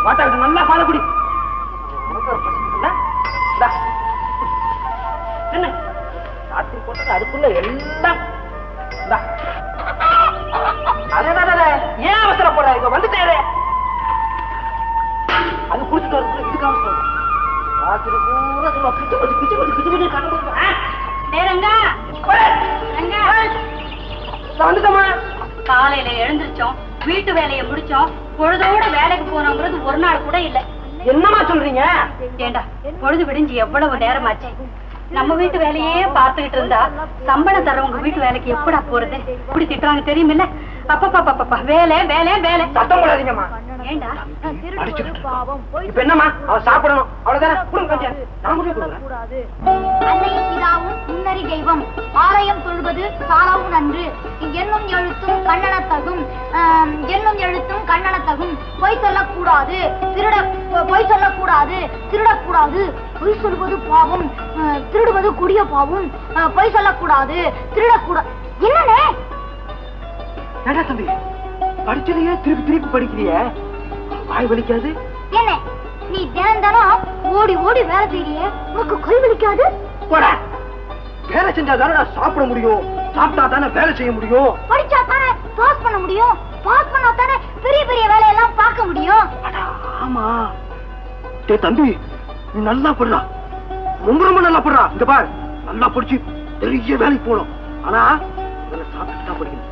வாட்டா விட்டு நல்லா பால குடி உனக்கு ஒரு பசிக்குதுல்ல? இந்தா. தின்னு. ராத்திரி போட்டது அதுக்குள்ள எல்லாம் இந்தா. அடே, அடே, அடே, ஏன் அவசரப்படுற இப்ப வந்துட்டே அது குடிச்சிட்டு வரது இதுக்கு அவசரம் ராத்திரி பூரா சொல்லுவா கிச்சு கிச்சு கிச்சு கிச்சு கிச்சு கிச்சு கண்ணு கொடுத்து, ஆ? டேய் ரங்கா போடு. ரங்கா நான் வந்துட்டேம்மா காலையில எழுந்திருச்சோம் வீட்டு வேலையை முடிச்சோம் பொழுதோட வேலைக்கு போனோங்கிறது ஒரு நாள் கூட இல்ல என்னம்மா சொல்றீங்க ஏண்டா பொழுது விடிஞ்சு எவ்வளவு நேரமாச்சு நம்ம வீட்டு வேலையே பார்த்துக்கிட்டு இருந்தா சம்பளம் தரவங்க வீட்டு வேலைக்கு எப்படா போறது இப்படி திட்டுறாங்க தெரியுமில்ல அப்பப்பா வேலை வேலை வேலை சத்தம் போடாதீங்கம்மா ஏண்டா இப்ப என்னம்மா அவ சாப்பிடணும் அவ்வளவுதானே கொடுங்க கொஞ்சம் நான் முடிவு கொடுக்குறேன் அன்னையும் பிதாவும் முன்னறி தெய்வம் ஆலயம் தொழுவது சாலவும் நன்று எண்ணும் எழுத்தும் கண்ணனத்தகும் ஆம், எண்ணும் எழுத்தும் கண்ணனத்தகும் பொய் சொல்லக்கூடாது திருட பொ- பொய் சொல்லக்கூடாது திருடக்கூடாது பொய் சொல்வது பாவம் ஆ, திருடுவது கொடிய பாவம் ஆ, பொய் சொல்லக்கூடாது திருடக்கூடாது என்னண்ணே ஏடா தம்பி படிச்சதையே திருப்பி திருப்பி படிக்கிறிய வாய் வலிக்காது என்ன நீ தினம் தினம் ஓடி ஓடி வேலை செய்யறியே உனக்கு கை வலிக்காது போடா வேலை செஞ்சா தானே நான் சாப்பிட முடியும் சாப்பிட்டா தானே வேலை செய்ய முடியும் படிச்சா தானே பாஸ் பண்ண முடியும் பாஸ் பண்ணா தானே பெரிய பெரிய வேலையெல்லாம் பார்க்க முடியும் அடா, ஆமா டேய் தம்பி நீ நல்லா படுறா ரொம்ப ரொம்ப நல்லா படுறா இந்த பார் நல்லா படிச்சு பெரிய வேலைக்கு போகணும் ஆனா இதெல்லாம் சாப்பிட்டு தான் படிக்கணும்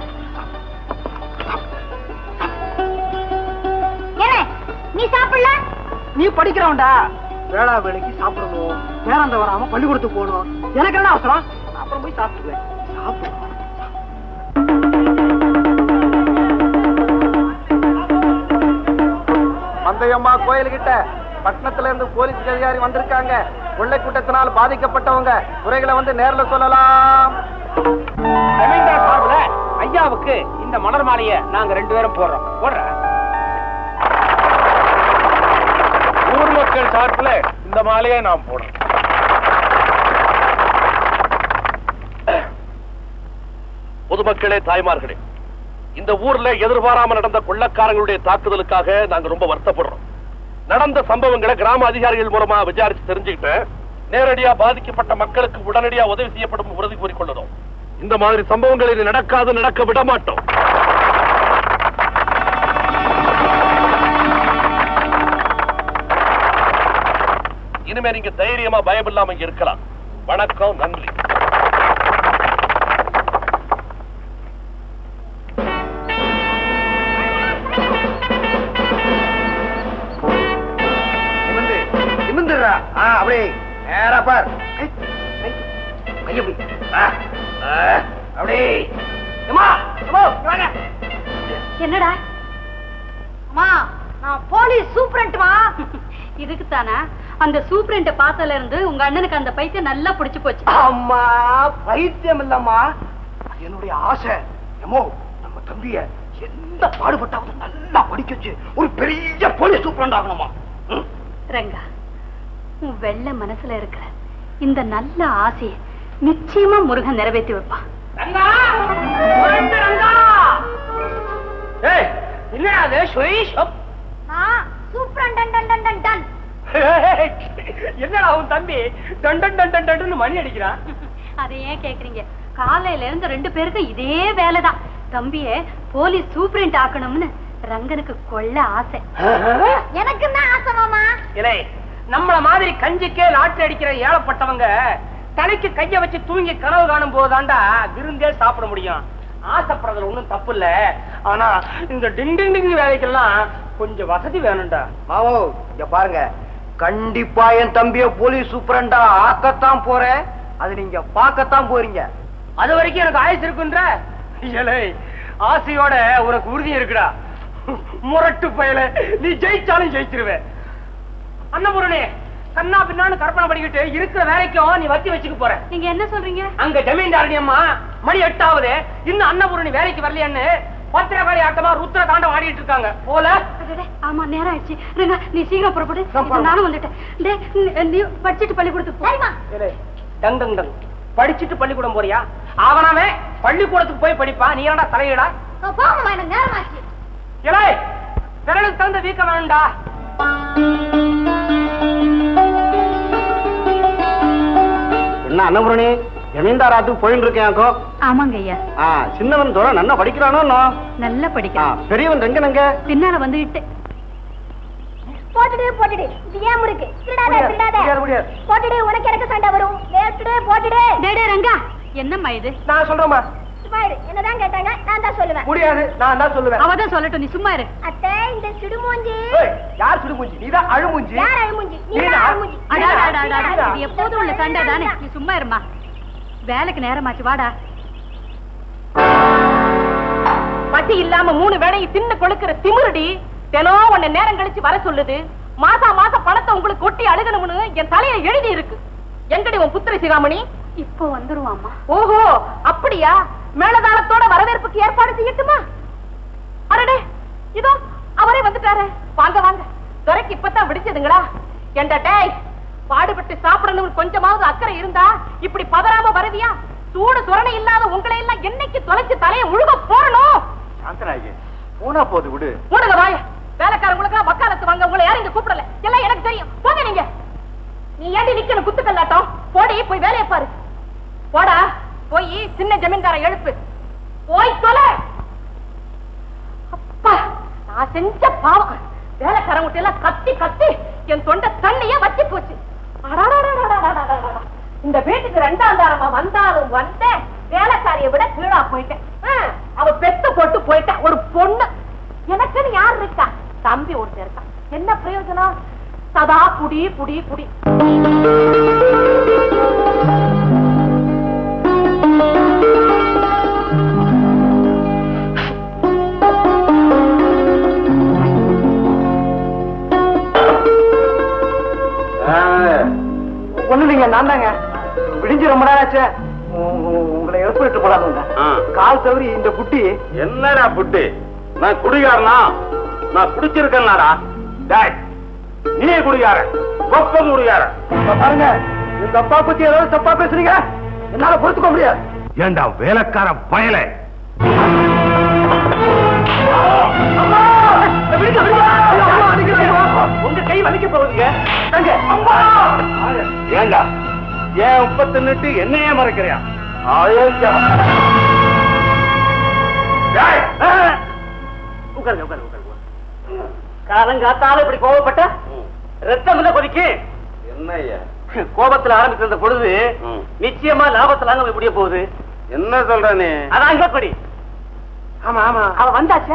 என்ன நீ சாப்பிடல நீ படிக்கிறவன்டா வேளா வேலைக்கு சாப்பிடணும் நேரம் அந்த வராம பள்ளிக்கூடத்துக்கு போகணும் எனக்கு என்ன அவசரம் நான் அப்புறம் போய் சாப்பிட்டுக்குவேன் சாப்பிடு மந்தையம்மா கோயில்கிட்ட பட்டணத்துல இருந்து போலீஸ் அதிகாரி வந்திருக்காங்க கொள்ளை கூட்டத்தினால் பாதிக்கப்பட்டவங்க குறைகளை வந்து நேர்ல சொல்லலாம் ஜமீன்தார் சார்பில் ஐயாவுக்கு இந்த மலர் மாலையை நாங்க ரெண்டு பேரும் போடுறோம் போடுற ஊர் மக்கள் சார்பில் இந்த மாலையை நாம் போடுறோம் பொதுமக்களே தாய்மார்களே இந்த ஊர்ல எதிர்பாராம நடந்த கொள்ளக்காரங்களுடைய தாக்குதலுக்காக நாங்க ரொம்ப வருத்தப்படுறோம் நடந்த சம்பவங்களை கிராம அதிகாரிகள் மூலமா விசாரிச்சு தெரிஞ்சுக்கிட்டு நேரடியா பாதிக்கப்பட்ட மக்களுக்கு உடனடியா உதவி செய்யப்படும் உறுதி கூறிக்கொள்ளுறோம் இந்த மாதிரி சம்பவங்கள் இனி நடக்காது நடக்க விட மாட்டோம் இனிமே நீங்க தைரியமா பயம் இல்லாம இங்க இருக்கலாம் வணக்கம் நன்றி நிமிந்து நிமிந்துடுறா ஆ அப்படியே நேரா பார் கை, கை, கை அப்படி ஆ, ஆ, அப்படியே அம்மா அம்மா இங்க வாங்க என்னடா அம்மா நான் போலீஸ் சூப்பரண்ட்மா இதுக்கு தானா அந்த சூப்பரண்ட பார்த்ததுல இருந்து உங்க அண்ணனுக்கு அந்த பைத்தியம் நல்லா பிடிச்சு போச்சு அம்மா பைத்தியம் இல்லம்மா அது என்னுடைய ஆசை எமோ நம்ம தம்பிய எந்த பாடுபட்டாவது நல்லா படிக்க வச்சு ஒரு பெரிய போலீஸ் சூப்பரண்ட் ஆகணுமா ம். ரங்கா உன் வெள்ள மனசுல இருக்கிற இந்த நல்ல ஆசையை நிச்சயமா முருகன் நிறைவேற்றி வைப்பான் ரங்கா உழைப்பு ரங்கா ஏய் என்னடா அது சுரேஷ் அப். நான் சூப்பரண்ட் டன் டன் டன் டன் டன் என்னடா உன் தம்பி டன் டன் டன் டன் டன்னு மணி அடிக்கிறான் அதை ஏன் கேக்குறீங்க காலையில இருந்து ரெண்டு பேருக்கும் இதே வேலைதான் தம்பிய போலீஸ் சூப்பரண்ட் ஆக்கணும்னு ரங்கனுக்கு கொள்ள ஆசை எனக்கு தான் ஆசை மாமா இலே நம்மள மாதிரி கஞ்சிக்கே லாட்டரி அடிக்கிற ஏழப்பட்டவங்க தலைக்கு கைய வச்சு தூங்கி கனவு காணும் போதாண்டா விருந்தே சாப்பிட முடியும் ஆசைப்படுறதுல ஒண்ணும் தப்பு இல்ல ஆனா இந்த டிங் டிங் டிங் வேலைக்கெல்லாம் கொஞ்சம் வசதி வேணும்டா மாவோ இங்க பாருங்க கண்டிப்பா என் தம்பிய போலீஸ் சூப்பரண்டா ஆக்கத்தான் போறேன் அது நீங்க பார்க்கத்தான் போறீங்க அது வரைக்கும் எனக்கு ஆயுசு இருக்குன்ற ஏலே ஆசையோட உனக்கு உறுதி இருக்குடா முரட்டு பயல நீ ஜெயிச்சாலும் ஜெயிச்சிருவே அன்னபூரணி கண்ணா பின்னான்னு கற்பனை பண்ணிக்கிட்டு இருக்கிற வேலைக்கும் நீ வத்தி வச்சுக்க போற நீங்க என்ன சொல்றீங்க அங்க ஜமீன்தாரணி அம்மா மணி எட்டாவது இன்னும் அன்னபூரணி வேலைக்கு வரலையான்னு பத்திரகாரி ஆட்டமா ருத்ர தாண்டம் ஆடிட்டு இருக்காங்க போல அடடே, ஆமா நேரம் ஆயிடுச்சு ரங்கா நீ சீக்கிரம் புறப்படு நான் இப்ப நானும் வந்துட்டேன் டேய், நீ- நீ படிச்சுட்டு பள்ளிக்கூடத்துக்கு போ சரிம்மா ஏலே, டங் டங் டங் படிச்சுட்டு பள்ளிக்கூடம் போறியா அவனவே பள்ளிக்கூடத்துக்கு போய் படிப்பா நீ என்னடா தலையிடா போகணுமா எனக்கு நேரமாச்சு ஏலே விரலுக்கு தகுந்த வீக்கம் வேணும்டா என்ன அன்னபுரணி ஜமீன்தாராத்துக்கு போயிட்டு இருக்கேன் ஆமாங்க ஐயா ஆ சின்னவன் தோற நல்லா படிக்கிறானோ இன்னும்? நல்லா ஆ, படிக்க பெரியவன் எங்க நங்க பின்னால வந்துகிட்டு போட்டுடு போட்டுடு இது ஏன் முறுக்கு திருடாத முடியாது, திருடாத முடியாது, முடியாது. போட்டுடு உனக்கு எனக்கு சண்டை வரும் வேட்டுடு போட்டுடு டேய் டேய் ரங்கா என்னம்மா இது நான் சொல்றேம்மா சும்மா இரு என்னதான் கேட்டாங்க நான் தான் சொல்லுவேன் முடியாது நான் தான் சொல்லுவேன் அவதான் சொல்லட்டும் நீ சும்மா இரு அத்தை இந்த சிடுமூஞ்சி ஏய், யார் சுடுமூஞ்சி நீதான் அழுமூஞ்சி யார் அழுமூஞ்சி நீ நீதான். தான் அழுமூஞ்சி அடா, அடா, அடா, அடா, இது எப்போதும் உள்ள சண்டை தானே நீ சும்மா இருமா வேலைக்கு நேரமாச்சு வாடா பசி இல்லாம மூணு வேளையும் தின்னு கொழுக்கிற திமிருடி தினம் உன்னை நேரம் கழிச்சு வர சொல்லுது மாசா மாசம் பணத்தை உங்களுக்கு கொட்டி அழுகணும்னு என் தலையில எழுதி இருக்கு எங்கடி உன் புத்திர சிகாமணி இப்போ வந்துருவாம்மா ஓஹோ அப்படியா மேலதாளத்தோட வரவேற்புக்கு ஏற்பாடு செய்யட்டுமா அரடே இதோ அவரே வந்துட்டாரு வாங்க வாங்க துரைக்கு இப்பதான் விடிச்சதுங்களா என்ற டேய் பாடுபட்டு சாப்பிடணும் கொஞ்சமாவது அக்கறை இருந்தா இப்படி பதறாம வருவியா சூடு சுரணை இல்லாத உங்களை எல்லாம் என்னைக்கு தொலைச்சு தலையை முழுக போறணும் சாந்தனாயி போனா போது விடு மூடுங்க வாய வேலைக்காரங்களுக்கு வக்காலத்து வாங்க உங்களை யாரும் இங்க கூப்பிடல எல்லாம் எனக்கு தெரியும் போங்க நீங்க நீ ஏண்டி நிக்கணும் குத்துக்கல்லாட்டம் போடி போய் வேலையை பாரு போடா போய் சின்ன ஜமீன்தார எழுப்பு போய் தொலை அப்பா நான் செஞ்ச பாவம் வேலைக்காரங்க எல்லாம் கத்தி கத்தி என் தொண்டை தண்ணியே வத்தி போச்சு அடாடாடாடாடாடாடாடா. இந்த வீட்டுக்கு ரெண்டாம் தாரமா வந்தாலும் வந்தேன் வேலைக்காரியை விட கீழா போயிட்டேன் ஆ, அவ பெத்து போட்டு போயிட்டேன் ஒரு பொண்ணு எனக்குன்னு யார் இருக்கா தம்பி ஒருத்தர் இருக்கான் என்ன பிரயோஜனம் சதா குடி குடி குடி ஒண்ணு இல்லைங்க நான் தாங்க விடிஞ்சு ரொம்ப நேரம் ஆச்சு உ- உ- உங்களை எழுப்பிட்டு போலாங்க ஆ. கால் தவறி இந்த குட்டி என்னடா புட்டு நான் குடிகாரனா நான் குடிச்சிருக்கேன்னாடா டேய் நீ குடிகாரன் கொப்ப குடிகாரன் இப்ப பாருங்க இந்த அப்பா பத்தி ஏதாவது தப்பா பேசுறீங்க என்னால பொறுத்துக்க முடியாது ஏண்டா வேலைக்கார பயல விடுங்க, விடுங்க. ஐயோ, அம்மா, அடிக்கிறீங்க. உங்க கை வலிக்க போகுதுங்க தங்க அம்மா ஏண்டா ஏன் உப்ப தின்னுட்டு என்னையே மறைக்கிறியா அயோக்கியா டேய், ஆ. உட்காருங்க உட்காருங்க உட்காருங்க காலங்காத்தால இப்படி கோவப்பட்ட ரத்தம் இல்ல கொதிக்கு என்னய்யா கோபத்துல ஆரம்பிச்சிருந்த பொழுது ம். நிச்சயமா லாபத்துல அங்க முடிய போகுது என்ன சொல்ற நீ அதான் இங்க கொடி ஆமா ஆமா அவ வந்தாச்சே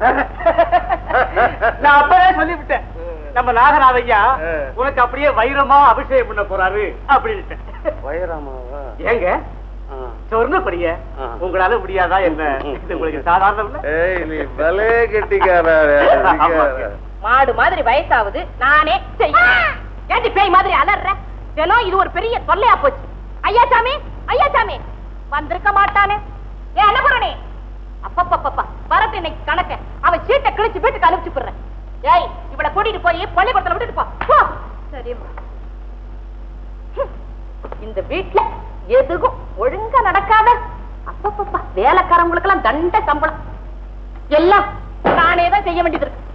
நான் அப்பவே சொல்லிவிட்டேன் நம்ம நாகராஜ் ஐயா ஆ. உனக்கு அப்படியே வைரமா அபிஷேகம் பண்ண போறாரு அப்படின்ட்டு வைரமாவா ஏங்க சொர்ண படிய ஆ. உங்களால முடியாதா என்ன இது உங்களுக்கு சாதாரணம் இல்ல ஏய் நீ பலே கெட்டிக்காரா மாடு மாதிரி வயசாகுது நானே செய்யறேன் ஏண்டி பேய் மாதிரி அலற தினம் இது ஒரு பெரிய தொல்லையா போச்சு ஐயா சாமி ஐயா சாமி வந்திருக்க மாட்டானே ஏ அன்னபுரணி அப்பப்பப்பப்பா வரட்டு இன்னைக்கு கணக்க அவன் சீட்டை கிழிச்சு வீட்டுக்கு அனுப்பிச்சு போடுறேன் ஏய் இவளை கூட்டிட்டு போய் பள்ளிக்கூடத்துல விட்டுட்டு போ போ சரிம்மா ஹம். இந்த வீட்ல எதுவும் ஒழுங்கா நடக்காத அப்பப்பப்பா வேலைக்காரங்களுக்கு எல்லாம் தண்ட சம்பளம் எல்லாம் நானே தான் செய்ய வேண்டியது இருக்கு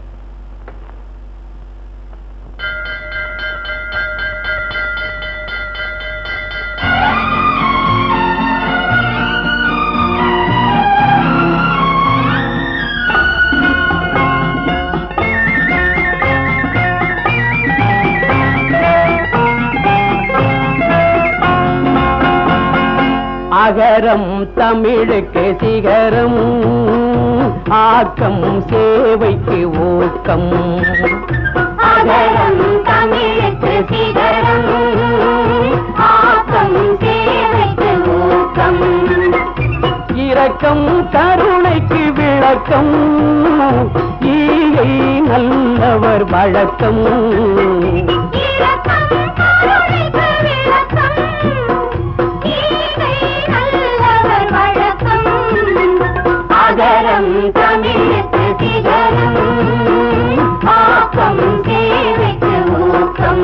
அகரம் தமிழுக்கு சிகரம் ஆக்கம் சேவைக்கு ஊக்கம் அகரம் தமிழுக்கு சிகரம் ஆக்கம் சேவைக்கு ஊக்கம் இரக்கம் கருணைக்கு விளக்கம் ஈகை நல்லவர் வழக்கம் இரக்கம் கருணைக்கு விளக்கம் ஈகை நல்லவர் வழக்கம் அகரம் தமிழுக்கு சிகரம் ஆக்கம் சேவைக்கு ஊக்கம்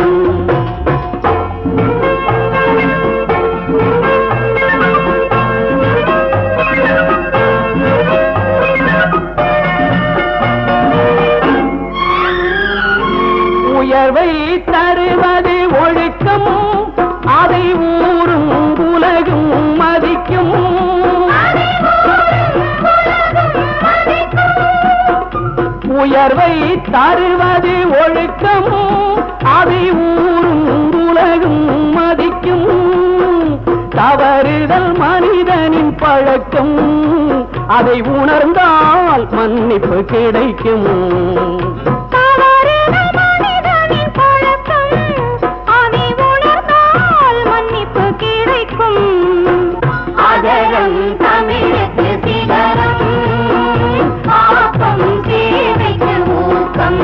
உயர்வை தருவது ஒழுக்கம் அதை ஊரும் உலகும் மதிக்கும் தவறுதல் மனிதனின் பழக்கம் அதை உணர்ந்தால் மன்னிப்பு கிடைக்கும் தவறுகள் மனிதனின் பழக்கம் அதை உணர்ந்தால் மன்னிப்பு கிடைக்கும் அதரம் தமிழுக்கு சிகரம் ஆப்பம் சேவைக்கு ஊக்கம்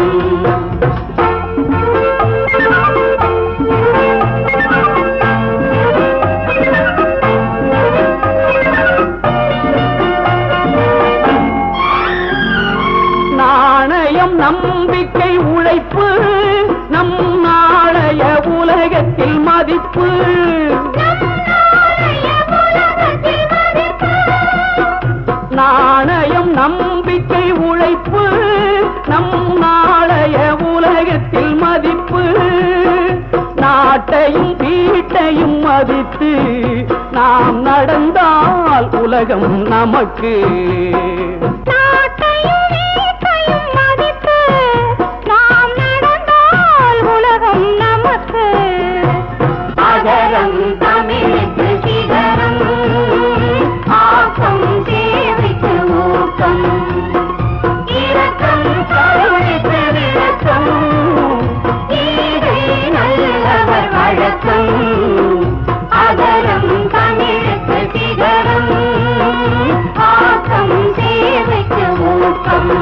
நாணயம் நம்பிக்கை உழைப்பு நம் நாளைய உலகத்தில் மதிப்பு நாணயம் நம்பிக்கை உழைப்பு நம் நாளைய உலகத்தில் மதிப்பு நாட்டையும் வீட்டையும் மதித்து நாம் நடந்தால் உலகம் நமக்கு நாட்டையும் வீட்டையும் மதித்து நாம் நடந்தால் உலகம் நமக்கு அதரம் தமிழுக்கு சிகரம் ஆக்கம் சேவைக்கு ஊக்கம் இரக்கம் கருணைக்கு விளக்கம் ஈகை நல்லவர் வழக்கம் அதரம் தமிழுக்கு சிகரம் ஆக்கம் சேவைக்கு ஊக்கம்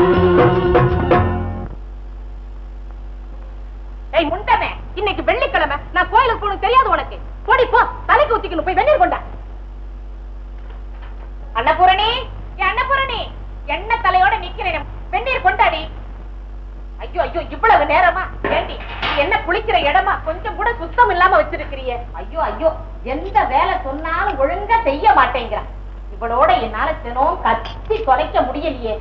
ஏய் முண்டமே இன்னைக்கு வெள்ளிக்கிழமை நான் கோயிலுக்கு போகணும் தெரியாது உனக்கு போடி போ தலைக்கு ஊத்திக்கணும் போய் வெந்நீர் கொண்டா அன்னபூரணி ஏ அன்னபூரணி எண்ணெய் தலையோட நிக்கிறேன் வெந்நீர் கொண்டாடி ஐயோ ஐயோ இவ்வளவு நேரமா ஏண்டி இது என்ன குளிக்கிற இடமா கொஞ்சம் கூட சுத்தம் இல்லாம வச்சிருக்கிறியே ஐயோ ஐயோ எந்த வேலை சொன்னாலும் ஒழுங்கா செய்ய மாட்டேங்கிறா இவளோட என்னால தினம் கத்தி தொலைக்க முடியலையே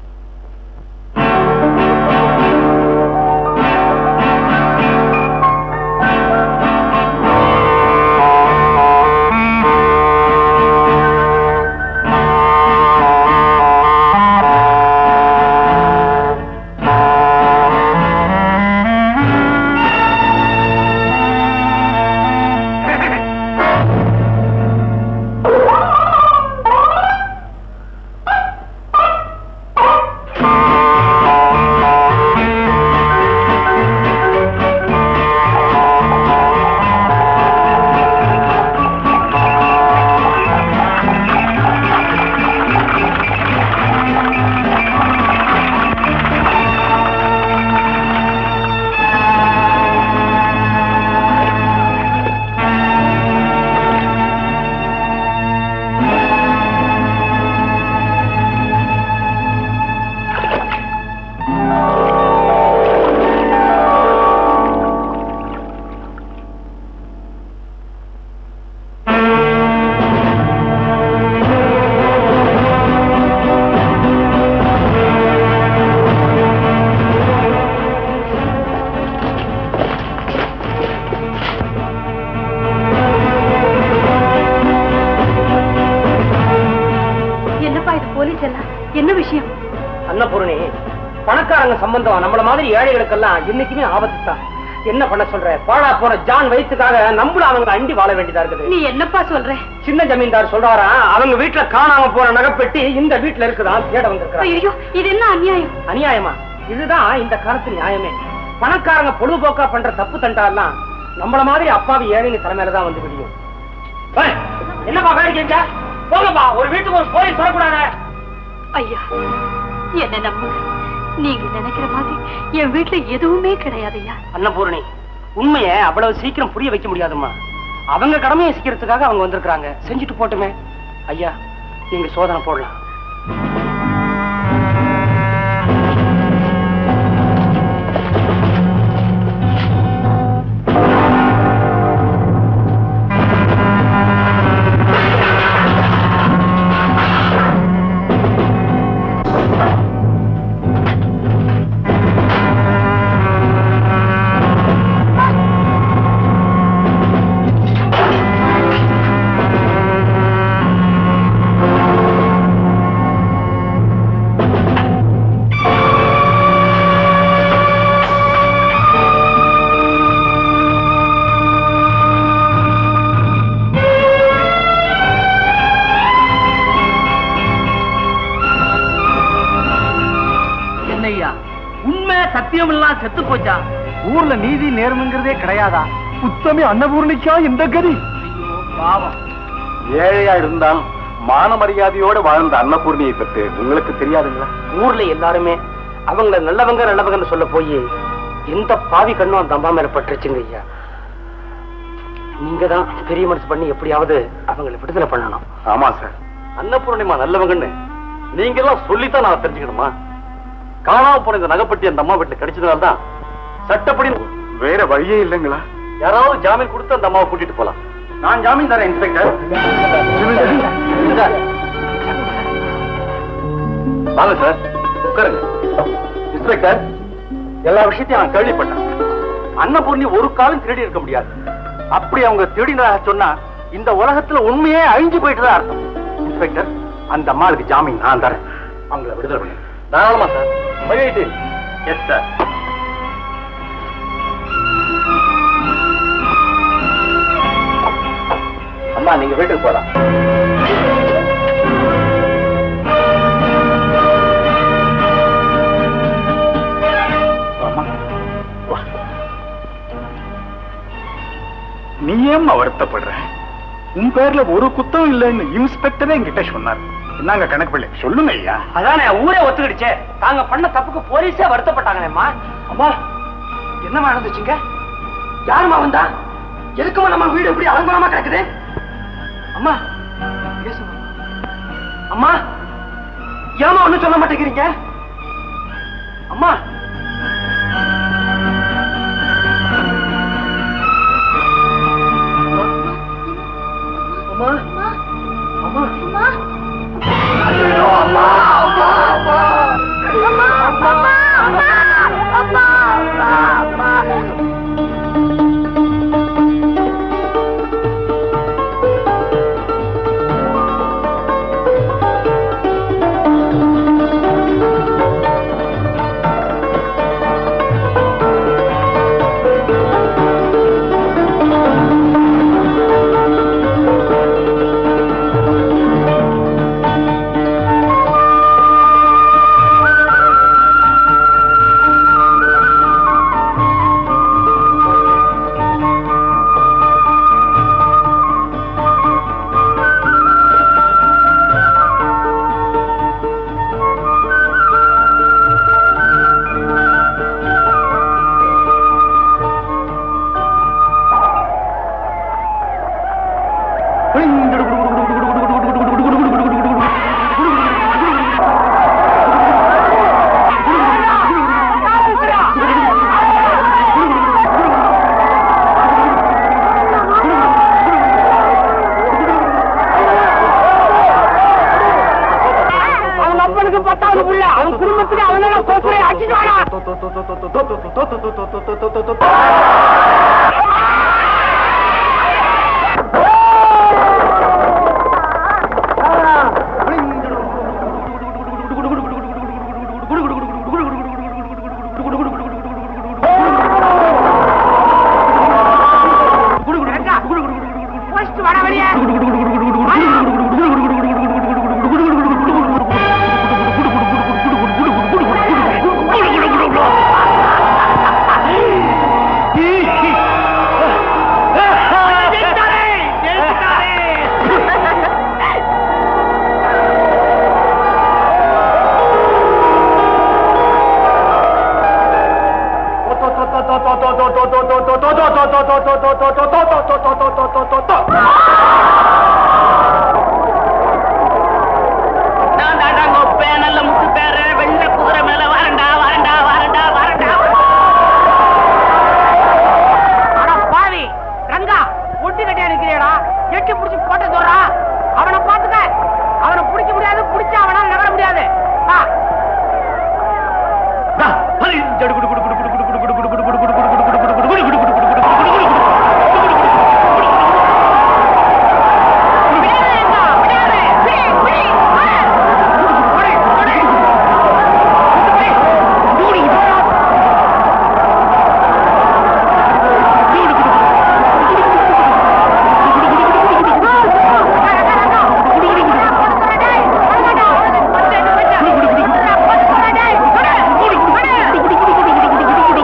என்னப்பா இது போலீஸ் எல்லாம் என்ன விஷயம் அன்னபூரணி பணக்காரங்க சம்பந்தம் நம்மள மாதிரி ஏழைகளுக்கெல்லாம் என்னைக்குமே ஆபத்து தான் என்ன பண்ண சொல்ற பாழா போற ஜான் வயிற்றுக்காக நம்மளும் அவங்க அண்டி வாழ வேண்டியதா இருக்குது நீ என்னப்பா சொல்ற சின்ன ஜமீன்தார் சொல்றாரா அவங்க வீட்டுல காணாம போற நகைப்பெட்டி இந்த வீட்டுல இருக்குதான் தேட வந்திருக்கிறாங்க ஐயோ இது என்ன அநியாயம் அநியாயமா இதுதான் இந்த காலத்து நியாயமே பணக்காரங்க பொழுதுபோக்கா பண்ற தப்பு தண்டா எல்லாம் நம்மள மாதிரி அப்பாவி ஏழைங்க தலைமையில தான் வந்து விடியும் ஏய், என்னப்பா வேடிக்கைங்க போங்கப்பா ஒரு வீட்டுக்கு ஒரு போலீஸ் வரக்கூடாது ஐயா என்ன நம்புங்க நீங்க நினைக்கிற மாதிரி என் வீட்டுல எதுவுமே கிடையாதுய்யா அன்னபூரணி உண்மையை அவ்வளவு சீக்கிரம் புரிய வைக்க முடியாதும்மா அவங்க கடமையை சீக்கிரத்துக்காக அவங்க வந்திருக்காங்க செஞ்சுட்டு போட்டுமே ஐயா நீங்க சோதனை போடலாம் செத்து போச்சா ஊர்ல நீதி நேர்மைங்கிறதே கிடையாதா உத்தமி அன்னபூர்ணிக்கா இந்த கதி ஐயோ பாவம் ஏழையா இருந்தாலும் மான மரியாதையோட வாழ்ந்த அன்னபூர்ணியை பற்றி உங்களுக்கு தெரியாதுங்களா ஊர்ல எல்லாருமே அவங்கள நல்லவங்க நல்லவங்கன்னு சொல்ல போய் எந்த பாவி கண்ணும் அந்த அம்மா மேல பட்டுருச்சுங்க ஐயா நீங்க தான் பெரிய மனசு பண்ணி எப்படியாவது அவங்களை விடுதலை பண்ணணும் ஆமா சார் அன்னபூர்ணிமா நல்லவங்கன்னு நீங்க எல்லாம் சொல்லித்தான் நான் தெரிஞ்சுக்கணுமா காணாம போன இந்த நகைப்பட்டி அந்த அம்மா வீட்டுல கிடைச்சதுனால தான் சட்டப்படி வேற வழியே இல்லைங்களா யாராவது ஜாமீன் கொடுத்து அந்த அம்மாவை கூட்டிட்டு போலாம் நான் ஜாமீன் தரேன் இன்ஸ்பெக்டர் வாங்க சார் உட்காருங்க இன்ஸ்பெக்டர் எல்லா விஷயத்தையும் நான் கேள்விப்பட்டேன் அன்னபூர்ணி ஒரு காலம் திருடி இருக்க முடியாது அப்படி அவங்க திருடினதாக சொன்னா இந்த உலகத்துல உண்மையே அழிஞ்சு போயிட்டு தான் அர்த்தம் இன்ஸ்பெக்டர் அந்த அம்மாளுக்கு ஜாமீன் நான் தரேன் அவங்கள விடுதலை பண்ணு தாராளமா சார் வழியிட்டு எஸ் சார் அம்மா நீங்க வீட்டுக்கு போலாம் நீ ஏம்மா வருத்தப்படுற உன் பேர்ல ஒரு குத்தம் இல்லைன்னு இன்ஸ்பெக்டரே என்கிட்ட சொன்னார் என்னங்க கணக்கு பிள்ளை சொல்லுங்க ஐயா அதானே ஊரே ஒத்துக்கிடுச்சே தாங்க பண்ண தப்புக்கு போலீஸே வருத்தப்பட்டாங்களேம்மா அம்மா என்னம்மா நடந்துச்சுங்க யாரும்மா வந்தா எதுக்குமா நம்ம வீடு எப்படி அலங்கோலமா கிடக்குது அம்மா பேசுமா அம்மா ஏமா ஒண்ணும் சொல்ல மாட்டேங்கிறீங்க அம்மா அம்மா அம்மா ஐயோ, அம்மா அம்மா அம்மா அம்மா அம்மா அம்மா அம்மா அவன் அப்பனுக்கு பத்தாவது புள்ள அவன் குடும்பத்துக்கு அவனால கோப்புரை அடிச்சுட்டானா போஸ்ட் வர வழியா நான் தாண்டா கொப்பேன் நல்ல முத்து பேர வெள்ள குதிரை மேல வரண்டா வரண்டா வரண்டா வரண்டா அட பாவி ரங்கா ஒட்டி கட்டியா இருக்கிறியடா எட்டி புடிச்சு போட்ட சொல்றா அவனை பாத்துக்க அவனை பிடிக்க முடியாது பிடிச்சா அவனால நகர முடியாது வா. விடாதே ரங்கா, விடாதே. பிடி, பிடி, வா. ஓடு, ஓடு. ஓடு, ஓடு. டேய்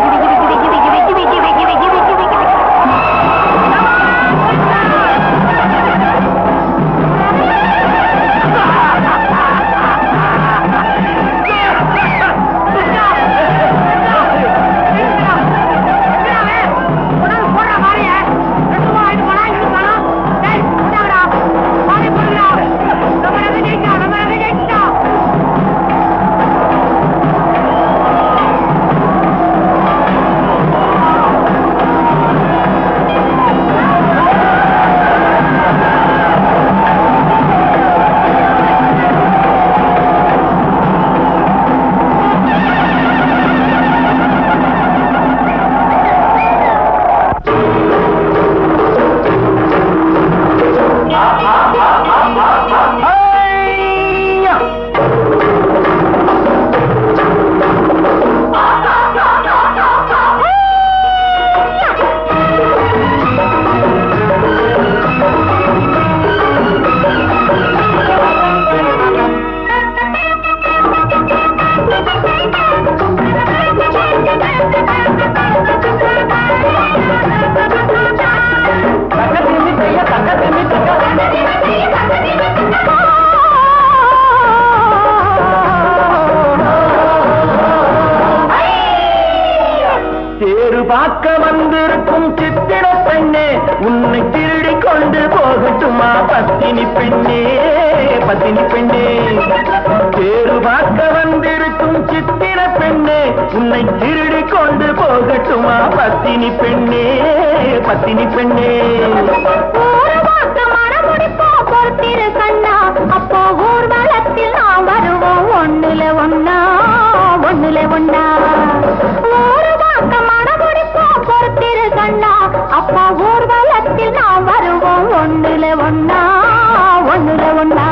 உன்னை திருடி கொண்டு போகட்டுமா பத்தினி பெண்ணே பத்தினி பெண்ணே தேரு பார்க்க வந்திருக்கும் சித்திர பெண்ணே உன்னை திருடி கொண்டு போகட்டுமா பத்தினி பெண்ணே பத்தினி பெண்ணே ஊர்வாக்க மனமுடிப்போம் பொறுத்திரு கண்ணா அப்போ ஊர்வலத்தில் நாம் வருவோம் ஒண்ணுல ஒண்ணா ஒண்ணுல ஒண்ணா ஊர்வாக்க மனமுடிப்போம் பொறுத்திரு கண்ணா அப்போ ஊர்வலத்தில் நாம் வருவோம் ஒண்ணுல ஒண்ணா ஒண்ணுல ஒண்ணா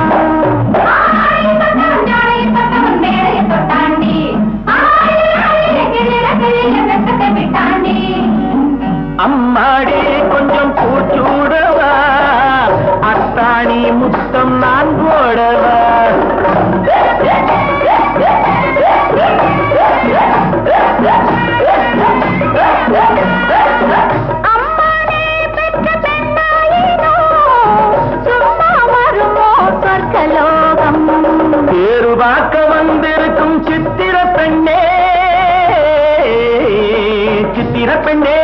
அம்மாடி கொஞ்சம் பூச்சூடவா அத்தாணி முத்தம் நான் போடவா அம்மானே பெற்ற பெண்ணாயினோ சும்மா வருமோ சொர்க்கலோகம் தேரு பார்க்க வந்திருக்கும் சித்திர பெண்ணே சித்திர பெண்ணே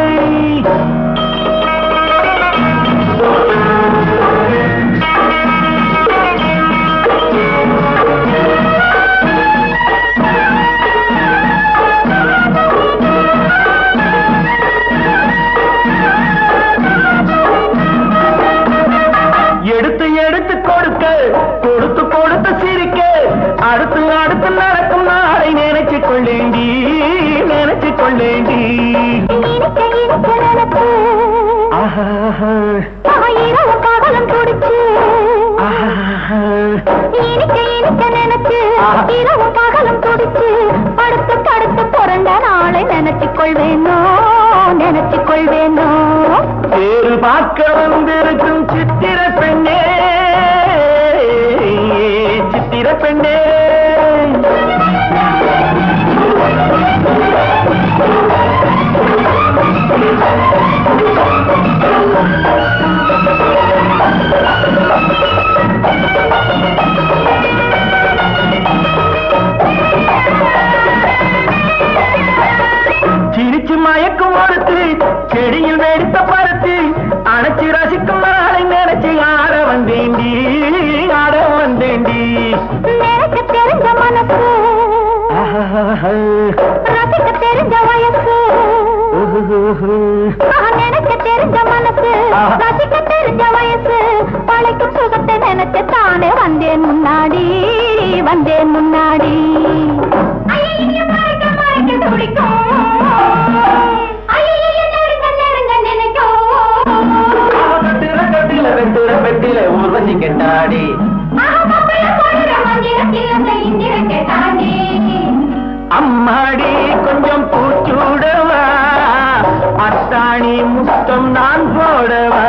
எடுத்து எடுத்து கொடுக்க கொடுத்து கொடுத்து சிரிக்க அடுத்து அடுத்து நடக்கும் நாளை நினைச்சு கொள்ளேண்டி நினைச்சு கொள்ளேண்டி இனிக்க இனிக்க நினைச்சு ஆஹா இரவு பகலும் துடிச்சு ஆஹா இனிக்க இனிக்க நினைச்சு ஆஹா. இரவு பகலும் துடிச்சு படுத்து படுத்து பிறந்த நாளை நினைச்சுக் கொள்வேனோ நினைச்சுக் கொள்வேனோ பேரு பார்க்க வந்திருக்கும் சித்திர பெண்ணே சித்திர பெண்ணே சிரிச்சு மயக்கும் ஒருத்து செடியில் வெடித்த பருத்து அணைச்சு ரசிக்கும் நாளை நினைச்சு ஆட வந்தேண்டி ஆட வந்தேண்டி நினைக்க தெரிஞ்ச மனசு ஆஹா. ரசிக்க தெரிஞ்ச வயசு ஆஹா, நினைக்க தெரிஞ்ச மனசு ஆஹா. ரசிக்க தெரிஞ்ச வயசு பழைக்கும் சுகத்தை நினைச்சு தானே வந்தேன் முன்னாடி வந்தேன் முன்னாடி ஐயையோ, மறைக்க, மறைக்க துடிக்கும். ஐயையோ, நெருங்க, நெருங்க நினைக்கும். கட்டுற கட்டில வெட்டுற வெட்டில ஊர்வசி கெட்டாடி ஆஹா, பப்பைய போடுற மந்திரத்தில் அந்த இந்திரத்தை தாண்டி. அம்மாடி கொஞ்சம் பூச்சூடவா அத்தாணி முத்தம் நான் போடவா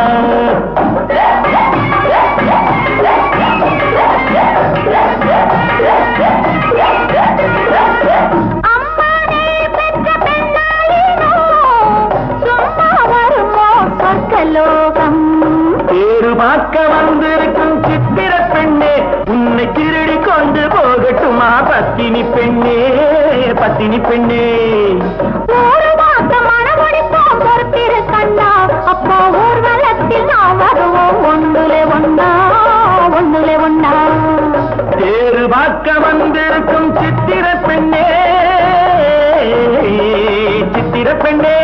அம்மானே பெற்ற பெண்ணாயினோ, சும்மா வருமோ சொர்க்கலோகம் பேரு பார்க்க வந்திருக்கும் சித்திர பெண்ணே உன்னை திருடி கொண்டு போகட்டுமா பத்தினி பெண்ணே பத்தினி பெண்ணே ஊருவாக்க மனமுடிப்போம் பொறுத்திரு கண்ணா அப்போ ஊர்வலத்தில் நாம் வருவோம் ஒண்ணுல ஒண்ணா ஒண்ணுல ஒண்ணா தேரு பார்க்க வந்திருக்கும் சித்திர பெண்ணே சித்திர பெண்ணே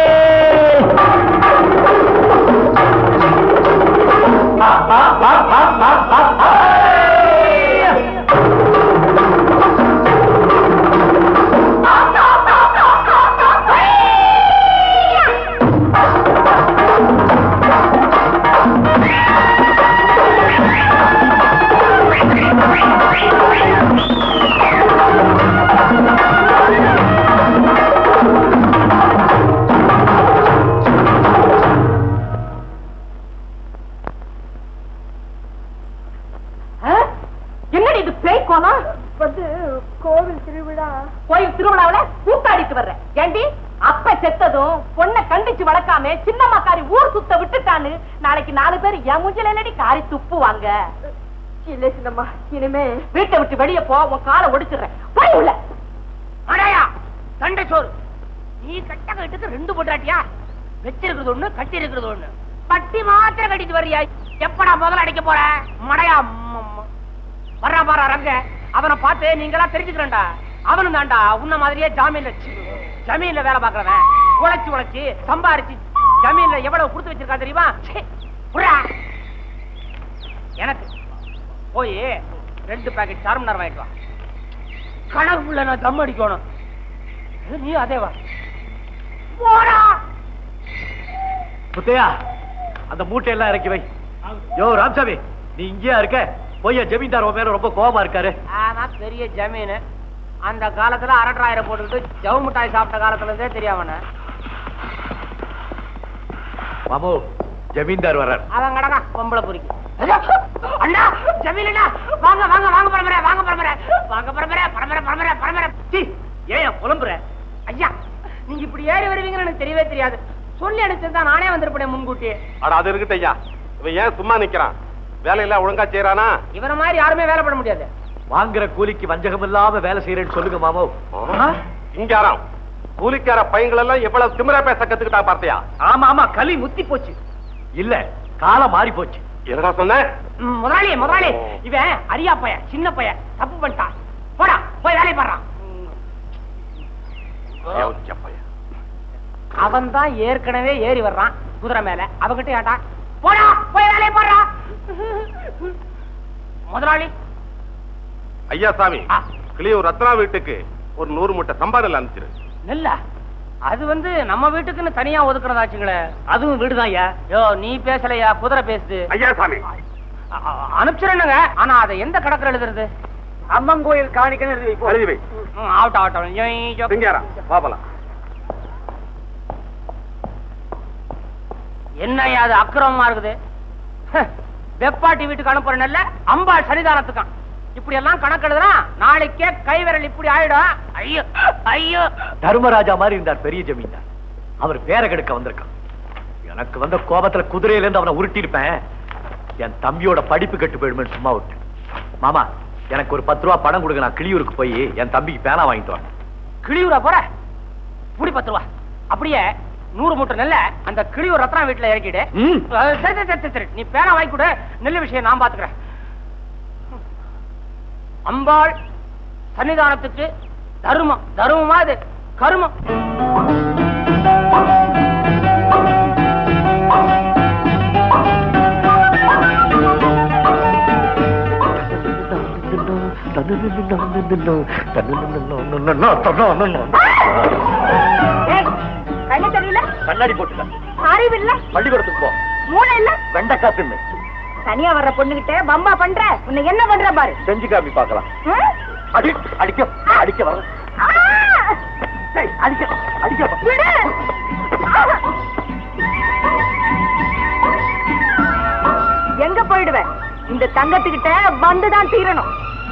ஆ, ஆ, ஆ, ஆ, ஆ, ஆ, ஆ. என்னடி இது பேய் கோலம் வந்து கோவில் திருவிழா கோயில் திருவிழாவுல கூத்தாடிட்டு வர்றேன் ஏண்டி அப்ப செத்ததும் பொண்ணை கண்டிச்சு வளர்க்காம சின்னம்மாக்காரி ஊர் சுத்த விட்டுட்டான்னு நாளைக்கு நாலு பேர் என் மூஞ்சில என்னடி காரி துப்புவாங்க இல்ல சின்னம்மா இனிமே வீட்டை விட்டு வெளியே போ உன் காலை ஒடிச்சிடுறேன் போய் உள்ள அடையா சண்டை சோறு நீ கட்ட கட்டுக்கு ரெண்டு பொண்டாட்டியா வச்சிருக்கிறது ஒண்ணு கட்டி இருக்கிறது ஒண்ணு பட்டி மாத்திரம் கட்டிட்டு வர்றியா எப்படா முதல்ல அடிக்க போற மடையா வர்றா பாரா ரங்க அவனை பார்த்து நீங்களா தெரிஞ்சுக்கிறேன்டா அவனும் தான்டா உன்ன மாதிரியே ஜாமீன்ல சி, ஜமீன்ல வேலை பாக்குறவன் உழைச்சு உழைச்சு சம்பாரிச்சு ஜமீன்ல எவ்வளவு கொடுத்து வச்சிருக்கா தெரியுமா ச்சே, புர்ரா. எனக்கு போய் ரெண்டு பாக்கெட் சார்மனார் வாங்கிட்டு வா கணக்குள்ள நான் தம் அடிக்கணும் இது நீ அதே வா போடா முத்தையா அந்த மூட்டையெல்லாம் இறக்கி வை யோ ராமசாமி நீ இங்கேயா இருக்க போய் ஜமீன்தார் உன் மேல ரொம்ப கோபமா இருக்காரு ஆனா பெரிய ஜமீன் அந்த காலத்துல அரட்டாயிரம் போட்டுக்கிட்டு ஜவு மிட்டாய் சாப்பிட்ட காலத்துல இருந்தே தெரியாமன மாமு ஜமீன்தார் வர்றார் அவன் கடனா பொம்பளை பொறிக்கு அண்ணா ஜமீன் அண்ணா வாங்க வாங்க வாங்க பரம்பரை வாங்க பரம்பரை வாங்க பரம்பரை பரம்பரை பரம்பரை பரம்பரை சீ, ஏன் புலம்புற ஐயா நீங்க இப்படி ஏறி வருவீங்கன்னு எனக்கு தெரியவே தெரியாது சொல்லி அனுப்பிச்சிருந்தா நானே வந்திருப்பேன் முன்கூட்டி அட அது இருக்கட்டும் ஐயா இவன் ஏன் சும்மா நிக்கிறான் வேலையெல்லாம் ஒழுங்கா செய்யறானா இவன மாதிரி யாருமே வேலை பண்ண முடியாது வாங்குற கூலிக்கு வஞ்சகம் இல்லாம வேலை செய்யறேன்னு சொல்லுங்க மாமு இங்காராம் கூலிக்கார பையங்கள் எல்லாம் எவ்வளவு திமிரா பேச கத்துக்கிட்டா பார்த்தியா ஆமா ஆமா களி முத்தி போச்சு இல்ல காலம் மாறி போச்சு என்னடா சொன்ன ம், முதலாளி முதலாளி இவன் அரியா பையன் சின்ன பையன் தப்பு பண்ணிட்டான் போடா போய் வேலையை பாடுறான் யோசிச்ச பையன். அவன் தான் ஏற்கனவே ஏறி வர்றான் குதிரை மேல அவகிட்ட ஏட்டா போடா போய் வேலையை பாடுறா முதலாளி ஐயா சாமி ஆ. கிளியூர் ரத்னா வீட்டுக்கு ஒரு நூறு மூட்டை சம்பாதில் அனுப்பிச்சிரு நெல்ல அது வந்து நம்ம வீட்டுக்குன்னு தனியா ஒதுக்குறதாச்சுங்களே அதுவும் வீடுதான் ஐயா யோ நீ பேசலையா குதிரை பேசுது ஐயா சாமி அ- அ- அனுப்பிச்சிருங்க ஆனா அதை எந்த கடற்கரை எழுதுறது அம்மன் கோயில் காணிக்கன்னு எழுதி வை ம், ஆகட்டும் ஆகட்டும் ஐயோ, ஐயோ. சிங்காரம் பாப்பலாம் என்னய்யா அது அக்கிரமமா இருக்குது ஹ, வெப்பாட்டி வீட்டுக்கு அனுப்புற நெல்ல அம்பாள் சன்னிதானத்துக்கான் இப்படி எல்லாம் கணக்கு எழுதுனா நாளைக்கே கை விரல் இப்படி ஆயிடும் ஐயோ ஐயோ தர்மராஜா மாதிரி இருந்தார் பெரிய ஜமீன்தார் அவர் பேரை கெடுக்க வந்திருக்கான் எனக்கு வந்த கோபத்துல குதிரையில இருந்து அவனை உருட்டியிருப்பேன் என் தம்பியோட படிப்பு கெட்டு போயிடுமே சும்மா விட்டு மாமா எனக்கு ஒரு பத்து ரூபா பணம் கொடுங்க நான் கிளியூருக்கு போய் என் தம்பிக்கு பேனா வாங்கிட்டு வரேன் கிளியூரா போற புடி பத்து ரூபா அப்படியே நூறு மூட்டை நெல்ல அந்த கிளியூர் ரத்னா வீட்டுல இறக்கிடு ம். அஹ், சரி சரி, சரி சரி நீ பேனா வாங்கி கொடு நெல் விஷயம் நான் பாத்துக்கிறேன் அம்பாள் சன்னிதானத்துக்கு தருமம் தருமமா அது கருமம் கண்ணு தெரியல கண்ணாடி போட்டுக்க அறிவு இல்ல பள்ளிக்கூடத்துக்கு போ மூளை இல்ல வெண்டைக்காய் தின்னு தனியா வர்ற பொண்ணுகிட்ட பம்பா பண்ற உன்னை என்ன பண்ற பாரு செஞ்சு காமி பார்க்கலாம் ம்? அடி அடிக்க அடிக்க வர ஆ! ஏய், அடிக்க அடிக்க விடு! எங்க போயிடுவ இந்த தங்கத்துக்கிட்ட வந்துதான் தீரணும்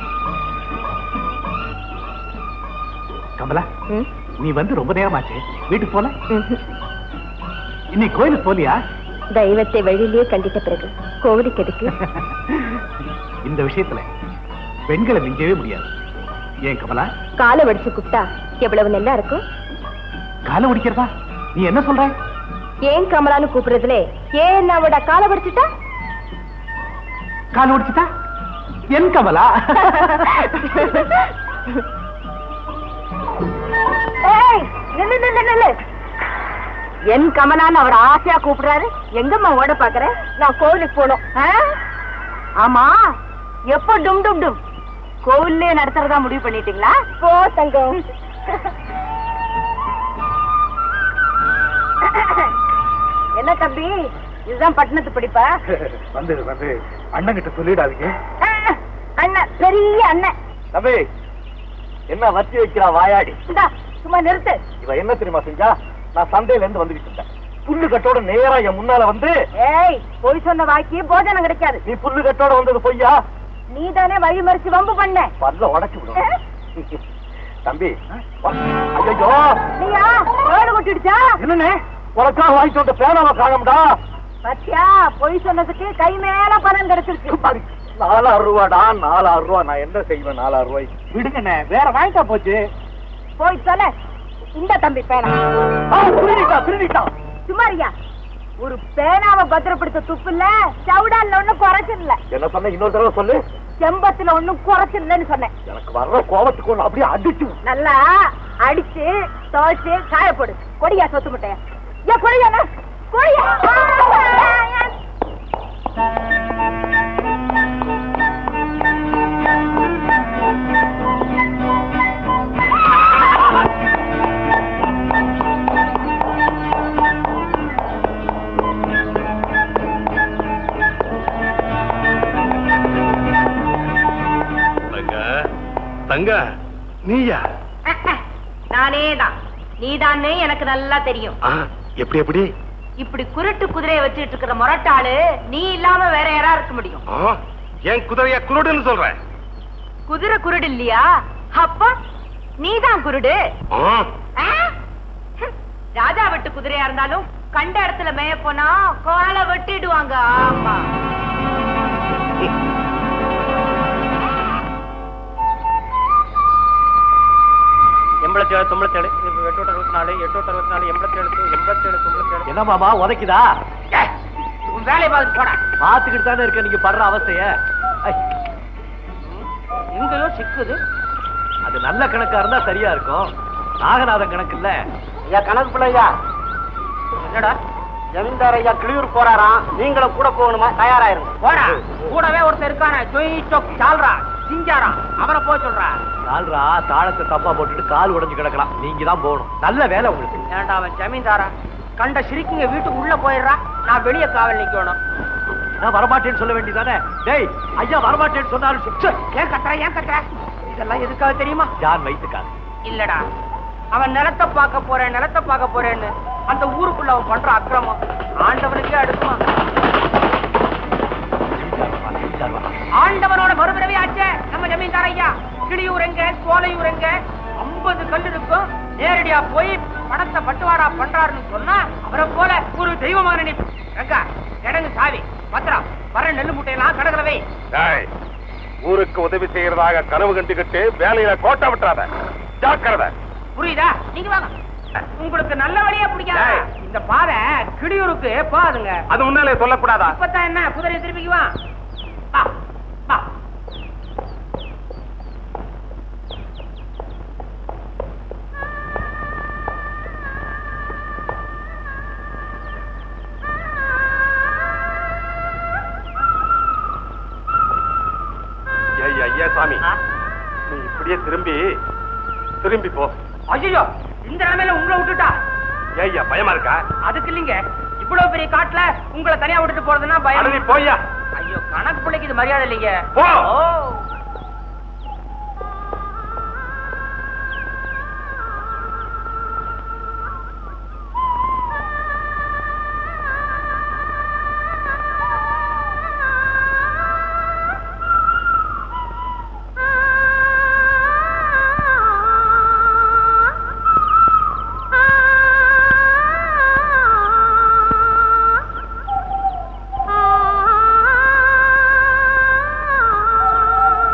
கமலா நீ வந்து ரொம்ப நேரமாச்சு வீட்டுக்கு போல இன்னைக்கு கோயிலுக்கு போலியா தெய்வத்தை வழியிலேயே கண்டித்த பிறகு கோவிலுக்கு எதுக்கு இந்த விஷயத்துல பெண்களை மிஞ்சவே முடியாது ஏன் கமலா காலை வடிச்சு கூப்பிட்டா எவ்வளவு நல்லா இருக்கும் காலை ஒடிக்கிறதா நீ என்ன சொல்ற ஏன் கமலான்னு கூப்பிடுறதுல ஏன் அவட காலை வடிச்சுட்டா காலை ஒடிச்சுட்டா என் கமலா ஏய், நில்லு, நில்லு, நில்லு. என் கமலான்னு அவர் ஆசையா கூப்பிடுறாரு எங்கம்மா ஓட பாக்குற நான் கோவிலுக்கு போகணும் ஆ? ஆமா எப்போ டும் டும் டும் கோவில்லே நடத்துறதா முடிவு பண்ணிட்டீங்களா போ தங்கம் என்ன தம்பி இதுதான் பட்டணத்து படிப்பா வந்து வந்து அண்ணன் கிட்ட சொல்லிடாதீங்க ஆ, அண்ணன் பெரிய அண்ணன் தம்பி என்ன வச்சு வைக்கிறா வாயாடி இந்தா சும்மா நிறுத்து இவ என்ன தெரியுமா செஞ்சா நான் சந்தையில இருந்து வந்துகிட்டு இருந்தேன் புல்லு கட்டோட நேரா என் முன்னால வந்து ஏய் பொய் சொன்ன வாக்கி போஜனம் கிடைக்காது நீ புல்லு கட்டோட வந்தது பொய்யா நீ தானே வழி மறிச்சு வம்பு பண்ண பல்ல உடைச்சு விடும் தம்பி ஐயோ நீயா ஏடு கொட்டிடுச்சா என்னண்ணே உனக்கா வாங்கிட்டு வந்த பேனாவை காணோம்டா பத்தியா பொய் சொன்னதுக்கு கை மேல பணம் கிடைச்சிருக்கு நாலாயிரம் ரூபாடா நாலாயிரம் ரூபா நான் என்ன செய்வேன் நாலாயிரம் ரூபாய் விடுங்கண்ணே வேற வாங்கிட்டா போச்சு போய் சொல்ல இந்த தம்பி பேனா திருடிட்டா திருடிட்டா சுமாரியா ஒரு பேனாவை பத்திரப்படுத்த துப்பு இல்ல சவுடான்ல ஒண்ணும் குறைச்சல் இல்ல என்ன சொன்ன இன்னொரு தடவை சொல்லு செம்பத்துல ஒண்ணும் குறைச்சல் இல்லன்னு சொன்னேன் எனக்கு வர்ற கோபத்துக்கு ஒண்ணு அப்படியே அடிச்சு நல்லா அடிச்சு துவைச்சு காய போடு கொடியா சொத்து முட்டைய ஏன் கொடியா கொடியா தங்க தங்க நீயா நானே தான் நீதான்னு எனக்கு நல்லா தெரியும் ஆ, எப்படி எப்படி இப்படி குருட்டு குதிரையை வச்சுட்டு இருக்கிற முரட்டாளு நீ இல்லாம வேற யாரா இருக்க முடியும் ஆ, என் குதிரைய குருடுன்னு சொல்றேன் குதிரை குருடு இல்லையா அப்ப நீதான் குருடு ஆ, ஆ? ராஜா வெட்டு குதிரையா இருந்தாலும் கண்ட இடத்துல மேய போனா காலை வெட்டிடுவாங்க ஆமா எண்பத்தி ஏழு தொண்ணூத்தி ஏழு எட்டு அறுபத்தி நாலு எட்டு அறுபத்தி நாலு எண்பத்தி ஏழு எண்பத்தி ஏழு தொண்ணூத்தி ஏழு என்ன மாமா உதைக்குதா உன் வேலையை பார்த்து போட பாத்துக்கிட்டு தானே இருக்க நீங்க படுற அவஸ்தைய ஐ, எங்கேயோ சிக்குது அது நல்ல கணக்கா இருந்தா சரியா இருக்கும் நாகநாதன் கணக்கு இல்ல ஐயா கணக்கு பிள்ளையா என்னடா ஜமீன்தார் ஐயா கிளியூர் போறாராம் நீங்களும் கூட போகணுமா தயாராயிருங்க போடா கூடவே ஒருத்தர் இருக்கானே ஜொய் சொக் சால்ரா சிங்காராம் அவரை போக சொல்றா கால்ரா தாளத்தை தப்பா போட்டுட்டு கால் உடைஞ்சு கிடக்கலாம் நீங்க தான் போகணும் நல்ல வேலை உங்களுக்கு ஏன்டா அவன் ஜமீன்தாரா கண்ட சிரிக்குங்க வீட்டுக்கு உள்ள போயிடுறா நான் வெளியே காவல் நிக்கணும் நான் வரமாட்டேன்னு சொல்ல வேண்டியதானே டேய் ஐயா வரமாட்டேன்னு சொன்னாலும் சுச்சு. ஏன் கத்துற ஏன் கத்துற இதெல்லாம் எதுக்காக தெரியுமா ஜான் வயிற்றுக்காரு இல்லடா அவன் நிலத்தை பார்க்க போறேன் நிலத்தை பார்க்க போறேன்னு அந்த ஊருக்குள்ள அவன் பண்ற அக்கிரமம் ஆண்டவனுக்கே அடுக்குமா ஆண்டவனோட மறுபிறவி ஆச்சே நம்ம ஜமீன்தார் ஐயா கிளியூர் எங்க சோலையூர் எங்க ஐம்பது கல் இருக்கும் நேரடியா போய் பணத்தை பட்டுவாடா பண்றாருன்னு சொன்னா அவரை போல ஒரு தெய்வமாக நினைப்பு ரங்கா கிடங்கு சாவி பத்திரம் வர நெல்லு மூட்டையெல்லாம் கடற்கரை வை டேய், ஊருக்கு உதவி செய்யறதாக கனவு கண்டுகிட்டு வேலையில கோட்டை விட்டுறாத ஜாக்கிரதை புரியுதா நீங்க வாங்க உங்களுக்கு நல்ல வழியா பிடிக்காத டேய். இந்த பாதை கிளியூருக்கு போகாதுங்க அது முன்னாலே சொல்லக்கூடாதா இப்பதான் என்ன குதிரை திருப்பிக்குவா வா வா ஐயா ஐயா சாமி நீ இப்படியே திரும்பி திரும்பி போ ஐயோ இந்த நிலைமையில உங்களை விட்டுட்டா ஐயா பயமா இருக்கா அதுக்கு இல்லைங்க இவ்வளவு பெரிய காட்டுல உங்களை தனியா விட்டுட்டு போறதுன்னா அட நீ பயம் போய்யா ஐயோ கணக்கு பிள்ளைக்கு இது மரியாதை இல்லைங்க போ. ஓ. ஆ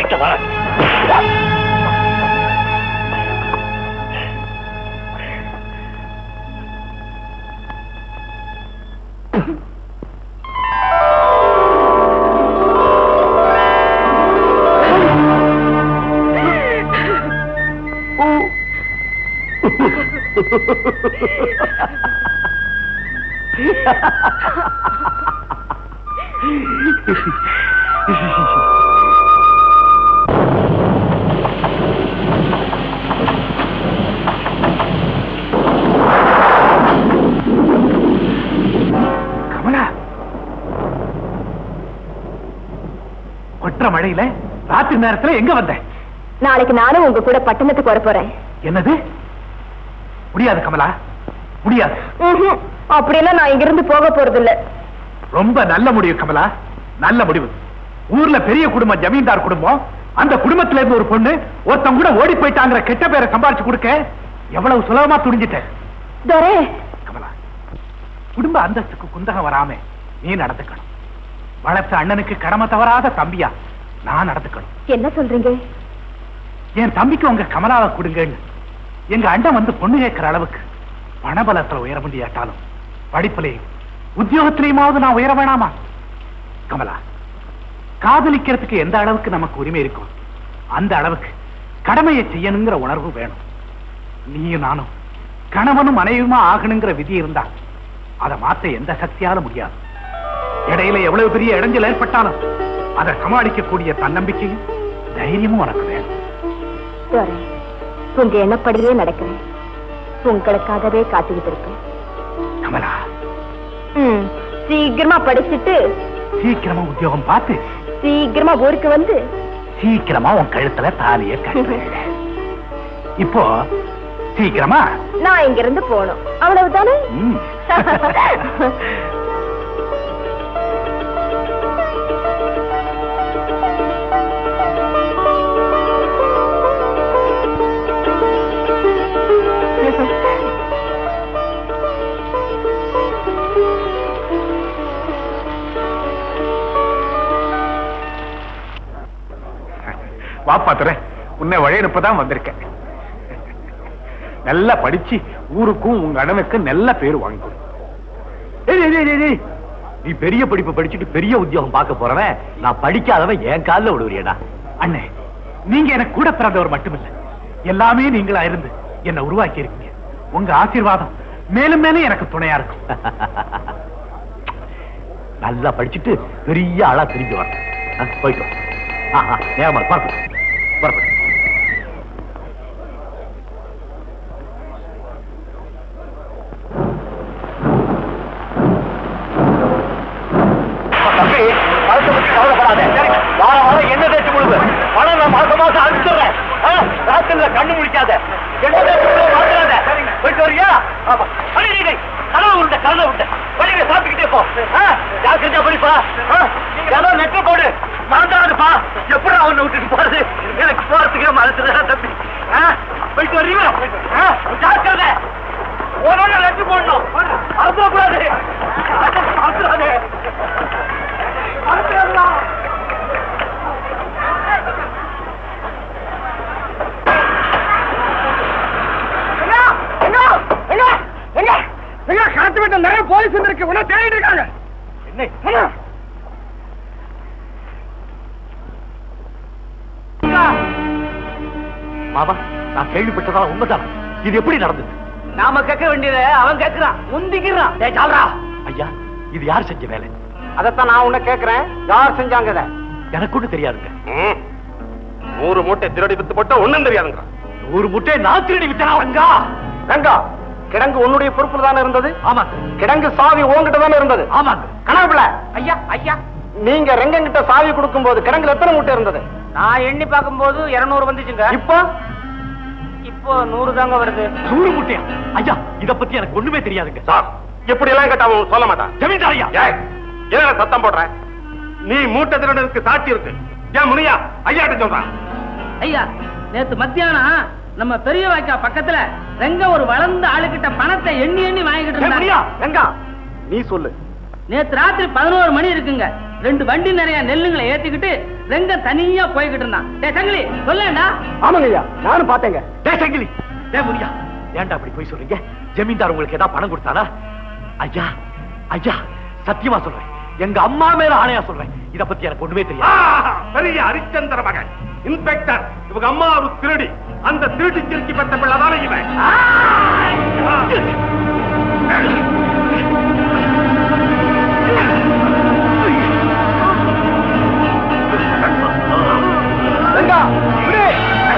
போயிட்டு வா கமலா கொற்ற மழையில ராத்திரி நேரத்துல எங்க வந்த நாளைக்கு நானும் உங்க கூட பட்டணத்துக்கு வர போறேன் என்னது முடியாது கமலா முடியாது அப்படியெல்லாம் நான் இங்கிருந்து போக போறது இல்ல ரொம்ப நல்ல முடிவு கமலா நல்ல முடிவு ஊர்ல பெரிய குடும்பம் ஜமீன்தார் குடும்பம் அந்த குடும்பத்துல இருந்து ஒரு பொண்ணு ஒருத்தன் கூட ஓடி போயிட்டாங்கிற கெட்ட பேரை சம்பாரிச்சு கொடுக்க எவ்வளவு சுலபமா துணிஞ்சிட்டேன் துரை கமலா குடும்ப அந்தஸ்துக்கு குந்தகம் வராம நீ நடந்துக்கணும் வளர்த்த அண்ணனுக்கு கடமை தவறாத தம்பியா நான் நடந்துக்கணும் என்ன சொல்றீங்க என் தம்பிக்கு உங்க கமலாவை கொடுங்கன்னு எங்க அண்ணன் வந்து பொண்ணு கேட்கிற அளவுக்கு பணபலத்துல உயர முடியாட்டாலும் படிப்புலையும் உத்தியோகத்திலையுமாவது நான் உயர வேணாமா கமலா காதலிக்கிறதுக்கு எந்த அளவுக்கு நமக்கு உரிமை இருக்கும் அந்த அளவுக்கு கடமையை செய்யணுங்கிற உணர்வு வேணும் நீயும் நானும் கணவனும் மனைவியுமா ஆகணுங்கிற விதி இருந்தா அதை மாத்த எந்த சக்தியாலும் முடியாது இடையில எவ்வளவு பெரிய இடைஞ்சல் ஏற்பட்டாலும் அதை சமாளிக்கக்கூடிய தன்னம்பிக்கையும் தைரியமும் உனக்கு வேணும் துரை உங்க எண்ணப்படியே நடக்கிறேன் உங்களுக்காகவே காத்துக்கிட்டு இருக்கேன் கமலா ம், சீக்கிரமா படிச்சுட்டு சீக்கிரமா உத்தியோகம் பார்த்து சீக்கிரமா ஊருக்கு வந்து சீக்கிரமா உன் கழுத்துல தாலிய கட்டுறேன் இப்போ சீக்கிரமா நான் இங்க இருந்து போகணும் அவ்வளவுதானே ம். வாப்பா துரை உன்னை வழியனுப்பதான் வந்திருக்கேன் நல்லா படிச்சு ஊருக்கும் உங்க அண்ணனுக்கும் நல்ல பேர் வாங்கி கொடு ஏய், ஏய், ஏய், ஏய், ஏய். நீ பெரிய படிப்பு படிச்சுட்டு பெரிய உத்தியோகம் பார்க்க போறவன் நான் படிக்காதவன் என் காலில் விடுவியடா அண்ணே நீங்க எனக்கு கூட பிறந்தவர் மட்டுமில்ல எல்லாமே நீங்களா இருந்து என்ன உருவாக்கி இருக்கீங்க உங்க ஆசீர்வாதம் மேலும் மேலும் எனக்கு துணையா இருக்கும் நல்லா படிச்சுட்டு பெரிய ஆளா திரும்பி வரணும் போயிட்டு வா. ஆ, ஆ, நேரமா பார்ப்போம் புறப்படு தம்பி பணத்தை பத்தி கவலைப்படாத வார வாரம் என்ன தேய்ச்சி முழுது பணம் நான் மாசம் மாசம் அனுப்பிச்சுடுறேன் ஆ, ராத்திரில கண்ணு முடிக்காத என்ன தேய்ச்சி முழுவ மாத்திராத போயிட்டு வரியா ஆமா அடி, அடி, அடி. கனவு உண்ட கனவு உண்ட வழியில சாப்பிட்டுக்கிட்டே போ ஆ, ஜாக்கிரதையா படிப்பா ஆ, ஏதோ நெட்டு போடு மறந்துடாதுப்பா எப்படி அவனை விட்டுட்டு போறது எனக்கு போறதுக்கே மனசுல தம்பி ஆ, போயிட்டு வர்றீங்களா ஆ, ஜாக்கிரதை ஒரு ஒண்ணு லெட்டு போடணும் மறந்துடக்கூடாது மறந்துடாது கடத்து விட்ட நிறைய போலீஸ் இருக்கு உன்ன தேடிட்டு இருக்காங்க என்ன மாமா நான் கேள்விப்பட்டதா உண்மைதான் இது எப்படி நடந்தது நாம கேட்க வேண்டியத அவன் கேட்கிறான் முந்திக்கிறான் டேய் சால்ரா ஐயா இது யார் செஞ்ச வேலை அதத்தான் நான் உன்ன கேக்குறேன் யார் செஞ்சாங்க இத எனக்கு ஒண்ணு தெரியாதுங்க ம். நூறு மூட்டை திருடி வித்து போட்டா ஒண்ணும் தெரியாதுங்க ஒரு முட்டையை நான் திருடி வித்தனா ரங்கா ரங்கா கிடங்கு உன்னுடைய பொறுப்புல தானே இருந்தது ஆமாங்க கிடங்கு சாவி உன்கிட்ட தானே இருந்தது ஆமாங்க கனவுல ஐயா ஐயா நீங்க ரெங்கங்கிட்ட சாவி கொடுக்கும்போது கிடங்குல எத்தனை மூட்டை இருந்தது நான் எண்ணி பார்க்கும்போது 200 வந்துச்சுங்க இப்போ இப்போ நூறு தாங்க வருது நூறு முட்டையா ஐயா இத பத்தி எனக்கு ஒண்ணுமே தெரியாதுங்க சார் எப்படி எல்லாம் கேட்டா அவன் சொல்ல மாட்டான் ஜமீன்தார் ஐயா ஏய், என்ன சத்தம் போடுற நீ மூட்டை திருடனுக்கு சாட்சி இருக்கு ஏன் முனியா ஐயாட்ட சொல்றான் ஐயா நேத்து மத்தியானம் நம்ம பெரிய வாய்க்கா பக்கத்துல ரெங்க ஒரு வளர்ந்த ஆளுகிட்ட பணத்தை எண்ணி எண்ணி வாங்கிட்டு ஏய், முனியா, இருந்தாங்க ரங்கா நீ சொல்லு நேத்து ராத்திரி பதினோரு மணி இருக்குங்க ரெண்டு வண்டி நிறைய நெல்லுங்களை ஏத்திக்கிட்டு ரெங்க தனியா போய்கிட்டு இருந்தான் டேய் சங்கிலி சொல்லேண்டா ஆமாங்க ஐயா நானும் பாத்தேங்க டே சங்கிலி டே முனியா ஏன்டா அப்படி போய் சொல்றீங்க ஜமீன்தார் உங்களுக்கு ஏதாவது பணம் கொடுத்தானா ஐயா ஐயா சத்தியமா சொல்றேன் எங்க அம்மா மேல ஆணையா சொல்றேன் இத பத்தி எனக்கு ஒண்ணுமே தெரியாது பெரிய ஹரிச்சந்திர மகன் இன்ஸ்பெக்டர் இவங்க அம்மா ஒரு திருடி அந்த திருடி திருச்சி பெற்ற பிள்ளைதானே இவன் ரெங்கா விடு.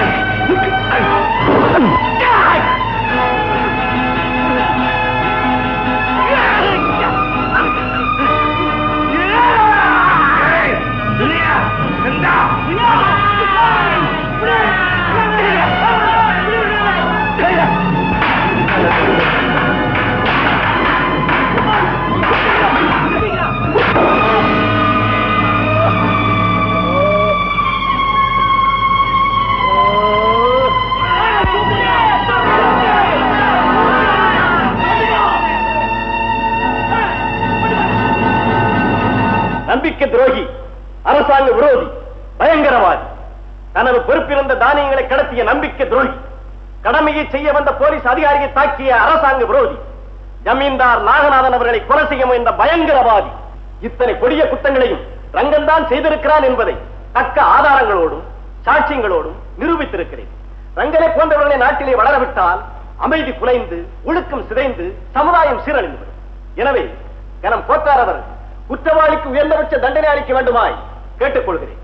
நம்பிக்கை துரோகி அரசாங்க விரோதி பயங்கரவாதி தனது பொறுப்பிருந்த தானியங்களை கடத்திய நம்பிக்கை துரோகி கடமையை செய்ய வந்த போலீஸ் அதிகாரியை தாக்கிய அரசாங்க விரோதி ஜமீன்தார் நாகநாதன் அவர்களை கொலை செய்ய முயன்ற பயங்கரவாதி இத்தனை கொடிய குற்றங்களையும் ரங்கன்தான் செய்திருக்கிறான் என்பதை தக்க ஆதாரங்களோடும் சாட்சியங்களோடும் நிரூபித்திருக்கிறேன் ரங்கனை போன்றவர்களை நாட்டிலே வளரவிட்டால் அமைதி குலைந்து ஒழுக்கம் சிதைந்து சமுதாயம் சீரழிந்துவிடும் எனவே கனம் போற்றாரவர் குற்றவாளிக்கு உயர்ந்தபட்ச தண்டனை அளிக்க வேண்டுமாய் கேட்டுக்கொள்கிறேன்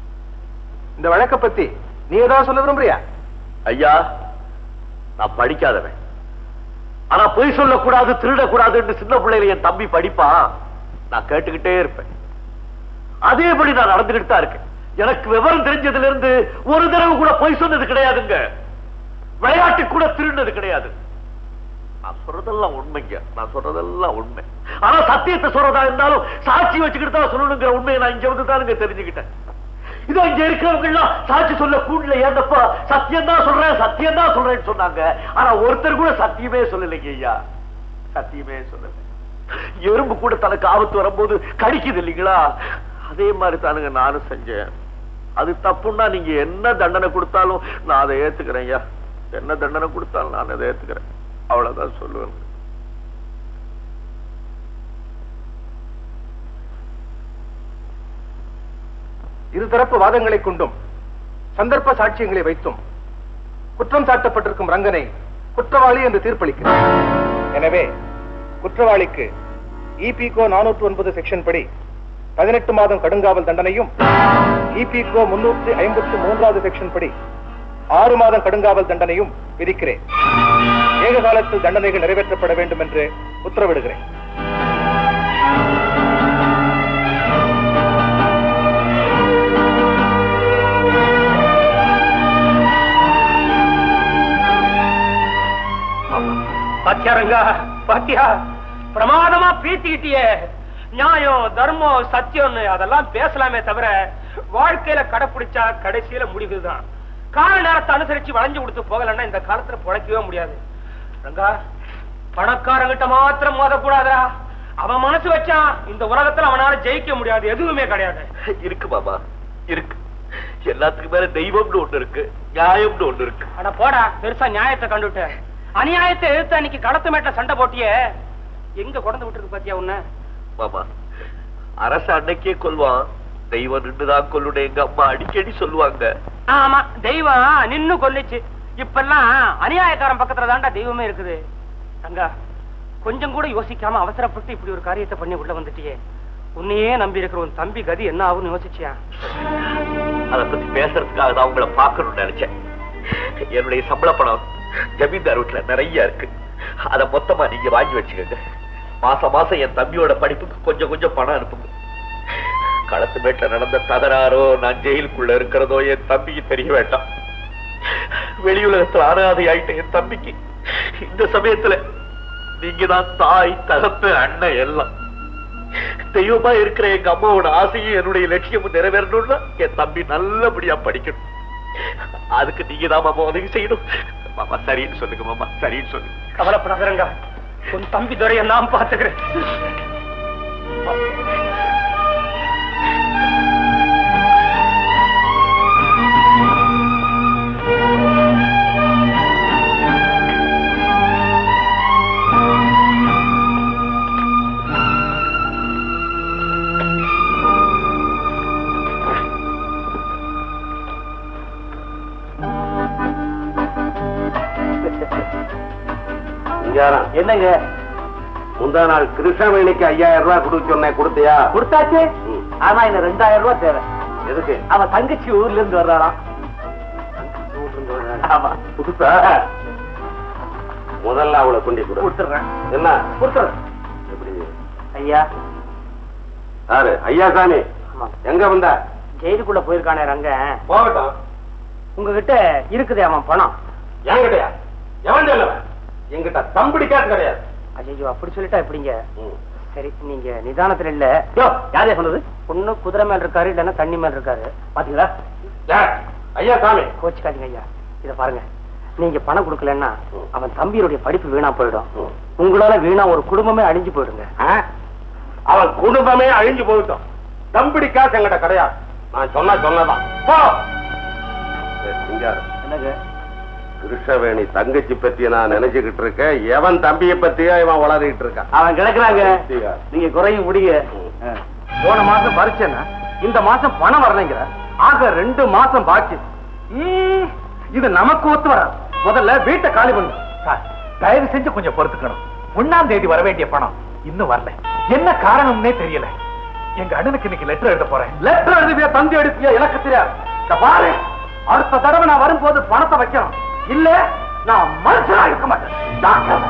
இந்த வழக்க பத்தி நீ ஏதாவது சொல்ல விரும்புறியா ஐயா நான் படிக்காதவன் ஆனா பொய் சொல்லக்கூடாது திருடக்கூடாதுன்னு சின்ன பிள்ளையில என் தம்பி படிப்பான் நான் கேட்டுக்கிட்டே இருப்பேன் அதேபடி நான் நடந்துகிட்டு தான் இருக்கேன் எனக்கு விவரம் தெரிஞ்சதுல இருந்து ஒரு தடவை கூட பொய் சொன்னது கிடையாதுங்க விளையாட்டு கூட திருடினது கிடையாது நான் சொல்றதெல்லாம் உண்மைங்க நான் சொல்றதெல்லாம் உண்மை ஆனா சத்தியத்தை சொல்றதா இருந்தாலும் சாட்சி வச்சுக்கிட்டு தான் சொல்லணுங்கிற உண்மையை நான் இங்க வந்து தானுங்க தெரிஞ்சுக்கிட்டேன் இதோ இங்க இருக்கிறவங்க எல்லாம் சாட்சி சொல்ல கூண்டுல ஏந்தப்ப சத்தியம் தான் சொல்றேன் சத்தியம் தான் சொல்றேன்னு சொன்னாங்க ஆனா ஒருத்தர் கூட சத்தியமே சொல்லலைங்க ஐயா சத்தியமே சொல்லல எறும்பு கூட தனக்கு ஆபத்து வரும்போது கடிக்குது இல்லைங்களா அதே மாதிரி தானுங்க நானும் செஞ்சேன் அது தப்புன்னா நீங்க என்ன தண்டனை கொடுத்தாலும் நான் அதை ஏத்துக்கிறேன் ஐயா என்ன தண்டனை கொடுத்தாலும் நான் அதை ஏத்துக்கிறேன் அவ்வளவுதான் சொல்லுவேன் இருதரப்பு வாதங்களை கொண்டும் சந்தர்ப்ப சாட்சியங்களை வைத்தும் குற்றம் சாட்டப்பட்டிருக்கும் ரங்கனை குற்றவாளி என்று தீர்ப்பளிக்கிறார் எனவே குற்றவாளிக்கு இபிகோ நானூற்று ஒன்பது செக்ஷன் படி பதினெட்டு மாதம் கடுங்காவல் தண்டனையும் இபிகோ முன்னூற்றி ஐம்பத்தி மூன்றாவது செக்ஷன் படி ஆறு மாதம் கடுங்காவல் தண்டனையும் விதிக்கிறேன் ஏக காலத்தில் தண்டனைகள் நிறைவேற்றப்பட வேண்டும் என்று உத்தரவிடுகிறேன் பாத்தியா ரங்கா பாத்தியா பிரமாதமா பேசிக்கிட்டியே நியாயம் தர்மம் சத்தியம்னு அதெல்லாம் பேசலாமே தவிர வாழ்க்கையில கடைப்பிடிச்சா கடைசியில முடிவுதான் கால நேரத்தை அனுசரிச்சு வளைஞ்சு கொடுத்து போகலன்னா இந்த காலத்துல பொழைக்கவே முடியாது ரங்கா பணக்காரங்கிட்ட மாத்திரம் மோதக்கூடாதா அவன் மனசு வச்சான் இந்த உலகத்துல அவனால ஜெயிக்க முடியாது எதுவுமே கிடையாது இருக்கு மாமா இருக்கு எல்லாத்துக்கும் மேல தெய்வம்னு ஒண்ணு இருக்கு நியாயம்னு ஒண்ணு இருக்கு அட போடா பெருசா நியாயத்தை கண்டுட்ட அநியாயத்தை எதிர்த்து அன்னைக்கு களத்து மேட்ட சண்டை போட்டியே எங்க கொண்டு விட்டுருக்கு பாத்தியா உன்ன மாமா அரசு அன்னைக்கே கொல்வான் தெய்வம் நின்றுதான் கொல்லுன்னு எங்க அம்மா அடிக்கடி சொல்லுவாங்க ஆமா தெய்வம் நின்னு கொல்லிச்சு இப்பெல்லாம் அநியாயக்காரன் பக்கத்துல தான்டா தெய்வமே இருக்குது தங்கா கொஞ்சம் கூட யோசிக்காம அவசரப்பட்டு இப்படி ஒரு காரியத்தை பண்ணி உள்ள வந்துட்டியே உன்னையே நம்பி இருக்கிற உன் தம்பி கதி என்ன ஆகும்னு யோசிச்சியா அத பத்தி பேசுறதுக்காக தான் உங்களை பார்க்கணும்னு நினைச்சேன் என்னுடைய சம்பள பணம் ஜமீன்தார் வீட்டுல நிறைய இருக்கு அத மொத்தமா நீங்க வாங்கி வச்சுக்கோங்க மாசம் மாசம் என் தம்பியோட படிப்புக்கு கொஞ்சம் கொஞ்சம் பணம் அனுப்புங்க களத்து மேட்ல நடந்த தகராறோ நான் ஜெயிலுக்குள்ள இருக்கிறதோ என் தம்பிக்கு தெரிய வேண்டாம் வெளியுலகத்துல அனாதை ஆயிட்ட என் தம்பிக்கு இந்த சமயத்துல நீங்க தான் தாய் தகப்பு அண்ணன் எல்லாம் தெய்வமா இருக்கிற எங்க அம்மாவோட ஆசையும் என்னுடைய லட்சியமும் நிறைவேறணும்னா என் தம்பி நல்லபடியா படிக்கணும் அதுக்கு நீங்க தான் மாமா உதவி செய்யணும் மாமா சரின்னு சொல்லுங்க மாமா சரின்னு சொல்லுங்க கவலைப்படாதரங்க உன் தம்பி துறைய நான் பாத்துக்கிறேன் சிங்காரம் என்னங்க முந்தா நாள் கிருஷ்ணவேணிக்கு ஐயாயிரம் ரூபாய் கொடுக்க சொன்னேன் கொடுத்தியா கொடுத்தாச்சு ம். ஆனா இந்த ரெண்டாயிரம் ரூபாய் தேவை எதுக்கு அவன் தங்கச்சி ஊர்ல இருந்து வர்றாளாம் ஆமா புதுசா முதல்ல அவளை கொண்டு கொடு கொடுத்துறேன் என்ன கொடுத்துறேன் எப்படி ஐயா யாரு ஐயா சாமி ஆமா. எங்க வந்த ஜெயிலுக்குள்ள போயிருக்கானே ரங்க போகட்டும் உங்ககிட்ட இருக்குது அவன் பணம் என்கிட்டயா எவன் சொல்லுவன் என்கிட்ட தம்படி காசு கிடையாது ஐயோ அப்படி சொல்லிட்டா எப்படிங்க ம். சரி நீங்க நிதானத்துல இல்ல யோ யாரே சொன்னது பொண்ணு குதிரை மேல இருக்காரு இல்லன்னா தண்ணி மேல இருக்காரு பாத்தீங்களா யார்? ஐயா சாமி கோச்சுக்காதீங்க ஐயா இத பாருங்க நீங்க பணம் கொடுக்கலன்னா ம். அவன் தம்பியுடைய படிப்பு வீணா போயிடும் ம். உங்களால வீணா ஒரு குடும்பமே அழிஞ்சு போயிடுங்க ஆ? அவன் குடும்பமே அழிஞ்சு போயிட்டோம் தம்படி காசு என்கிட்ட கிடையாது நான் சொன்னா சொன்னதான் போ ஏய், சிங்காரம் என்னங்க கிருஷ்ணவேணி தங்கச்சி பத்தி நான் நினைச்சுக்கிட்டு இருக்கேன் எவன் தம்பியை பத்தியா இவன் வளரிட்டு இருக்கான் அவன் கிடக்குறாங்க சரியா? நீங்க குறையும் முடிங்க ம். போன மாசம் பரிச்சேன்னா இந்த மாசம் பணம் வரலைங்கிற ஆக ரெண்டு மாசம் பாக்கி ம், இது நமக்கு ஒத்து வராது முதல்ல வீட்டை காலி பண்ணு சார் தயவு செஞ்சு கொஞ்சம் பொறுத்துக்கணும் ஒண்ணாம் தேதி வர வேண்டிய பணம் இன்னும் வரல என்ன காரணம்னே தெரியல எங்க அண்ணனுக்கு இன்னைக்கு லெட்டர் எழுத போறேன் லெட்டர் எழுதுவியா தந்தி எடுப்பியா எனக்கு தெரியாது இத பாரு அடுத்த தடவை நான் வரும்போது பணத்தை வைக்கணும் இல்ல நான் மனுஷனா இருக்க மாட்டேன் டாக்டர்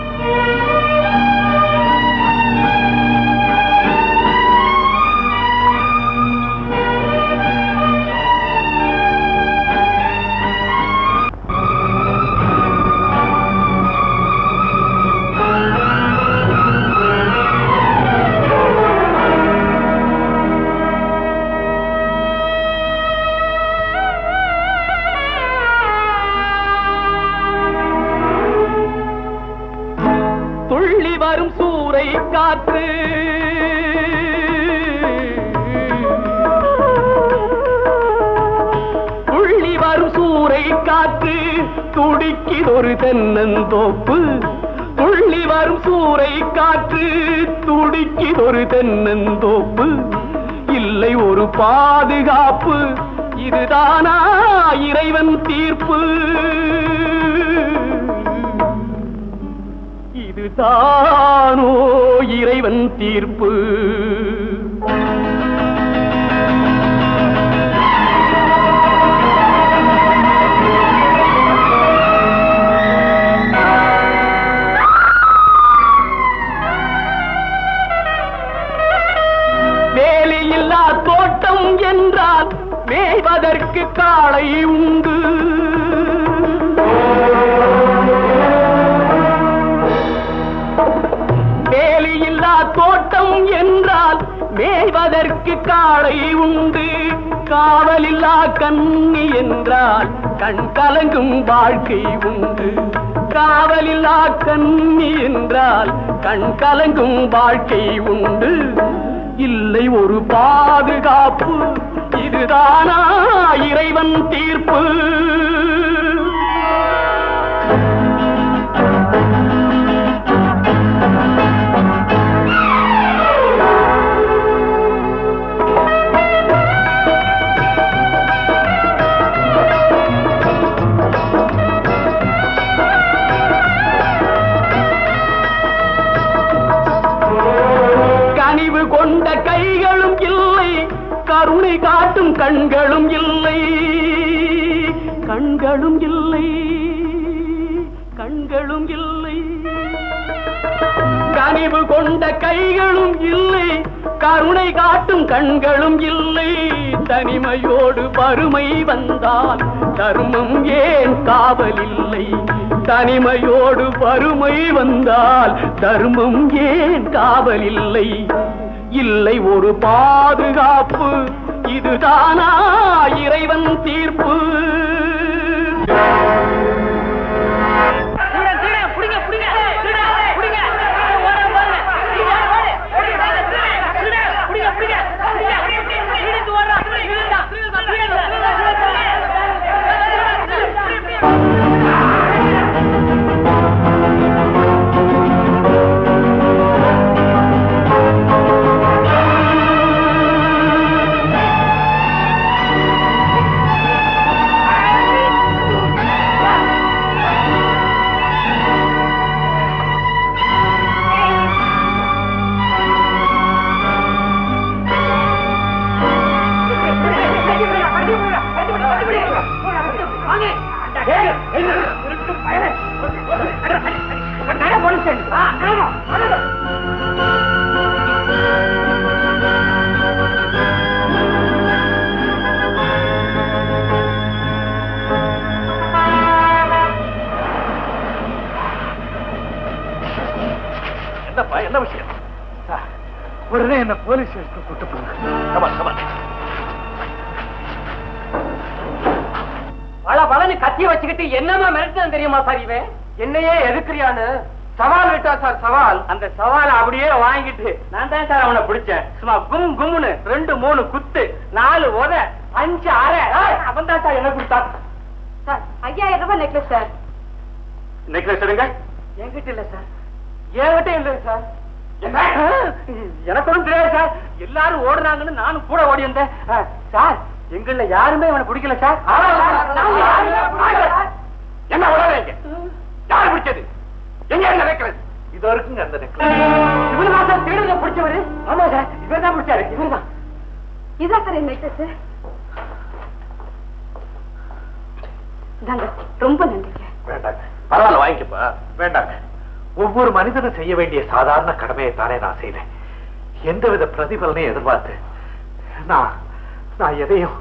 துள்ளி வரும் சூறை காற்று துள்ளி வரும் சூறை காற்று துடிக்கிதொரு தென்னந்தோப்பு துள்ளி வரும் சூறை காற்று துடிக்கிதொரு தென்னந்தோப்பு இல்லை ஒரு பாதுகாப்பு இதுதானா இறைவன் தீர்ப்பு இதுதானோ இறைவன் தீர்ப்பு வேலியில்லா தோட்டம் என்றால் மேய்வதற்கு காளை உண்டு வேலியில்லா தோட்டம் என்றால் மேய்வதற்கு காளை உண்டு காவலில்லா கண்ணி என்றால் கண் கலங்கும் வாழ்க்கை உண்டு காவலில்லா கண்ணி என்றால் கண் கலங்கும் வாழ்க்கை உண்டு இல்லை ஒரு பாதுகாப்பு இதுதானா இறைவன் தீர்ப்பு கனிவு கொண்ட கைகளும் இல்லை கருணை காட்டும் கண்களும் இல்லை கண்களும் இல்லை கண்களும் இல்லை கனிவு கொண்ட கைகளும் இல்லை கருணை காட்டும் கண்களும் இல்லை தனிமையோடு வறுமை வந்தால் தர்மம் ஏன் காவல் இல்லை தனிமையோடு வறுமை வந்தால் தர்மம் ஏன் காவல் இல்லை இல்லை ஒரு பாதுகாப்பு இதுதானா இறைவன் தீர்ப்பு ஆ என்னப்பா என்ன விஷயம் உடனே என்ன போலீஸ் ஸ்டேஷனுக்கு கூட்டு போங்க கமா கமா பல பலன்னு கத்திய வச்சுக்கிட்டு என்னமா மிரட்டுன்னு தெரியுமா சார் இவன் என்னையே எதுக்குறியான்னு சவால் விட்டா சார் சவால் அந்த சவாலை அப்படியே வாங்கிட்டு நான் தான் சார் அவனை பிடிச்சேன் சும்மா கும் கும்னு ரெண்டு மூணு குத்து நாலு உத அஞ்சு அரை அவன் தான் சார் என்ன கொடுத்தான் சார் ஐயாயிரம் ரூபாய் நெக்லஸ் சார் நெக்லஸ் எடுங்க என்கிட்ட இல்ல சார் என்கிட்ட இல்ல சார் என்ன? எனக்கு ஒண்ணும் தெரியாது சார் எல்லாரும் ஓடுனாங்கன்னு நானும் கூட ஓடி வந்தேன் ஆ, சார் எங்கள யாருமே இவனை பிடிக்கல சார் நாங்க யாருமே பிடிக்கல. என்ன உடனே யாரு பிடிச்சது எங்க என்ன நெக்லஸ் இது இருக்குங்க அந்த நெக்லஸ் இவரு தான் சார் திருடுங்க பிடிச்சவரு ஆமா சார் இவர் தான் பிடிச்சாரு இவர் தான் இதான் சார் என் நெக்லஸ் தாங்க ரொம்ப நன்றிங்க வேண்டாங்க பரவாயில்ல வாங்கிக்கப்பா வேண்டாங்க ஒவ்வொரு மனிதனும் செய்ய வேண்டிய சாதாரண கடமையை தானே நான் செய்தேன் எந்தவித பிரதிபலனையும் எதிர்பார்த்து நான் நான் எதையும்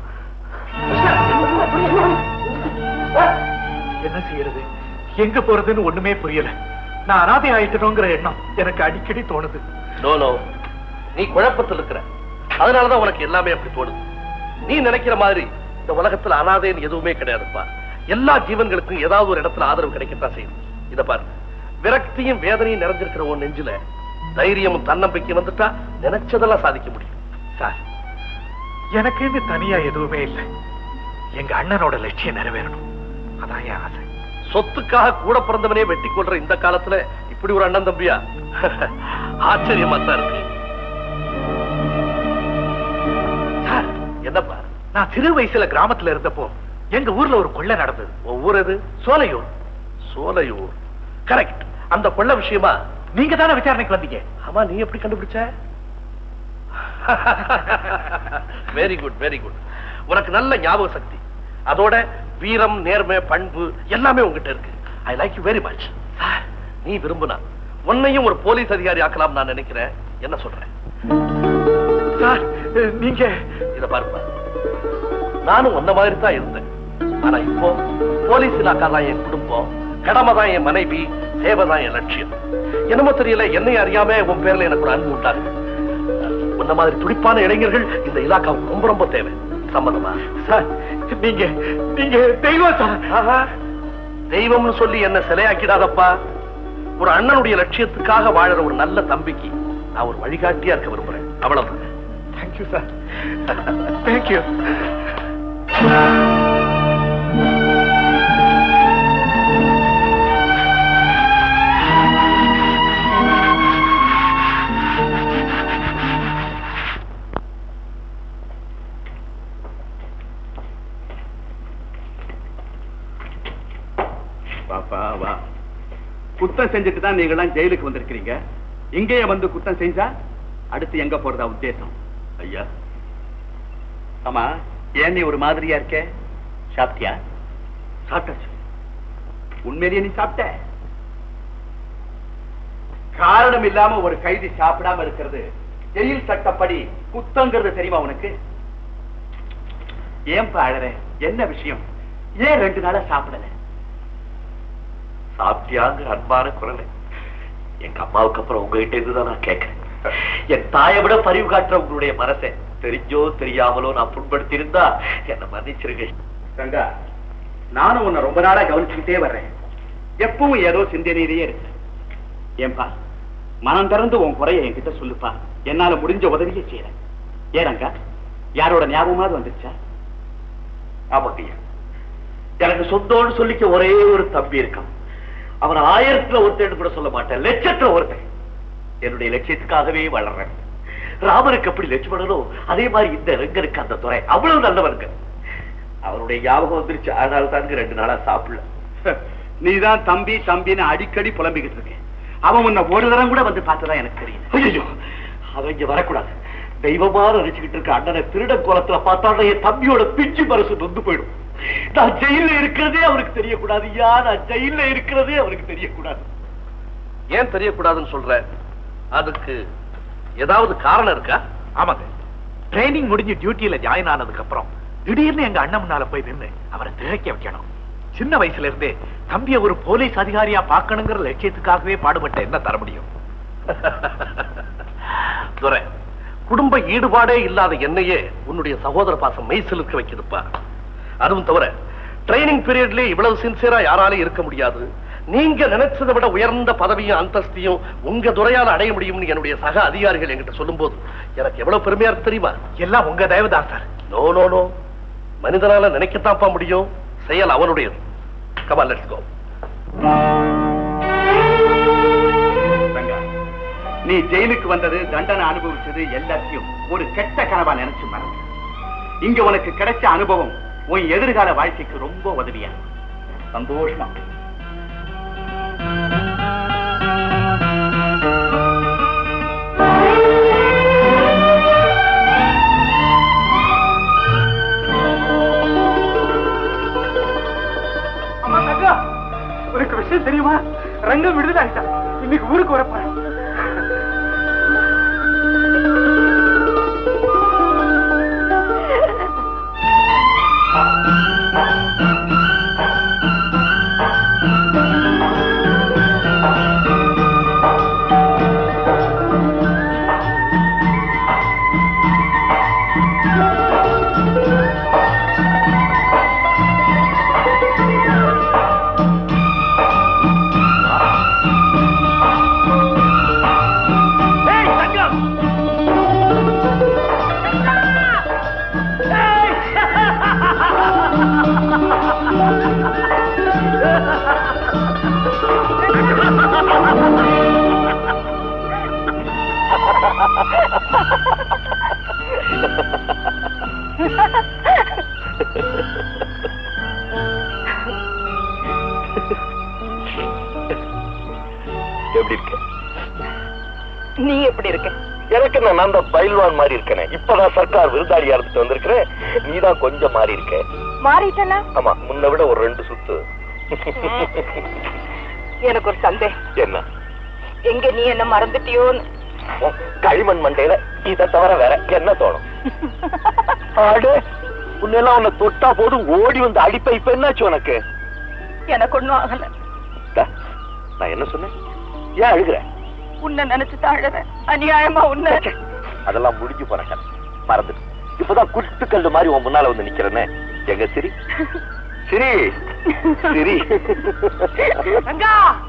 என்ன செய்யறது எங்க போறதுன்னு ஒண்ணுமே புரியல நான் அனாதை ஆயிட்டணுங்கிற எண்ணம் எனக்கு அடிக்கடி தோணுது நோ நோ நீ குழப்பத்தில் இருக்கிற அதனாலதான் உனக்கு எல்லாமே அப்படி தோணுது நீ நினைக்கிற மாதிரி இந்த உலகத்துல அனாதைன்னு எதுவுமே கிடையாதுப்பா எல்லா ஜீவன்களுக்கும் ஏதாவது ஒரு இடத்துல ஆதரவு கிடைக்கத்தான் செய்யும் இத பாரு விரக்தியும் வேதனையும் நிறைஞ்சிருக்கிற உன் நெஞ்சில தைரியமும் தன்னம்பிக்கை வந்துட்டா நினைச்சதெல்லாம் சாதிக்க முடியும் சார் எனக்குன்னு தனியா எதுவுமே இல்லை எங்க அண்ணனோட லட்சியம் நிறைவேறணும் அதான் என் ஆசை சொத்துக்காக கூட பிறந்தவனே வெட்டி கொள்ற இந்த காலத்துல இப்படி ஒரு அண்ணன் தம்பியா ஆச்சரியமா தான் இருக்கு சார் என்னப்பா நான் சிறு வயசுல கிராமத்துல இருந்தப்போ எங்க ஊர்ல ஒரு கொள்ளை நடந்தது ஒவ்வொரு இது சோலையூர் சோலையூர் கரெக்ட் அந்த கொள்ள விஷயமா நீங்க தானே விசாரணைக்கு வந்தீங்க ஆமா நீ எப்படி கண்டுபிடிச்ச வெரி குட் வெரி குட் உனக்கு நல்ல ஞாபக சக்தி அதோட வீரம் நேர்மை பண்பு எல்லாமே உங்ககிட்ட இருக்கு I like you very much நீ விரும்புனா உன்னையும் ஒரு போலீஸ் அதிகாரி ஆக்கலாம் நான் நினைக்கிறேன் என்ன சொல்றேன் சார் நீங்க இத பாருப்பா நானும் உன்ன மாதிரி தான் இருந்தேன் ஆனா இப்போ போலீஸ் இலாக்கா தான் என் குடும்பம் கடமை தான் என் மனைவி சேவை தான் என் லட்சியம் என்னமோ தெரியல என்னை அறியாம உன் பேர்ல எனக்கு ஒரு அன்பு உண்டாகுது உன்ன மாதிரி துடிப்பான இளைஞர்கள் இந்த இலாக்காவுக்கு ரொம்ப ரொம்ப தேவை சம்மதமா சார் நீங்க நீங்க தெய்வம் சார் ஆஹா. தெய்வம்னு சொல்லி என்ன சிலையாக்கிடாதப்பா ஒரு அண்ணனுடைய லட்சியத்துக்காக வாழற ஒரு நல்ல தம்பிக்கு நான் ஒரு வழிகாட்டியா இருக்க விரும்புறேன் அவ்வளவுதான் தேங்க்யூ சார் தேங்க்யூ பாப்பா வா குத்தம் செஞ்சுட்டு தான் நீங்களாம் ஜெயிலுக்கு வந்திருக்கிறீங்க இங்கேயே வந்து குத்தம் செஞ்சா அடுத்து எங்க போறதா உத்தேசம் ஐயா ஆமா ஏன் நீ ஒரு மாதிரியா இருக்க சாப்பிட்டியா சாப்பிட்டாச்சு உண்மையிலேயே நீ சாப்பிட்ட காரணம் இல்லாம ஒரு கைதி சாப்பிடாம இருக்கிறது ஜெயில் சட்டப்படி குத்தங்கிறது தெரியுமா உனக்கு ஏன் அழற என்ன விஷயம் ஏன் ரெண்டு நாளா சாப்பிடல சாப்பிட்டியாங்கிற அன்பான குரல் எங்க அம்மாவுக்கு அப்புறம் உங்ககிட்ட இருந்துதான் நான் கேட்கிறேன் என் தாயை விட பரிவு காட்டுற உங்களுடைய மனசை தெரிஞ்சோ தெரியாமலோ நான் புண்படுத்தி இருந்தா என்ன மன்னிச்சிருங்க ரங்கா நானும் உன்னை ரொம்ப நாளா கவனிச்சுக்கிட்டே வர்றேன் எப்பவும் ஏதோ சிந்தனையிலேயே இருக்கு ஏன்பா மனம் திறந்து உன் குறைய என்கிட்ட சொல்லுப்பா என்னால முடிஞ்ச உதவியை செய்யறேன் ஏன் ரங்கா யாரோட ஞாபகமாவது வந்துருச்சா ஆமாங்கய்யா எனக்கு சொந்தம்னு சொல்லிக்க ஒரே ஒரு தம்பி இருக்கான் அவன் ஆயிரத்துல ஒருத்தன் கூட சொல்ல மாட்டேன் லட்சத்துல ஒருத்தன் என்னுடைய லட்சியத்துக்காகவே வளர்றேன் ராமருக்கு எப்படி லட்சுமணனோ அதே மாதிரி இந்த ரங்கனுக்கு அந்த துறை அவ்வளவு நல்லவனுங்க அவருடைய ஞாபகம் வந்துருச்சு அதனால தாங்க ரெண்டு நாளா சாப்பிடல நீதான் தம்பி தம்பின்னு அடிக்கடி புலம்பிக்கிட்டு இருக்க அவன் உன்னை ஒரு தரம் கூட வந்து பார்த்ததா எனக்கு தெரியும் ஐயோ அவன் இங்க வரக்கூடாது தெய்வமா நினைச்சுக்கிட்டு இருக்க அண்ணனை திருட கோலத்துல பார்த்தாலும் என் தம்பியோட பிச்சு மனசு நொந்து போயிடும் நான் ஜெயில இருக்கிறதே அவருக்கு தெரியக்கூடாது யா நான் ஜெயில இருக்கிறதே அவருக்கு தெரியக்கூடாது ஏன் தெரியக்கூடாதுன்னு சொல்ற அதுக்கு ஏதாவது காரணம் இருக்கா ஆமாங்க ட்ரைனிங் முடிஞ்சு டியூட்டியில ஜாயின் ஆனதுக்கு அப்புறம் திடீர்னு எங்க அண்ணன் முன்னால போய் நின்னு அவரை திகைக்க வைக்கணும் சின்ன வயசுல இருந்தே தம்பிய ஒரு போலீஸ் அதிகாரியா பார்க்கணுங்கிற லட்சியத்துக்காகவே பாடுபட்ட என்ன தர முடியும் துரை குடும்ப ஈடுபாடே இல்லாத என்னையே உன்னுடைய சகோதர பாசம் மெய்சிலுக்க வைக்குதுப்பா அதுவும் தவிர ட்ரைனிங் பீரியட்லயே இவ்வளவு சின்சியரா யாராலையும் இருக்க முடியாது நீங்க நினைச்சதை விட உயர்ந்த பதவியும் அந்தஸ்தையும் உங்க துறையால அடைய முடியும்னு என்னுடைய சக அதிகாரிகள் என்கிட்ட சொல்லும்போது எனக்கு எவ்வளவு பெருமையா இருக்கு தெரியுமா எல்லாம் உங்க தயவுதான் சார் நோ நோ நோ மனிதனால நினைக்கத்தான்ப்பா முடியும் செயல் அவனுடையது கமான் லெட்ஸ் கோ ரங்கா நீ ஜெயிலுக்கு வந்தது தண்டனை அனுபவிச்சது எல்லாத்தையும் ஒரு கெட்ட கனவா நினைச்சு மறந்து இங்க உனக்கு கிடைச்ச அனுபவம் உன் எதிர்கால வாழ்க்கைக்கு ரொம்ப உதவியா இருக்கும். சந்தோஷமா அம்மா தங்கா உனக்கு விஷயம் தெரியுமா ரங்கம் விடுதலை ஆயிட்டான் இன்னைக்கு ஊருக்கு வரப்போறேன் எப்படி இருக்க நீ எப்படி இருக்க எனக்கு நான் அந்த பயில்வான் மாதிரி இருக்கேனே இப்பதான் சர்க்கார் விருதாளியா இருந்துட்டு வந்திருக்கிறேன் நீதான் கொஞ்சம் மாறி இருக்க மாறிட்டனா ஆமா முன்ன விட ஒரு ரெண்டு சுத்து எனக்கு ஒரு சந்தேகம் என்ன எங்க நீ என்ன மறந்துட்டியோன்னு உன் களிமண் மண்டையில இதை தவிர வேற என்ன தோணும் ஆடு உன்னெல்லாம் உன்னை தொட்டா போதும் ஓடி வந்து அடிப்ப இப்ப என்னாச்சு உனக்கு எனக்கு ஒண்ணும் ஆகல டா, நான் என்ன சொன்னேன் ஏன் அழுகுற உன்னை நினைச்சு தாழறேன் அநியாயமா உன்னை அதெல்லாம் முடிஞ்சு போன கதை மறந்துட்டு இப்பதான் குட்டுக்கல்லு மாதிரி உன் முன்னால வந்து நிக்கிறேனே எங்க சிரி சிரி சிரி ரங்கா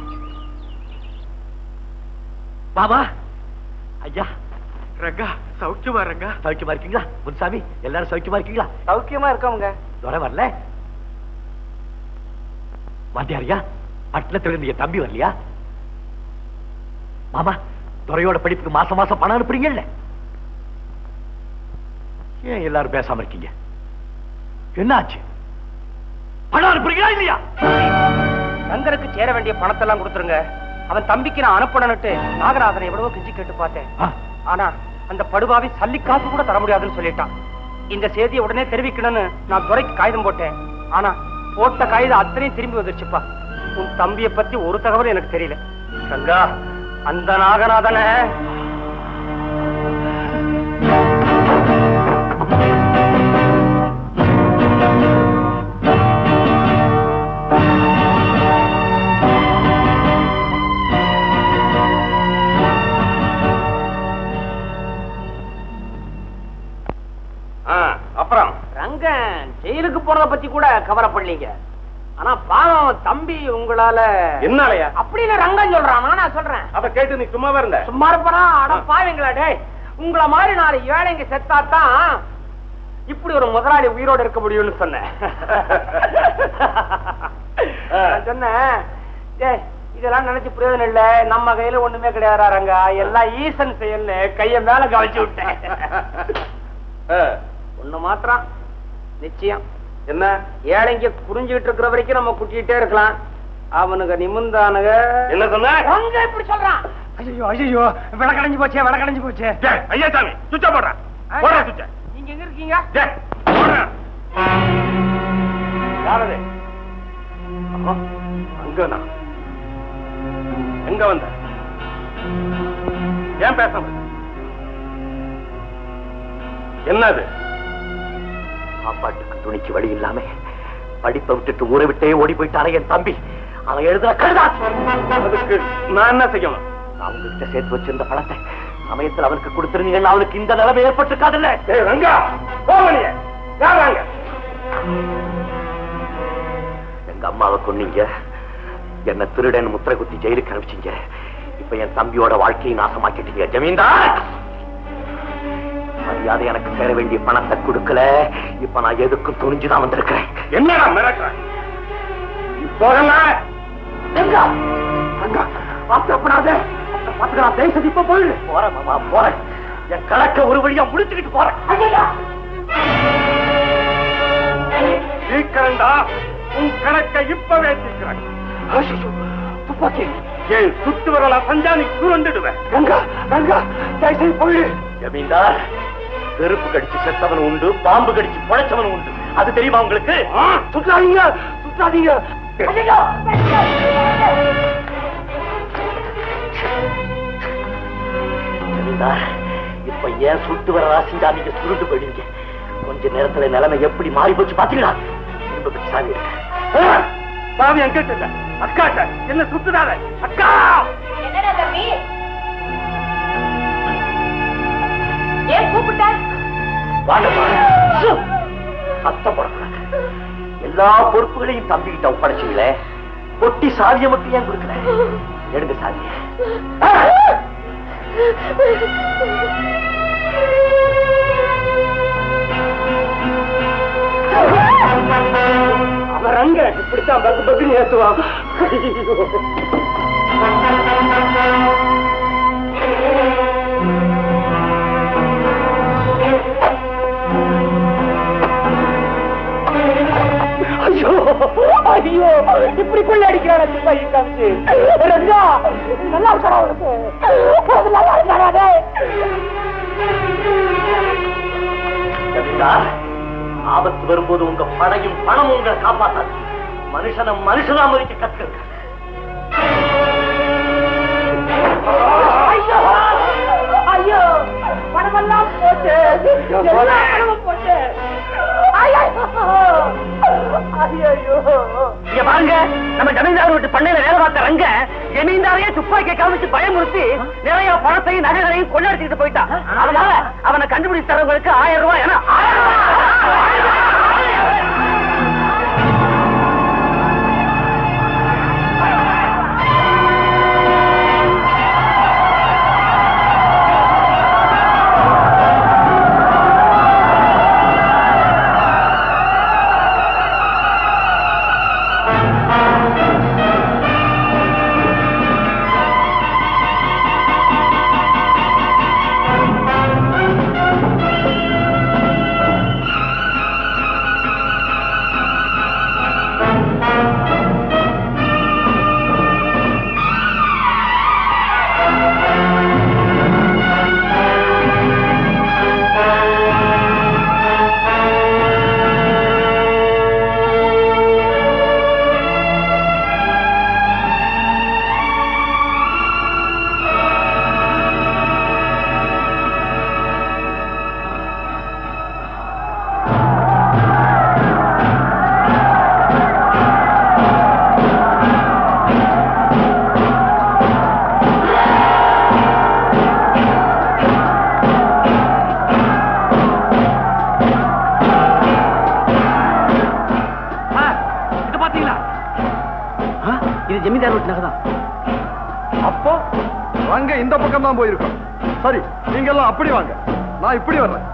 பாபா ஐயா ரங்கா சௌக்கியமா ரங்கா சௌக்கியமா இருக்கீங்களா முன்சாமி எல்லாரும் சௌக்கியமா இருக்கீங்களா சௌக்கியமா இருக்கவங்க துறை வரல வாத்தியாரியா பட்டணத்துல இருந்து என் தம்பி வரலையா மாமா துறையோட படிப்புக்கு மாசம் மாசம் பணம் அனுப்புறீங்கல்ல ஏன் எல்லாரும் பேசாம இருக்கீங்க என்னாச்சு பணம் அனுப்புறீங்களா இல்லையா சங்கருக்கு சேர வேண்டிய பணத்தை எல்லாம் கொடுத்துருங்க அவன் தம்பிக்கு நான் அனுப்பணும்னுட்டு நாகராஜனை எவ்வளவோ கெஞ்சி கேட்டு பார்த்தேன் ஆ, ஆனா அந்த படுபாவி சல்லி காசு கூட தர முடியாதுன்னு சொல்லிட்டான் இந்த செய்தியை உடனே தெரிவிக்கணும்னு நான் துரைக்கு காகிதம் போட்டேன் ஆனா போட்ட காகிதம் அத்தனையும் திரும்பி வந்துருச்சுப்பா உன் தம்பியை பத்தி ஒரு தகவல் எனக்கு தெரியல ரங்கா அந்த நாகநாதனை ஆ, அப்புறம் ரங்கன் ஜெயிலுக்கு போறத பத்தி கூட கவலைப்படலீங்க ஆனா பாவம் அவன் தம்பி உங்களால என்னாலயா அப்படின்னு ரங்கன் சொல்றான் நானா சொல்றேன் அத கேட்டு நீ சும்மாவே இருந்த சும்மா இருப்பனா அட பாவீங்களா டேய் உங்கள மாதிரி நாலு ஏழைங்க செத்தாதான் இப்படி ஒரு முதலாளி உயிரோட இருக்க முடியும்னு சொன்னேன் நான் சொன்னேன் டேய் இதெல்லாம் நினைச்சு பிரயோஜனம் இல்ல நம்ம கையில ஒண்ணுமே கிடையாதா ரங்கா எல்லாம் ஈசன் செயல்னு கைய மேல கவச்சு விட்டேன் ஆ, ஒண்ணு மாத்திரம் நிச்சயம் என்ன ஏழைங்க புரிஞ்சுகிட்டு இருக்கிற வரைக்கும் நம்ம குட்டிட்டே இருக்கலாம் அவனுங்க நிமிந்தானுங்க என்ன சொன்ன ரங்க இப்படி சொல்றான் ஐயோ ஐயோ விளக்கடைஞ்சு போச்சே விளக்கடைஞ்சு போச்சே டேய், ஐயா சாமி சுவிட்ச போடுறேன் போடுறேன் சுவிட்ச நீங்க எங்க இருக்கீங்க டேய், போடுறேன் யாரது ஆமா, அங்கதான் எங்க வந்த ஏன் பேச முடியல? என்னது சாப்பாட்டுக்கு துணிக்கு வழி இல்லாம படிப்பை விட்டுட்டு ஊரை விட்டே ஓடி போயிட்டாரே என் தம்பி அவன் எழுதுற கழுதா அதுக்கு நான் என்ன செய்யணும் நான் உங்ககிட்ட சேர்த்து வச்சிருந்த பணத்தை சமயத்தில் அவனுக்கு கொடுத்திருந்தீங்கன்னா அவனுக்கு இந்த நிலைமை ஏற்பட்டிருக்காதுல்ல ரங்கா போவனிய யாராங்க எங்க அம்மாவை கொன்னீங்க என்ன திருடன் முத்திரை குத்தி ஜெயிலுக்கு அனுப்பிச்சீங்க இப்ப என் தம்பியோட வாழ்க்கையை நாசமாக்கிட்டீங்க ஜமீன்தார் மரியாதை எனக்கு சேர வேண்டிய பணத்தை கொடுக்கல இப்ப நான் எதுக்கும் துணிஞ்சுதான் வந்திருக்கிறேன் என்னடா மிரட்டுற போகலாம் ரங்கா ரங்கா ஆத்திரப்படாத பாத்துக்கலாம் தயவுசெய்து இப்ப போயிடு போறேன் மாமா போறேன் என் கணக்க ஒரு வழியா முடிச்சுக்கிட்டு போறேன் சீக்கிரண்டா உன் கணக்கை இப்பவே சீக்கிரம் துப்பாக்கி ஏன் சுத்து வரல சஞ்சானி சுரண்டுடுவேன் ரங்கா ரங்கா தயவுசெய்து போயிடு ஜமீன்தார் செருப்பு கடிச்சு செத்தவன் உண்டு பாம்பு கடிச்சு புழைச்சவன் உண்டு அது தெரியுமா உங்களுக்கு சுற்றாதீங்க சுற்றாதீங்க ஐயையோ! ஜமீன்தார் இப்ப ஏன் சுட்டு வர ராசிந்தா நீங்க சுருண்டு போயிடுங்க கொஞ்ச நேரத்துல நிலைமை எப்படி மாறி போச்சு பாத்தீங்களா திரும்ப போய் சாவி எடுங்க. சாமி எங்கிட்ட இல்ல அக்காட்ட என்ன சுத்துறாத அக்கா என்னடா தம்பி ஏன் கூப்பிட்ட வாங்க வாங்க. சு! சத்தம் போடக்கூடாது எல்லா பொறுப்புகளையும் தம்பிக்கிட்ட ஒப்படைச்சீங்களே பொட்டி சாவியை மட்டும் ஏன் கொடுக்கல எடுங்க சாவியை அவர் அங்க இப்படித்தான் பக்கு பக்கு ஏத்துவான் ஐயோ ஐயோ இப்படி கொள்ள அடிக்கிறான சிப்பாயி காமிச்சு ரங்கா நல்லா இருக்கா உனக்கு அது நல்லா இருக்காடே ஆபத்து வரும்போது உங்க படையும் பணமும் உங்களை காப்பாத்தாது மனுஷனை மனுஷனா மதிக்க கத்துக்க ஐயோ ஐயோ பணமெல்லாம் போச்சு எல்லா பணமும் போச்சு இங்க பாருங்க நம்ம ஜமீன்தார் வீட்டு பண்ணையில வேலை பார்த்த ரங்க ஜமீன்தாரையே துப்பாக்கியை காமிச்சு பயமுறுத்தி நிறைய பணத்தையும் நகைகளையும் கொள்ளடிச்சுட்டு போயிட்டான் அதனால அவனை கண்டுபிடிச்சு தரவங்களுக்கு ஆயிரம் ரூபாய் ஏன்னா இது பாத்தீங்களா இது ஜமீன்தார் வீட்டு நகைதான் அப்போ ரங்க இந்த பக்கம் தான் போயிருக்கோம் சரி நீங்க எல்லாம் அப்படி வாங்க நான் இப்படி வர்றேன்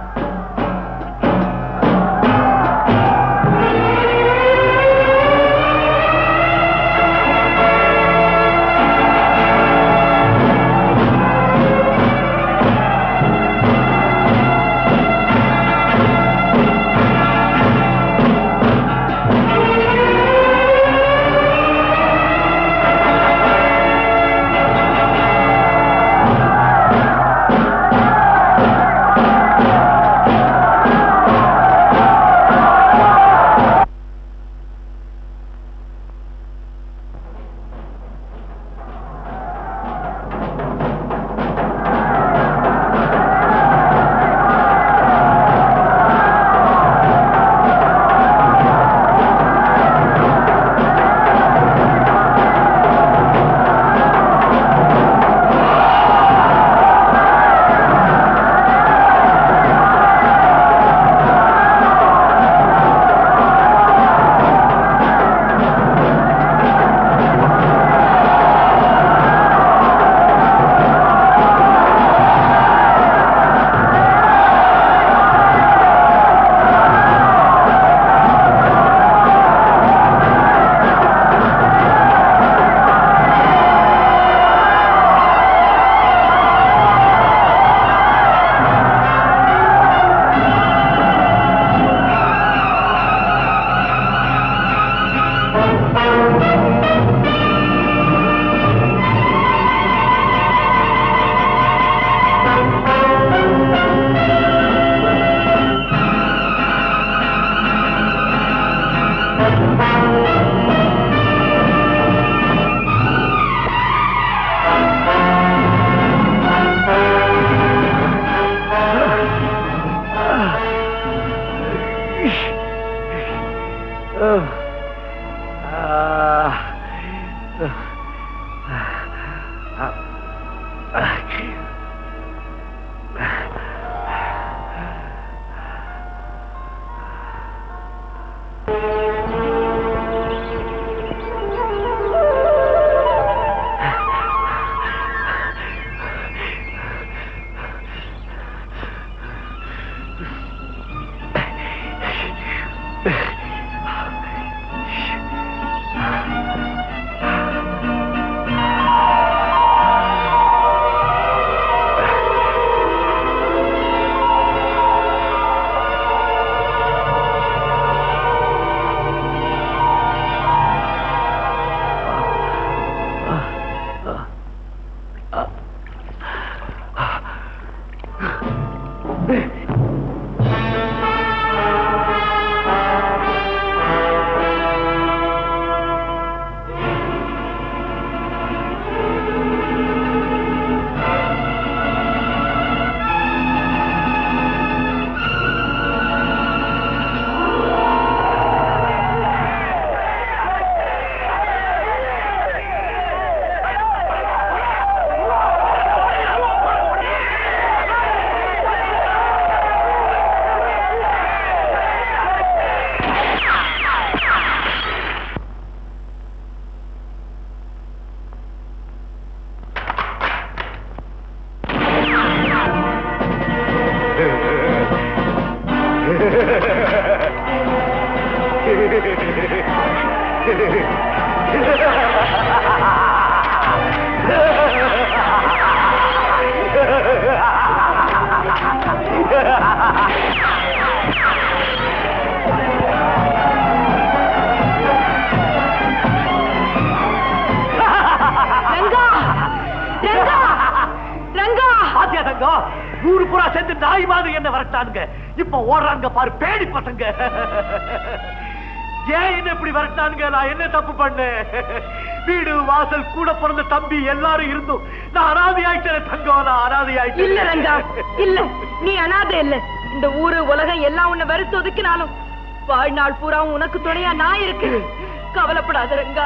ஆ ரங்கா ரங்கா ரங்கா பாத்தியா தங்கம் நூறு புறா சேர்ந்து நாய் மாதிரி என்ன வரட்டானுங்க இப்ப ஓடுறாங்க பாரு பேடி பசங்க ஏன் என்ன இப்படி வரட்டானுங்க நான் என்ன தப்பு பண்ணேன் வீடு வாசல் கூட பிறந்த தம்பி எல்லாரும் இருந்தும் நான் அனாதை ஆயிட்டேன் தங்கம் நான் அனாதை ஆயிட்டேன் இல்ல ரங்கா இல்ல நீ அனாதை இல்ல இந்த ஊரு உலகம் எல்லாம் உன்னை வெறுத்து ஒதுக்கினாலும் வாழ்நாள் பூரா உனக்கு துணையா நான் இருக்கேன் கவலைப்படாத ரங்கா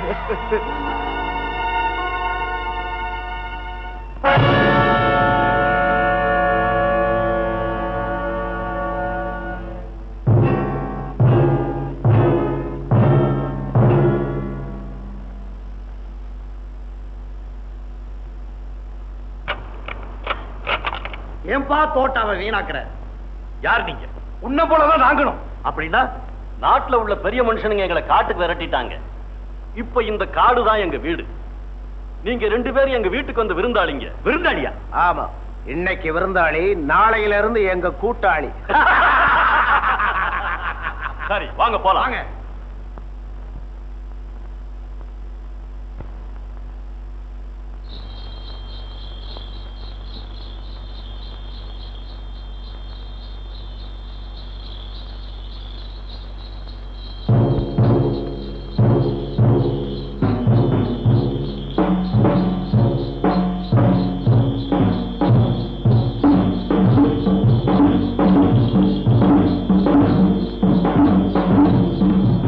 ஏன்பா தோட்டாவை வீணாக்குற யார் நீங்க உன்ன போலதான் நாங்களும் அப்படின்னா நாட்டுல உள்ள பெரிய மனுஷனுங்க எங்களை காட்டுக்கு விரட்டிட்டாங்க இப்ப இந்த காடு தான் எங்க வீடு நீங்க ரெண்டு பேரும் எங்க வீட்டுக்கு வந்து விருந்தாளிங்க விருந்தாளியா ஆமா இன்னைக்கு விருந்தாளி நாளையில இருந்து எங்க கூட்டாளி சரி வாங்க போலாம் வாங்க ஆ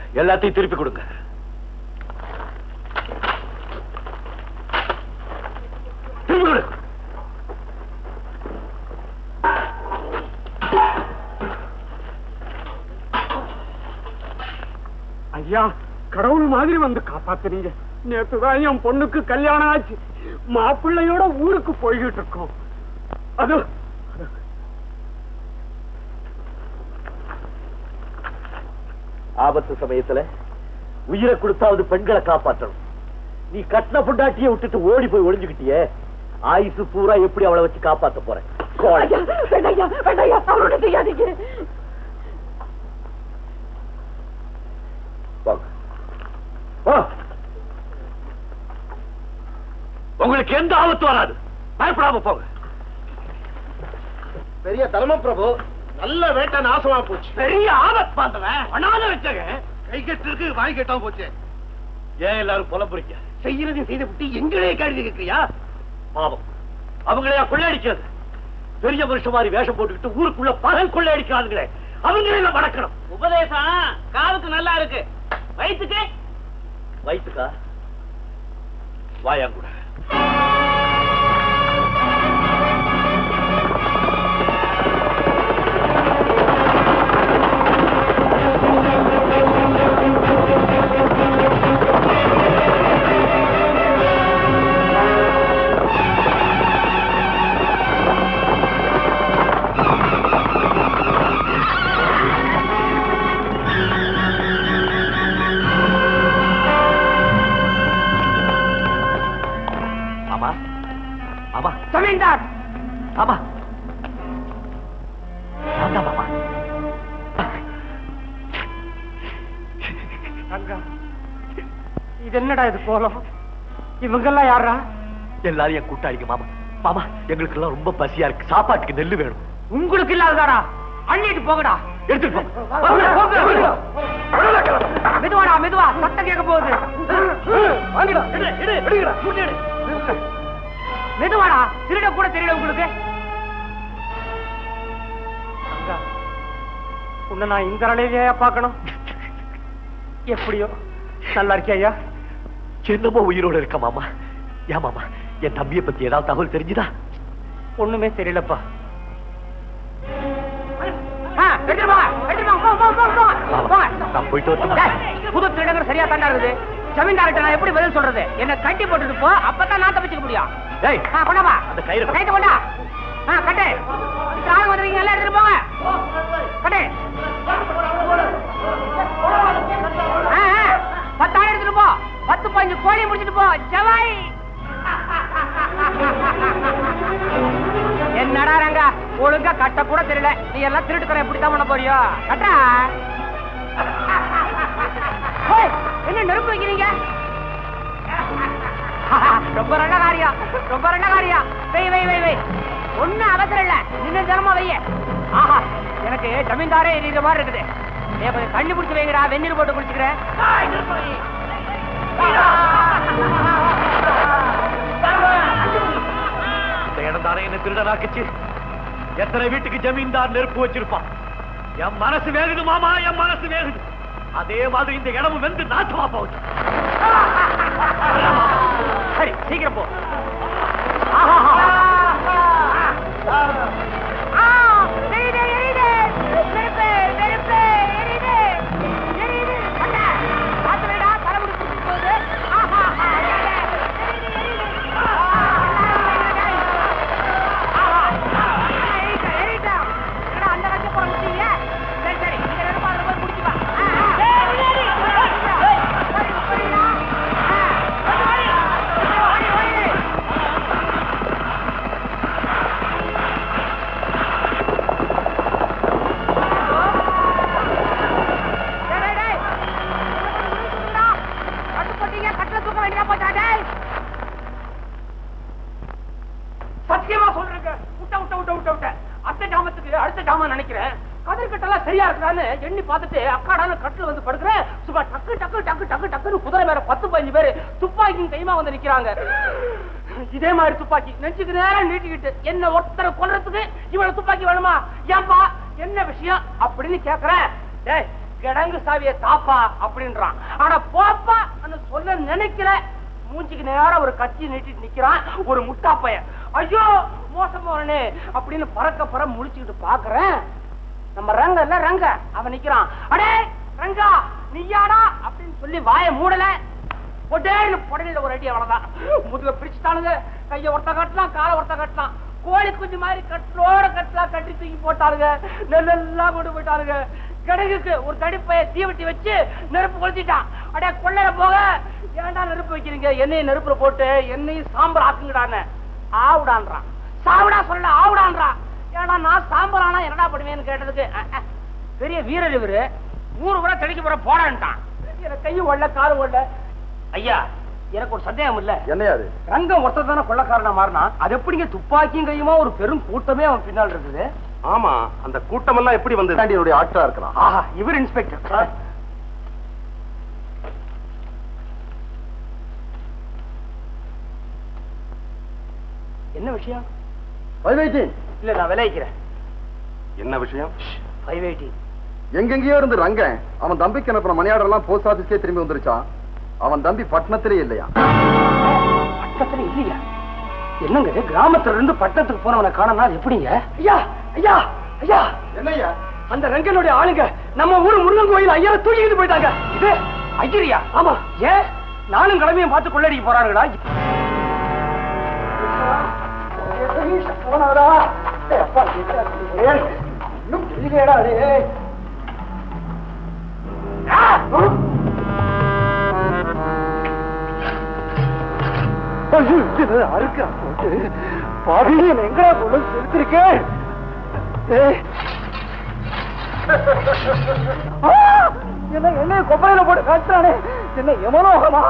எல்லாத்தையும் திருப்பி கொடுங்க திருப்பி கொடு ஐயா கடவுள் மாதிரி வந்து காப்பாத்துறீங்க நேத்துதான் என் பொண்ணுக்கு கல்யாணம் ஆச்சு மாப்பிள்ளையோட ஊருக்கு போய்கிட்டு இருக்கோம் அது ஆபத்து சமயத்துல உயிரை கொடுத்தாவது பெண்களை காப்பாற்றணும் நீ கட்டின பொண்டாட்டிய விட்டுட்டு ஓடி போய் ஒளிஞ்சுக்கிட்டியே ஆயுசு பூரா எப்படி அவளை வச்சு காப்பாத்த போற கோழை. வாங்க. வா. உங்களுக்கு எந்த ஆபத்து வராது பயப்படாம போங்க பெரிய தர்ம பிரபு நல்ல வேட்டை நாசமா போச்சு பெரிய ஆபத்து பார்த்தவன் பண்ணாத வச்சங்க கை கட்டிருக்கு வாய் கட்டாம போச்சு ஏன் எல்லாரும் புலம்புறீங்க செய்யறதையும் செய்து விட்டு எங்களே கேள்வி கேட்கிறியா பாவம் அவங்களையா கொள்ளையடிக்கிறது பெரிய மனுஷன் மாதிரி வேஷம் போட்டுக்கிட்டு ஊருக்குள்ள பகல் கொள்ளையடிக்கிறாங்களே அவங்களே நான் வடக்கணும் உபதேசம் காதுக்கு நல்லா இருக்கு வயிற்றுக்கு வயிற்றுக்கா வாயாங்கூட மாமா மாமா ஜமீன்தார் மாமா நான் தான் மாமா ரங்கா இது என்னடா இது போலும் இவங்கெல்லாம் யாரா எல்லாரும் என் கூட்டாளிங்க மாமா மாமா எங்களுக்கு எல்லாம் ரொம்ப பசியா இருக்கு சாப்பாட்டுக்கு நெல்லு வேணும் உங்களுக்கு இல்லாததாடா அள்ளிட்டு போகடா எடுத்துட்டு போங்க. போங்க, போங்க, போங்க. மெதுவாடா மெதுவா சத்தம் கேட்க போகுது வாங்கடா, எடு, எடு, எடுங்கடா, கூட்டி எடு. மெதுவாடா திருட கூட தெரியல உங்களுக்கு ரங்கா, உன்னை நான் இந்த நிலையிலேயே பார்க்கணும் எப்படியோ நல்லா இருக்கியா ஐயா என்னமோ உயிரோட இருக்க மாமா ஏன் மாமா என் தம்பியை பத்தி ஏதாவது தகவல் தெரிஞ்சுதா ஒண்ணுமே தெரியலப்பா ஆ, எடுத்துட்டு போங்க, எடுத்துட்டு போங்க, போங்க, போங்க, போங்க, போங்க, போங்க. நான் போயிட்டு வரட்டுமா? டேய், புது திருடங்க சரியா தாண்டா இருக்குது ஜமீன்தார்கிட்ட நான் எப்படி பதில் சொல்றது என்ன கட்டி போட்டுட்டு போ அப்பதான் நான் தப்பிச்சுக்க முடியும் டேய் ஆ, கொண்டாப்பா அந்த கயிறை கொடு. கைட்டு கொண்டா ஆ கட்டு இந்த ஆளுங்க வந்துருக்கீங்க எல்லாம் எடுத்துட்டு போங்க கட்டு ஆ, ஆ, பத்து ஆள் எடுத்துட்டு போ பத்து பஞ்சு கோழி முடிச்சிட்டு போ ஜவாய் என்னடா ரங்கா ஒழுங்கா கட்ட கூட தெரியல நீ எல்லாம் திருட்டுக்கற எப்படி தான் பண்ண போறியோ கட்டா ஏய், என்ன நெருப்பு வைக்கிறீங்க ரொம்ப நல்ல காரியம் ரொம்ப நல்ல காரியம் வை வை வை வை ஒண்ணும் அவசரம் இல்ல நின்று தினமா வைய ஆஹா எனக்கு ஜமீன்தாரே எரியுற மாதிரி இருக்குது நீ கொஞ்சம் தண்ணி பிடிச்சி வைங்கடா வெந்நீர் போட்டு குடிச்சுக்கிறேன் இந்த இடம் தானே என்ன திருடனாக்குச்சு எத்தனை வீட்டுக்கு ஜமீன்தார் நெருப்பு வச்சிருப்பான் என் மனசு வேகுது மாமா என் மனசு வேகுது அதே மாதிரி இந்த இடமும் வெந்து நாசமா போகுது சரி சீக்கிரம் போ சத்தியமா சொல்றேங்க விட்ட விட்ட விட்ட விட்ட விட்ட அந்த ஜாமத்துக்கு அடுத்த ஜாமான் நினைக்கிறேன் கதிர்கட்டெல்லாம் சரியா இருக்குதான்னு எண்ணி பார்த்துட்டு அக்காடான கட்டில் வந்து படுக்கிறேன் சும்மா டக்கு டக்கு டக்கு டக்கு டக்குன்னு குதிரை மேல பத்து பதினஞ்சு பேரு துப்பாக்கியும் கைமா வந்து நிக்கிறாங்க இதே மாதிரி துப்பாக்கி நெஞ்சுக்கு நேரம் நீட்டிக்கிட்டு என்ன ஒருத்தரை கொல்றதுக்கு இவ்வளவு துப்பாக்கி வேணுமா ஏன்பா என்ன விஷயம் அப்படின்னு கேக்குறேன் டேய் கிடங்கு சாவியை தாப்பா அப்படின்றான் ஆனா போப்பா சொல்ல நினைக்கல மூஞ்சிக்கு நேரம் ஒரு கத்தி நீட்டிட்டு நிக்கிறான் ஒரு முட்டா பையன் ஐயோ மோசம் போறனே அப்படின்னு பறக்க பற முடிச்சுக்கிட்டு பாக்குறேன் நம்ம ரங்க இல்ல ரங்க அவன் நிக்கிறான் அடே ரங்கா நீயாடா அப்படின்னு சொல்லி வாயை மூடல பொட்டேன்னு புடலில ஒரு அடி அவ்வளவுதான் முதுக பிரிச்சுட்டானுங்க கைய ஒருத்த கட்டலாம் காலை ஒருத்த கட்டலாம் கோழி குஞ்சு மாதிரி கட்டலோட கட்டலாம் கட்டி தூக்கி போட்டாருங்க நெல்லெல்லாம் கொண்டு போயிட்டாருங்க கிடங்குக்கு ஒரு தடிப்பைய தீவட்டி வச்சு நெருப்பு கொளுத்திட்டான் அடே கொள்ளையில போக ஏன்டா நெருப்பு வைக்கிறீங்க என்னையும் நெருப்புல போட்டு என்னையும் சாம்பல் ஆக்குங்கடான்னு ஆவுடான்றான் சாவுடா சொல்ல ஆவுடான்றான் ஏடா நான் சாம்பல் ஆனா என்னடா பண்ணுவேன்னு கேட்டதுக்கு அஹ், அஹ், பெரிய வீரர் இவரு ஊரு கூட தெளிக்க போற போடான்ட்டான் எனக்கு கையும் ஒல்ல காலும் ஒல்ல ஐயா எனக்கு ஒரு சந்தேகம் இல்ல என்னையா அது ரங்கம் ஒருத்தர் தானே கொள்ளக்காரனா மாறினா அது எப்படிங்க துப்பாக்கியும் கையுமா ஒரு பெரும் கூட்டமே அவன் பின்னால் இருக்குது ஆமா அந்த கூட்டமெல்லாம் எப்படி வந்து என்னுடைய ஆற்றா இருக்கலாம் ஆஹா இவர் இன்ஸ்பெக்டர் என்ன விஷயம் ஃபைவ் எயிட்டீன் இல்ல நான் விளைவிக்கிறேன் என்ன விஷயம் ஃபைவ் எயிட்டி எங்கெங்கயோ இருந்து ரங்கன் அவன் தம்பிக்கு அனுப்பின மணியாடர் எல்லாம் போஸ்ட் ஆபீஸ்க்கே திரும்பி வந்துருச்சான் அவன் தம்பி பட்டணத்திலே இல்லையா பட்டத்துல இல்லையா என்னங்க இது? கிராமத்துல இருந்து பட்டணத்துக்கு போனவனை காணனா அது எப்படிங்க ஐயா ஐயா ஐயா என்னய்யா அந்த ரங்கனுடைய ஆளுங்க நம்ம ஊர் முருகன் கோயில் ஐயரை தூக்கிட்டு போயிட்டாங்க இது ஐயரியா ஆமா ஏன் நானும் கிளம்பியும் பார்த்து கொள்ளடிக்க போறானுங்கடா போனாரா இன்னும் தெரியலையடா டேய். ஆ! ஐயோ, இது அறுக்கா போட்டு பாவியன் எங்கடா கொண்டு செலுத்திருக்கேன் என்ன என்ன கொப்பரையில போட்டு காட்டுறானே என்ன எமனோகமா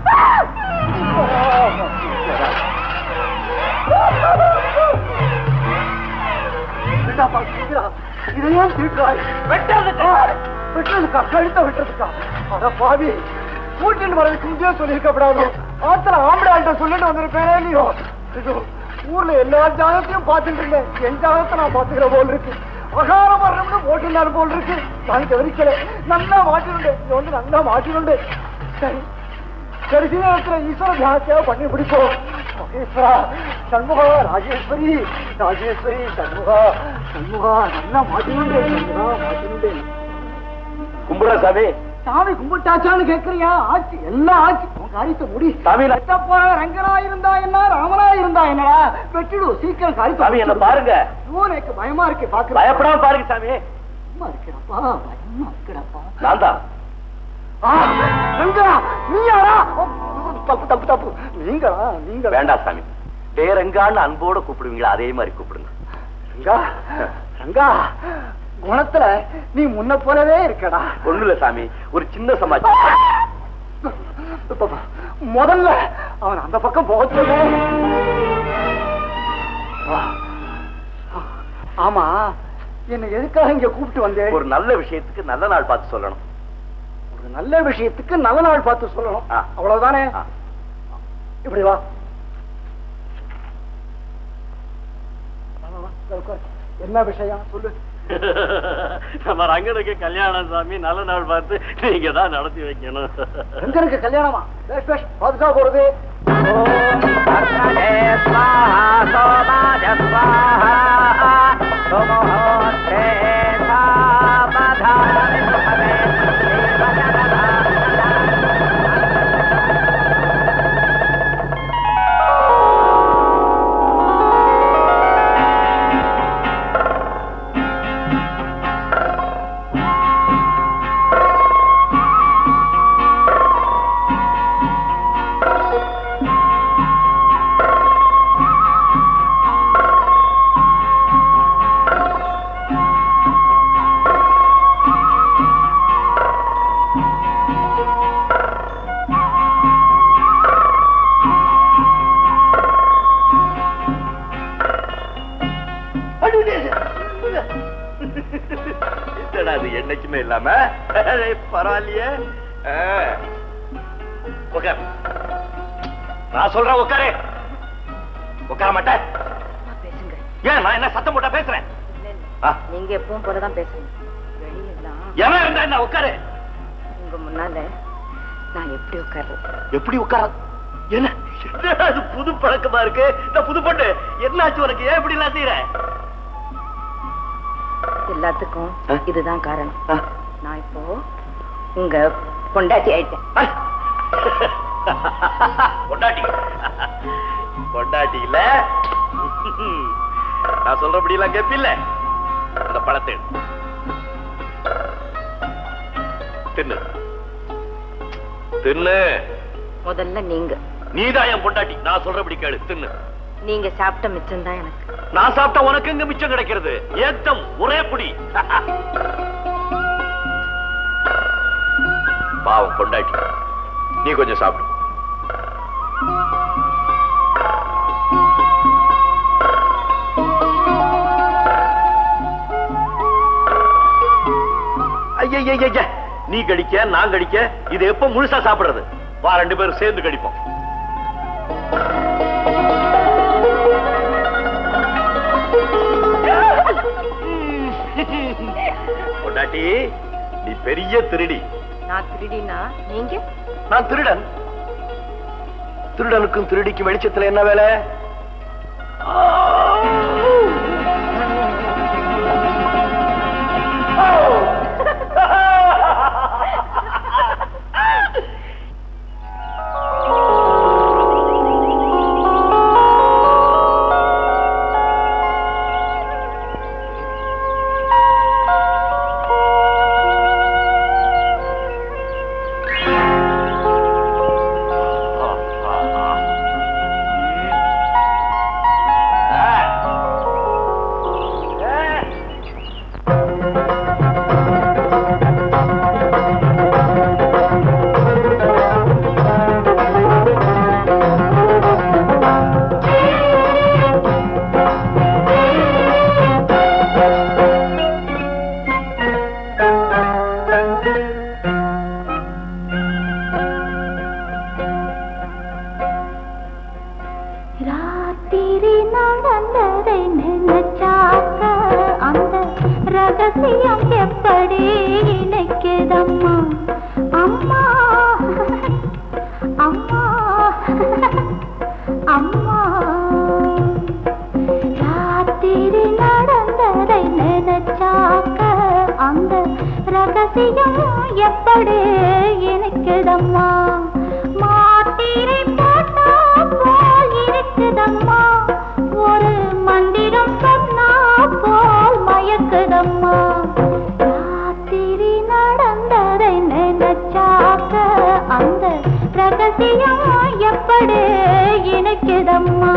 இதையும் தீட்டுறாய் வெட்டதுக்கா வெட்டதுக்கா கழுத்த வெட்டதுக்கா அட பாவி கூட்டிட்டு வரதுக்கு இங்கே சொல்லியிருக்கப்படாது ஆத்திர ஆம்பளை ஆள்கிட்ட சொல்லிட்டு வந்திருப்பேனே இல்லையோ ஐயோ, ஊர்ல எல்லா ஜாதகத்தையும் பார்த்துட்டு இருந்தேன் என் ஜாதகத்தை நான் பார்த்துக்கிற போல் இருக்கு அகாரம் வர்றோம்னு போட்டுனார் போல் இருக்கு நான் கவனிக்கல நல்லா மாட்டினுண்டு இது வந்து நல்லா மாட்டினுண்டு சரி கடைசி நேரத்துல ஈஸ்வர தியானத்தையா பண்ணி பிடிப்போம் மகேஸ்வரா சண்முகா ராஜேஸ்வரி ராஜேஸ்வரி சண்முகா சண்முகா நல்லா மாட்டினுண்டு சண்முகா மாட்டினுண்டு கும்பிடுற சாமி சாமி கும்பிட்டாச்சான்னு கேக்குறியா ஆச்சு எல்லாம் ஆச்சு உன் காரியத்தை முடி சாமி, நான்- லட்ச போற ரங்கனா இருந்தா என்ன ராமனா இருந்தா என்னடா வெட்டிடு சீக்கிரம் காரியத்தை சாமி என்ன முடிச்சிடு. பாருங்க ஐயோ, எனக்கு பயமா இருக்கு பாக்குறேன் பயப்படாம பாருங்க சாமி பயமா இருக்குடப்பா பயமா இருக்குடப்பா நான் தான் ஆ, ரங்கனா நீயாடா ஓ, தப்பு தப்பு தப்பு நீங்களா நீங்க வேண்டாம் சாமி வேறெங்கான்னு அன்போட கூப்பிடுவீங்களா அதே மாதிரி கூப்பிடுங்க ரங்கா ரங்கா குணத்துல நீ முன்ன போலவே இருக்கடா ஒண்ணு இல்ல சாமி ஒரு சின்ன சமாச்சாரம் முதல்ல அவன் அந்த பக்கம் போக சொல்லு ஆமா என்ன எதுக்காக இங்க கூப்பிட்டு வந்தேன் ஒரு நல்ல விஷயத்துக்கு நல்ல நாள் பார்த்து சொல்லணும் ஒரு நல்ல விஷயத்துக்கு நல்ல நாள் பார்த்து சொல்லணும் ஆ. அவ்வளவுதானே ஆ. இப்படி வா வா, வா, வா, உட்காரு. என்ன விஷயம் சொல்லு நம்ம ரங்கனுக்கு கல்யாணம் சாமி நல்ல நாள் பார்த்து நீங்க தான் நடத்தி வைக்கணும் ரங்கனுக்கு கல்யாணமா பேஷ் பேஷ் பாதுகா போறது என்னடா அது என்னைக்குமே இல்லாம ஏய், பரவாயில்லையே ஆ. உட்கார் நான் சொல்றேன் உட்காரு உட்கார மாட்டேன் பேசுங்க ஏன் நான் என்ன சத்தம் போட்டா பேசுறேன் ஆ, நீங்க எப்பவும் போலதான் பேசுறீங்க வெளியெல்லாம் எவன் இருந்தா என்ன உட்காரு உங்க முன்னால நான் எப்படி உட்கார்றது எப்படி உட்கார என்ன என்னடா இது புது பழக்கமா இருக்கு இந்த புது பொண்ணு என்னாச்சு உனக்கு ஏன் இப்படி எல்லாம் செய்யற எல்லாத்துக்கும் இதுதான் காரணம் நான் இப்போ உங்க பொண்டாட்டி ஆயிட்டேன் கொண்டாட்டி கொண்டாட்டி இல்ல நான் சொல்றபடி எல்லாம் கேப்பில்ல அந்த பழத்தை எடு. தின்னு தின்னு முதல்ல நீங்க நீதான் என் பொண்டாட்டி நான் சொல்றபடி கேளு தின்னு நீங்க சாப்பிட்ட மிச்சம் தான் எனக்கு நான் சாப்பிட்டா உனக்கு எங்க மிச்சம் கிடைக்கிறது ஏத்தம் ஒரே புடி பாவம் பொண்டாட்டி நீ கொஞ்சம் சாப்பிடு ஐயய்யய்ய நீ கடிக்க நான் கடிக்க இது எப்ப முழுசா சாப்பிடுறது வா ரெண்டு பேரும் சேர்ந்து கடிப்போம் பொண்டாட்டி நீ பெரிய திருடி நான் திருடினா நீங்க நான் திருடன் திருடனுக்கும் திருடிக்கும் வெளிச்சத்துல என்ன வேலை ராத்திரி நடந்ததை நினைச்சாக்க அந்த ரகசியம் எப்படி இணைக்குதம்மா அம்மா அம்மா அம்மா ராத்திரி நடந்ததை நினைச்சாக்க அந்த ரகசியம் எப்படி இணைக்குதம்மா மாத்திரை போட்டா போல் இருக்குதம்மா ஒரு மந்திரம் சொன்னா போல் மயக்குதம்மா ராத்திரி நடந்ததை நினைச்சாக்க அந்த ரகசியம் எப்படி இணைக்குதம்மா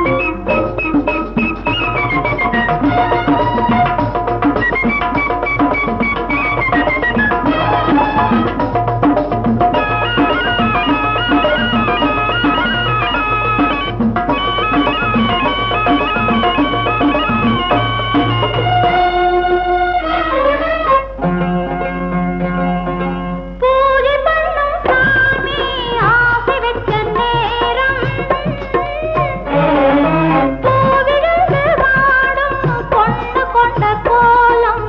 பூஜை பண்ணும் சாமி ஆசை வச்ச நேரம் பூவிழுந்து வாடும் பொண்ணு கொண்ட கோலம்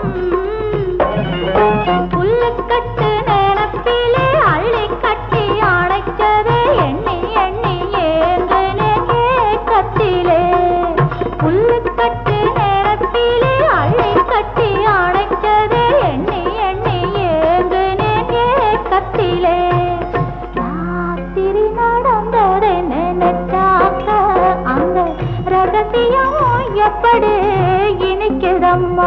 புல்லுக்கட்டு நேரத்திலே அள்ளி கட்டி அணைச்சதே எண்ணி எண்ணி ஏங்குனே கத்திலே புல்லுக்கட்டு நேரத்திலே அள்ளி கட்டி அணைச்சதே எண்ணி எண்ணி ஏங்குனே கத்திலே ராத்திரி நடந்ததை நினைச்சாக்க அந்த ரகசியம் எப்படி இனிக்குதம்மா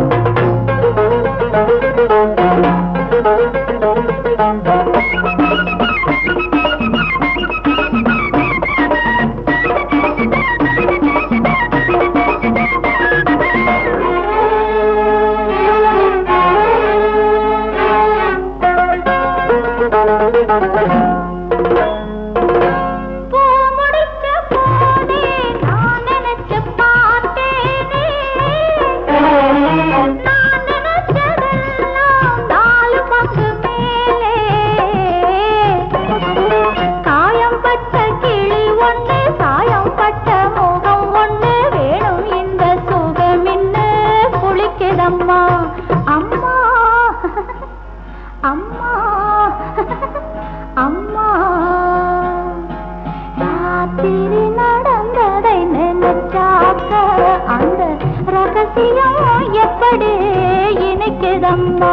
பூ முடிச்ச போதே நான் நினைச்சு பார்த்தேனே நான் நினைச்சதெல்லாம் நாலு பங்கு மேலே காயம் பட்ட கிளி ஒண்ணு சாயம் பட்ட முகம் ஒண்ணு வேணும் இந்த சுகமின்னு குளிக்குதம்மா அம்மா அம்மா அம்மா ராத்திரி நடந்ததை நினைச்சாக்க அந்த ரகசியம் எப்படி இணைக்குதம்மா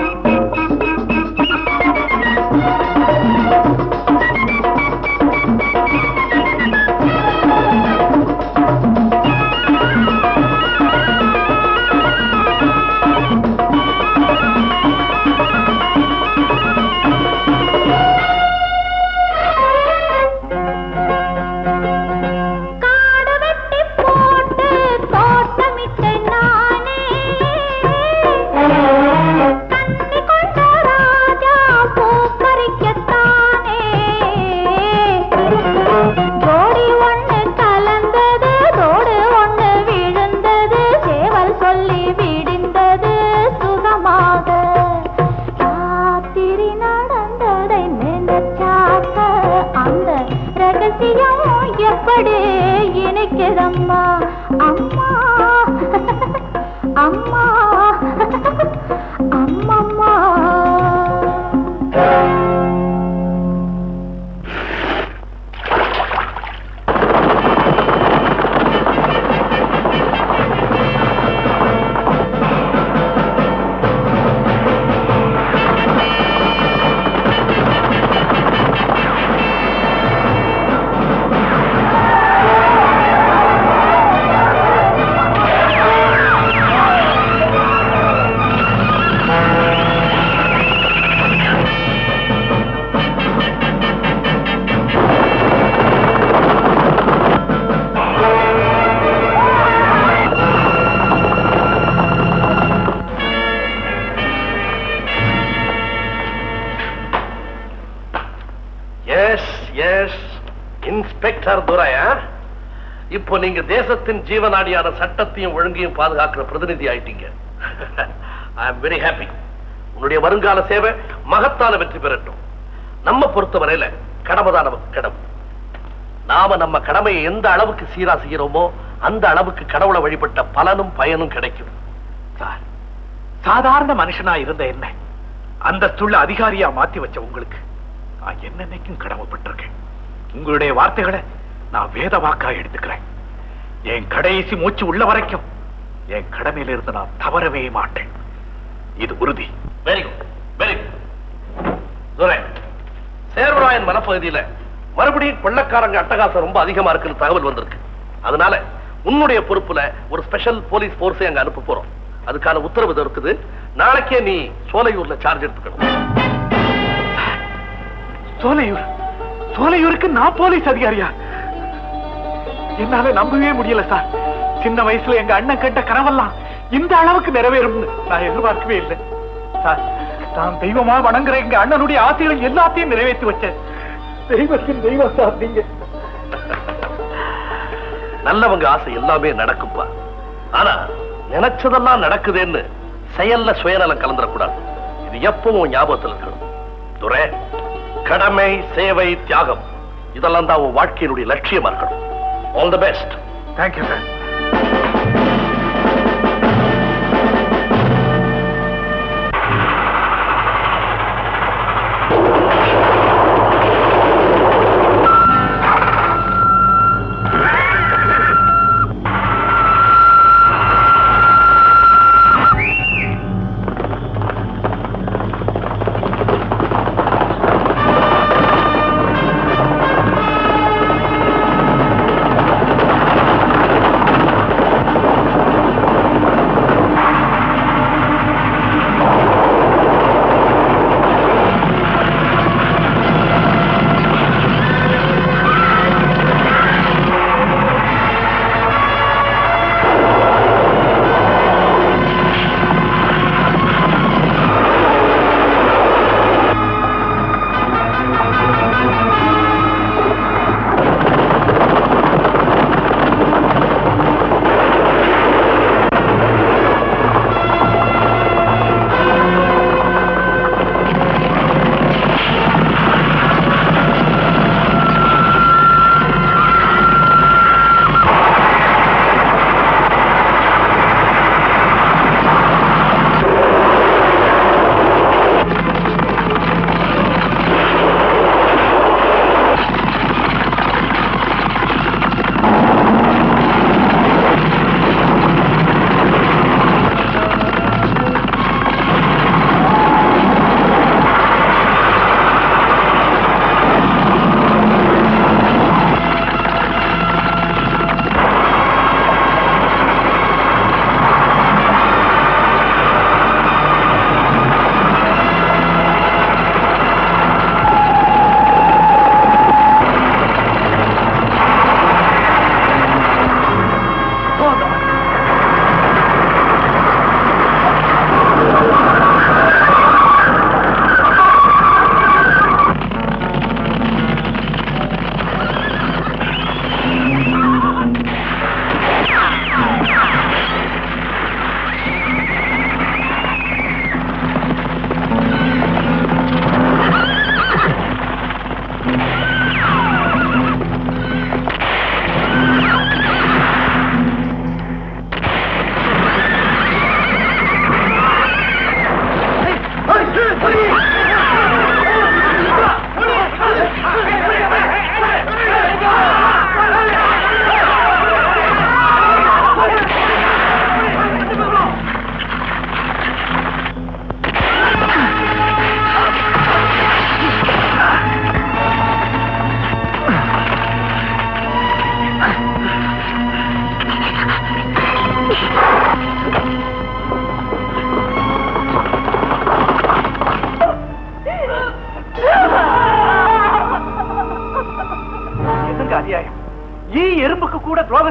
காடு வெட்டி போட்டு தோட்டமிட்டேன் நானே கன்னி கொண்ட ராஜா பூ பறிக்கத்தானே ஜோடி ஒண்ணு கலந்தது தோடு ஒண்ணு விழுந்தது சேவல் சொல்லி விடிந்தது சுகமாக ராத்திரி நடந்ததை நினைச்சாக்க அந்த ரகசியம் எப்படி இணைக்குதம்மா அம்மா அம்மா அம்மம்மா எஸ் எஸ் இன்ஸ்பெக்டர் துரையா இப்போ நீங்க தேசத்தின் ஜீவநாடியான சட்டத்தையும் ஒழுங்கையும் பாதுகாக்கிற பிரதிநிதி ஆயிட்டீங்க ஐ அம் வெரி ஹாப்பி உன்னுடைய வருங்கால சேவை மகத்தான வெற்றி பெறட்டும் நம்ம பொறுத்தவரையில கடமைதான் நமக்கு கடமை நாம நம்ம கடமையை எந்த அளவுக்கு சீரா செய்யறோமோ அந்த அளவுக்கு கடவுளை வழிபட்ட பலனும் பயனும் கிடைக்கும் சார் சாதாரண மனுஷனா இருந்த என்ன அந்தஸ்துள்ள அதிகாரியா மாத்தி வச்ச உங்களுக்கு நான் என்னன்னைக்கும் கடமைப்பட்டிருக்கேன் உங்களுடைய வார்த்தைகளை நான் வேத வாக்கா எடுத்துக்கிறேன் என் கடைசி மூச்சு உள்ள வரைக்கும் என் கடமையில இருந்து நான் தவறவே மாட்டேன் இது உறுதி வெரி குட் வெரி குட் துரை சேர்வராயன் மலைப்பகுதியில மறுபடியும் கொள்ளக்காரங்க அட்டகாசம் ரொம்ப அதிகமா இருக்குன்னு தகவல் வந்திருக்கு அதனால உன்னுடைய பொறுப்புல ஒரு ஸ்பெஷல் போலீஸ் போர்ஸை அங்க அனுப்ப போறோம் அதுக்கான உத்தரவு இது இருக்குது நாளைக்கே நீ சோலையூர்ல சார்ஜ் எடுத்துக்கணும் சோலையூர் சோலையூருக்கு நான் போலீஸ் அதிகாரியா என்னால நம்பவே முடியல சார் சின்ன வயசுல எங்க அண்ணன் கண்ட கனவெல்லாம் இந்த அளவுக்கு நிறைவேறும்னு நான் எதிர்பார்க்கவே இல்லை சார் நான் தெய்வமா வணங்குற எங்க அண்ணனுடைய ஆசைகளை எல்லாத்தையும் நிறைவேற்றி வச்சேன் தெய்வத்தின் தெய்வம் சார் நீங்க நல்லவங்க ஆசை எல்லாமே நடக்கும்பா ஆனா நினைச்சதெல்லாம் நடக்குதேன்னு செயல்ல சுயநலம் கலந்துடக்கூடாது இது எப்பவும் ஞாபகத்தில் இருக்கணும் துரை கடமை சேவை தியாகம் இதெல்லாம் தான் உன் வாழ்க்கையினுடைய லட்சியமா இருக்கணும் all the best thank you sir ஆ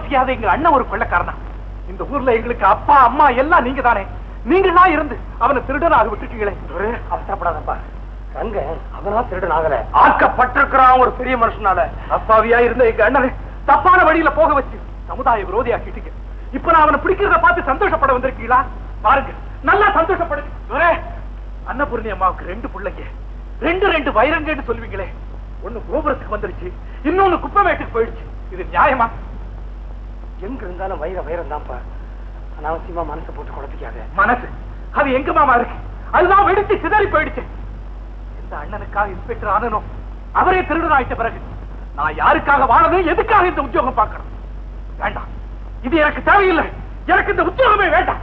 செய்யாத எங்க அண்ணன் ஒரு கொள்ளக்காரனா இந்த ஊர்ல எங்களுக்கு அப்பா அம்மா எல்லாம் நீங்க தானே நீங்களா இருந்து அவனை திருடனாக விட்டுட்டீங்களே அவசரப்படாதப்பா ரங்க அவனா திருடன் ஆகல ஆக்கப்பட்டிருக்கிறான் ஒரு பெரிய மனுஷனால அப்பாவியா இருந்த எங்க அண்ணனை தப்பான வழியில போக வச்சு சமுதாய விரோதியாக்கிட்டீங்க இப்ப நான் அவனை பிடிக்கிறத பார்த்து சந்தோஷப்பட வந்திருக்கீங்களா பாருங்க நல்லா சந்தோஷப்படுங்க துரை, அன்னபூர்ணி அம்மாவுக்கு ரெண்டு பிள்ளைங்க ரெண்டு ரெண்டு வைரங்கன்னு சொல்லுவீங்களே ஒண்ணு கோபுரத்துக்கு வந்துருச்சு இன்னொன்னு குப்பமேட்டுக்கு போயிடுச்சு இது நியாயமா எங்க இருந்தாலும் வைர வைரம் தான்ப்பா அனாவசியமா மனசை போட்டு குழப்பிக்காத மனசு அது எங்க மாமா இருக்கு அதுதான் வெடிச்சு சிதறி போயிடுச்சு இந்த அண்ணனுக்காக இன்ஸ்பெக்டர் ஆனனும் அவரே திருடன் ஆயிட்ட பிறகு நான் யாருக்காக வாழணும் எதுக்காக இந்த உத்தியோகம் பார்க்கணும் வேண்டாம் இது எனக்கு தேவையில்லை எனக்கு இந்த உத்தியோகமே வேண்டாம்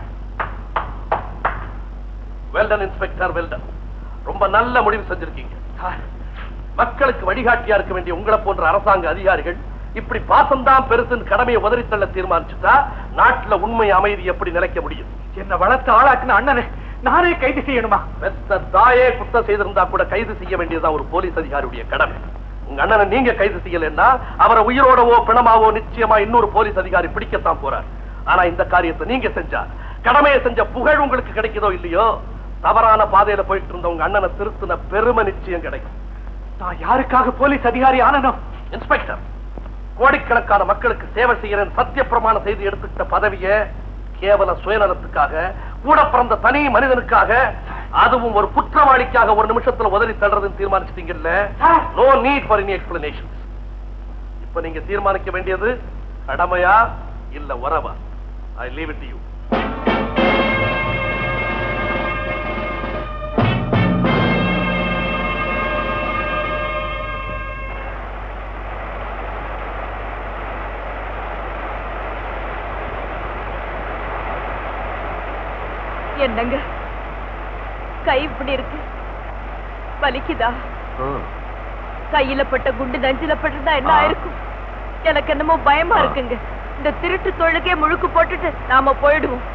வெல்டன் இன்ஸ்பெக்டர் வெல்டன் ரொம்ப நல்ல முடிவு செஞ்சிருக்கீங்க மக்களுக்கு வழிகாட்டியா இருக்க வேண்டிய உங்களை போன்ற அரசாங்க அதிகாரிகள் இப்படி பாசம்தான் பெருசுன்னு கடமையை உதறித்தள்ள தீர்மானிச்சுட்டா நாட்டுல உண்மை அமைதி எப்படி நிலைக்க முடியும் என்ன வளர்த்து ஆளாக்குன அண்ணனை நானே கைது செய்யணுமா பெத்த தாயே குத்தம் செய்திருந்தா கூட கைது செய்ய வேண்டியதுதான் ஒரு போலீஸ் அதிகாரியுடைய கடமை உங்க அண்ணனை நீங்க கைது செய்யலைன்னா அவரை உயிரோடவோ பிணமாவோ நிச்சயமா இன்னொரு போலீஸ் அதிகாரி பிடிக்கத்தான் போறார் ஆனா இந்த காரியத்தை நீங்க செஞ்சா கடமையை செஞ்ச புகழ் உங்களுக்கு கிடைக்குதோ இல்லையோ தவறான பாதையில போயிட்டு இருந்த உங்க அண்ணனை திருத்தின பெருமை நிச்சயம் கிடைக்கும் நான் யாருக்காக போலீஸ் அதிகாரி ஆனனும் இன்ஸ்பெக்டர் கோடிக்கணக்கான மக்களுக்கு சேவை செய்கிறேன் சத்திய பிரமாணம் செய்து எடுத்துக்கிட்ட பதவியை கேவல சுயநலத்துக்காக கூட பிறந்த தனி மனிதனுக்காக அதுவும் ஒரு குற்றவாளிக்காக ஒரு நிமிஷத்துல உதறி தள்ளுறதுன்னு தீர்மானிச்சிட்டீங்கல்ல no need for any explanation இப்ப நீங்க தீர்மானிக்க வேண்டியது கடமையா இல்ல உறவா ஐ லீவ் இட் யூ என்னங்க கை இப்படி இருக்கு வலிக்குதா கையில பட்ட குண்டு நஞ்சில பட்டிருந்தா என்ன ஆயிருக்கும் எனக்கு என்னமோ பயமா இருக்குங்க இந்த திருட்டு தொழுக்கே முழுக்கு போட்டுட்டு நாம போயிடுவோம்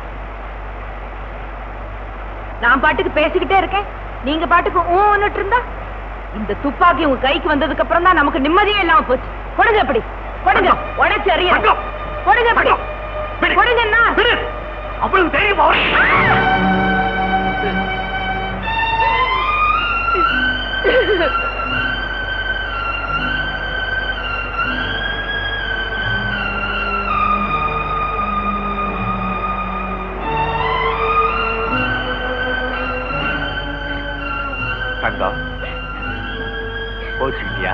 நான் பாட்டுக்கு பேசிக்கிட்டே இருக்கேன் நீங்க பாட்டுக்கு ஊன்னுட்டு இருந்தா இந்த துப்பாக்கி உங்க கைக்கு வந்ததுக்கு அப்புறம் தான் நமக்கு நிம்மதியே இல்லாம போச்சு கொடுங்க அப்படி கொடுங்க உடச்சு அறிய கொடுங்க அப்படி கொடுங்கன்னா அவளுக்கு தெரியுமா தங்கம் போச்சுட்டியா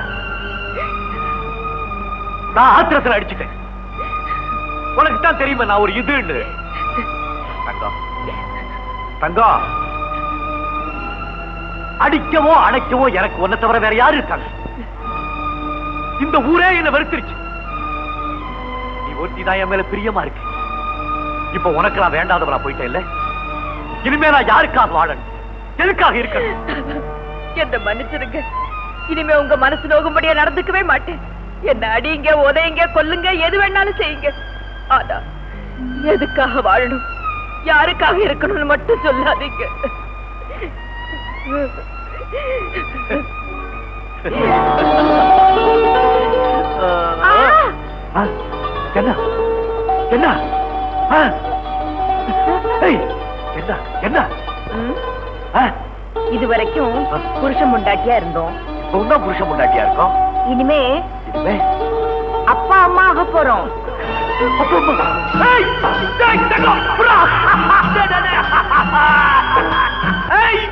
நான் ஆத்திரத்துல அடிச்சுட்டேன் உனக்கு தான் தெரியுமா நான் ஒரு இதுன்னு தங்கம் தங்கம் அடிக்கவோ அணைக்கவோ எனக்கு ஒன்ன தவிர வேற யாரு இருக்காங்க இந்த ஊரே என்ன வெறுத்துருச்சு நீ ஒருத்தி தான் என் மேல பிரியமா இருக்கு இப்ப உனக்கு நான் வேண்டாதவனா போயிட்டேன் இல்ல இனிமே நான் யாருக்காக வாழணும் எதுக்காக இருக்கணும் என்ன மன்னிச்சிருங்க இனிமே உங்க மனசு நோகும்படியா நடந்துக்கவே மாட்டேன் என்ன அடிங்க உதையுங்க கொல்லுங்க எது வேணாலும் செய்யுங்க ஆனா எதுக்காக வாழணும் யாருக்காக இருக்கணும்னு மட்டும் சொல்லாதீங்க ஆ, என்ன என்ன ஆ, ஏய், என்ன என்ன ஆ, இது வரைக்கும் புருஷன் முண்டாட்டியா இருந்தோம் இப்ப தான் புருஷன் முண்டாட்டியா இருக்கோம் இனிமே இனிமே அப்பா அம்மா ஆக போறோம் அப்பா, அம்மா. ஏய், ஏய், தங்கம், புறா. டேய், டேய், டேய். ஏய்.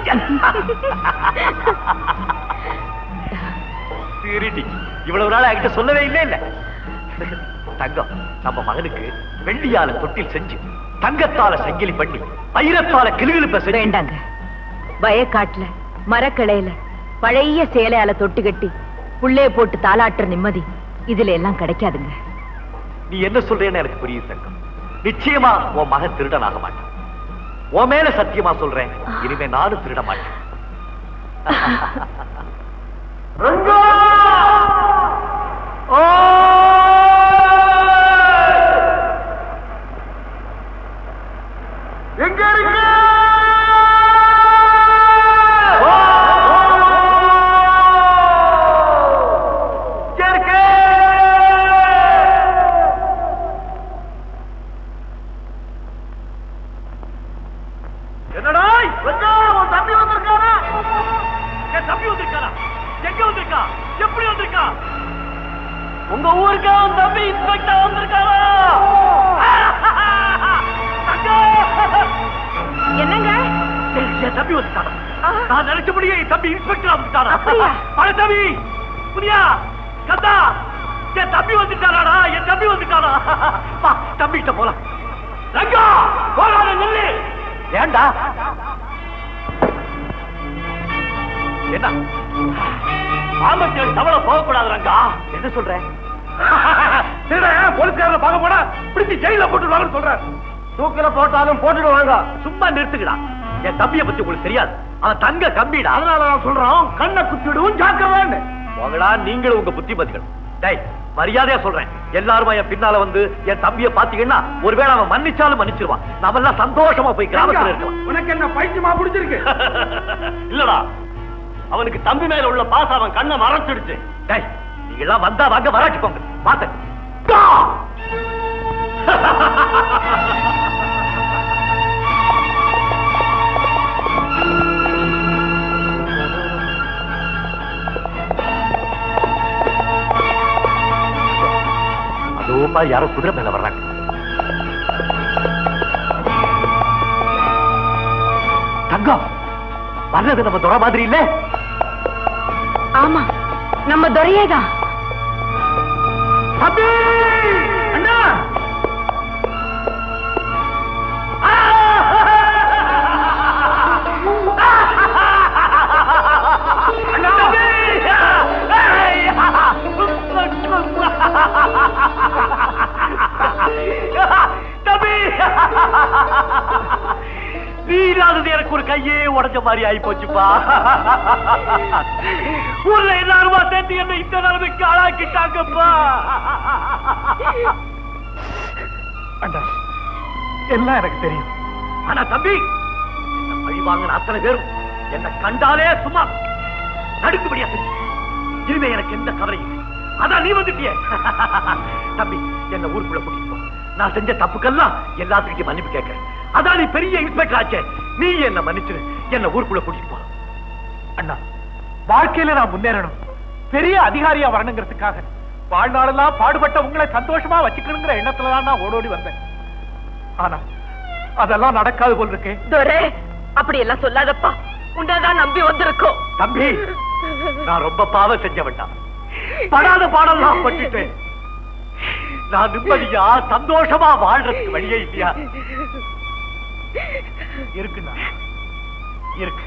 திருடி இவ்வளவு நாள் என்கிட்ட சொல்லவே இல்லை இல்ல தங்கம் நம்ம மகனுக்கு வெள்ளியால தொட்டில் செஞ்சு தங்கத்தால சங்கிலி பண்ணி வைரத்தால கிளுகிழுப்ப செஞ்சு வேண்டாங்க வயக்காட்டுல மரக்கிளையில பழைய சேலையால தொட்டு கட்டி புள்ளைய போட்டு தாளாட்டுற நிம்மதி இதுல எல்லாம் கிடைக்காதுங்க நீ என்ன சொல்றேன்னு எனக்கு புரியுது தங்கம் நிச்சயமா உன் மகன் திருடனாக மாட்டான் உன் மேல சத்தியமா சொல்றேன் இனிமே நானும் திருட மாட்டேன் ரங்கா! ஓ! எங்க இருக்க ஓ! இங்க இருக்க! என்னடா ரங்கா உன் தம்பி வந்திருக்கானா என் தம்பி வந்திருக்கானா எங்க வந்திருக்கா எப்படி வந்திருக்கா உங்க ஊருக்கு அவன் தம்பி இன்ஸ்பெக்டர் வந்திருக்காரா ரங்கா! என்னங்க என் தம்பி வந்துட்டானா நான் நினைச்சபடியே என் தம்பி இன்ஸ்பெக்டர் வந்துட்டானா அப்படியா? அட தம்பி புரியா கந்தா என் தம்பி வந்துட்டாராடா என் தம்பி வந்துட்டானா வா தம்பிகிட்ட போலாம் ரங்கா போகாத நில்லு ஏண்டா என்ன ஆமத்தியல் தவளை போகக்கூடாது ரங்கா என்ன சொல்ற போலீஸ்காரரை பார்க்க போனா பிடிச்சி ஜெயில போட்டுருவாங்கன்னு சொல்ற தூக்கில போட்டாலும் போட்டுடுவாங்க சும்மா நிறுத்துக்கடா என் தம்பியை பத்தி உங்களுக்கு தெரியாது அவன் தங்க கம்பிடா அதனால நான் சொல்றோம் கண்ணை குத்திடுவும் ஜாக்கிரதான்னு போகடா நீங்களும் உங்க புத்திமதிகள் டேய் மரியாதையா சொல்றேன் எல்லாரும் என் பின்னால வந்து என் தம்பியை பாத்தீங்கன்னா ஒருவேளை அவன் மன்னிச்சாலும் மன்னிச்சிருவான் நாம எல்லாம் சந்தோஷமா போய் கிராமத்துல இருக்கலாம் உனக்கு என்ன பைத்தியமா பிடிச்சிருக்கு இல்லடா அவனுக்கு தம்பி மேல உள்ள பாசம் அவன் கண்ணை மறைச்சிடுச்சு டேய் நீங்க எல்லாம் வந்தா வாங்க வராட்டிக்கோங்க பாத்து அதுவுமா யாரோ குதிரை மேல வர்றாங்க தங்கம் வர்றது நம்ம துறை மாதிரி இல்ல ஆமா நம்ம துரையே தான் தம்பி அண்ணா தம்பி வீரானது எனக்கு ஒரு கையே உடைஞ்ச மாதிரி ஆயி போச்சுப்பா ஊர்ல எல்லாருமா சேர்த்து என்ன இந்த நிலைமைக்கு ஆளாக்கிட்டாங்கப்பா அண்ணா எல்லாம் எனக்கு தெரியும் ஆனா தம்பி என்ன பழி வாங்கின அத்தனை பேரும் என்ன கண்டாலே சும்மா நடுக்குபடியா செஞ்சு இனிமே எனக்கு எந்த கவலையும் இல்லை அதான் நீ வந்துட்டிய தம்பி என்ன ஊருக்குள்ள கூட்டிட்டு போ நான் செஞ்ச தப்புக்கெல்லாம் எல்லாத்துக்கிட்டையும் மன்னிப்பு கேட்கிறேன் அதான் நீ பெரிய இன்ஸ்பெக்டர் ஆச்சே நீ என்ன மன்னிச்சிரு என்ன ஊருக்குள்ள கூட்டிட்டு போ அண்ணா வாழ்க்கையில நான் முன்னேறணும் பெரிய அதிகாரியா வரணுங்கிறதுக்காக வாழ்நாளெல்லாம் பாடுபட்ட உங்களை சந்தோஷமா வச்சுக்கணுங்கிற எண்ணத்துல தான் நான் ஓடோடி வந்தேன் ஆனா அதெல்லாம் நடக்காது போல் இருக்கேன் துரை அப்படி எல்லாம் சொல்லாதப்பா உன்னதான் நம்பி வந்திருக்கோம் தம்பி நான் ரொம்ப பாவம் செஞ்ச வேண்டாம் படாத பாடலாம் பட்டுட்டேன் நான் நிம்மதியா சந்தோஷமா வாழ்றதுக்கு வழியே இல்லையா இருக்குண்ணா இருக்கு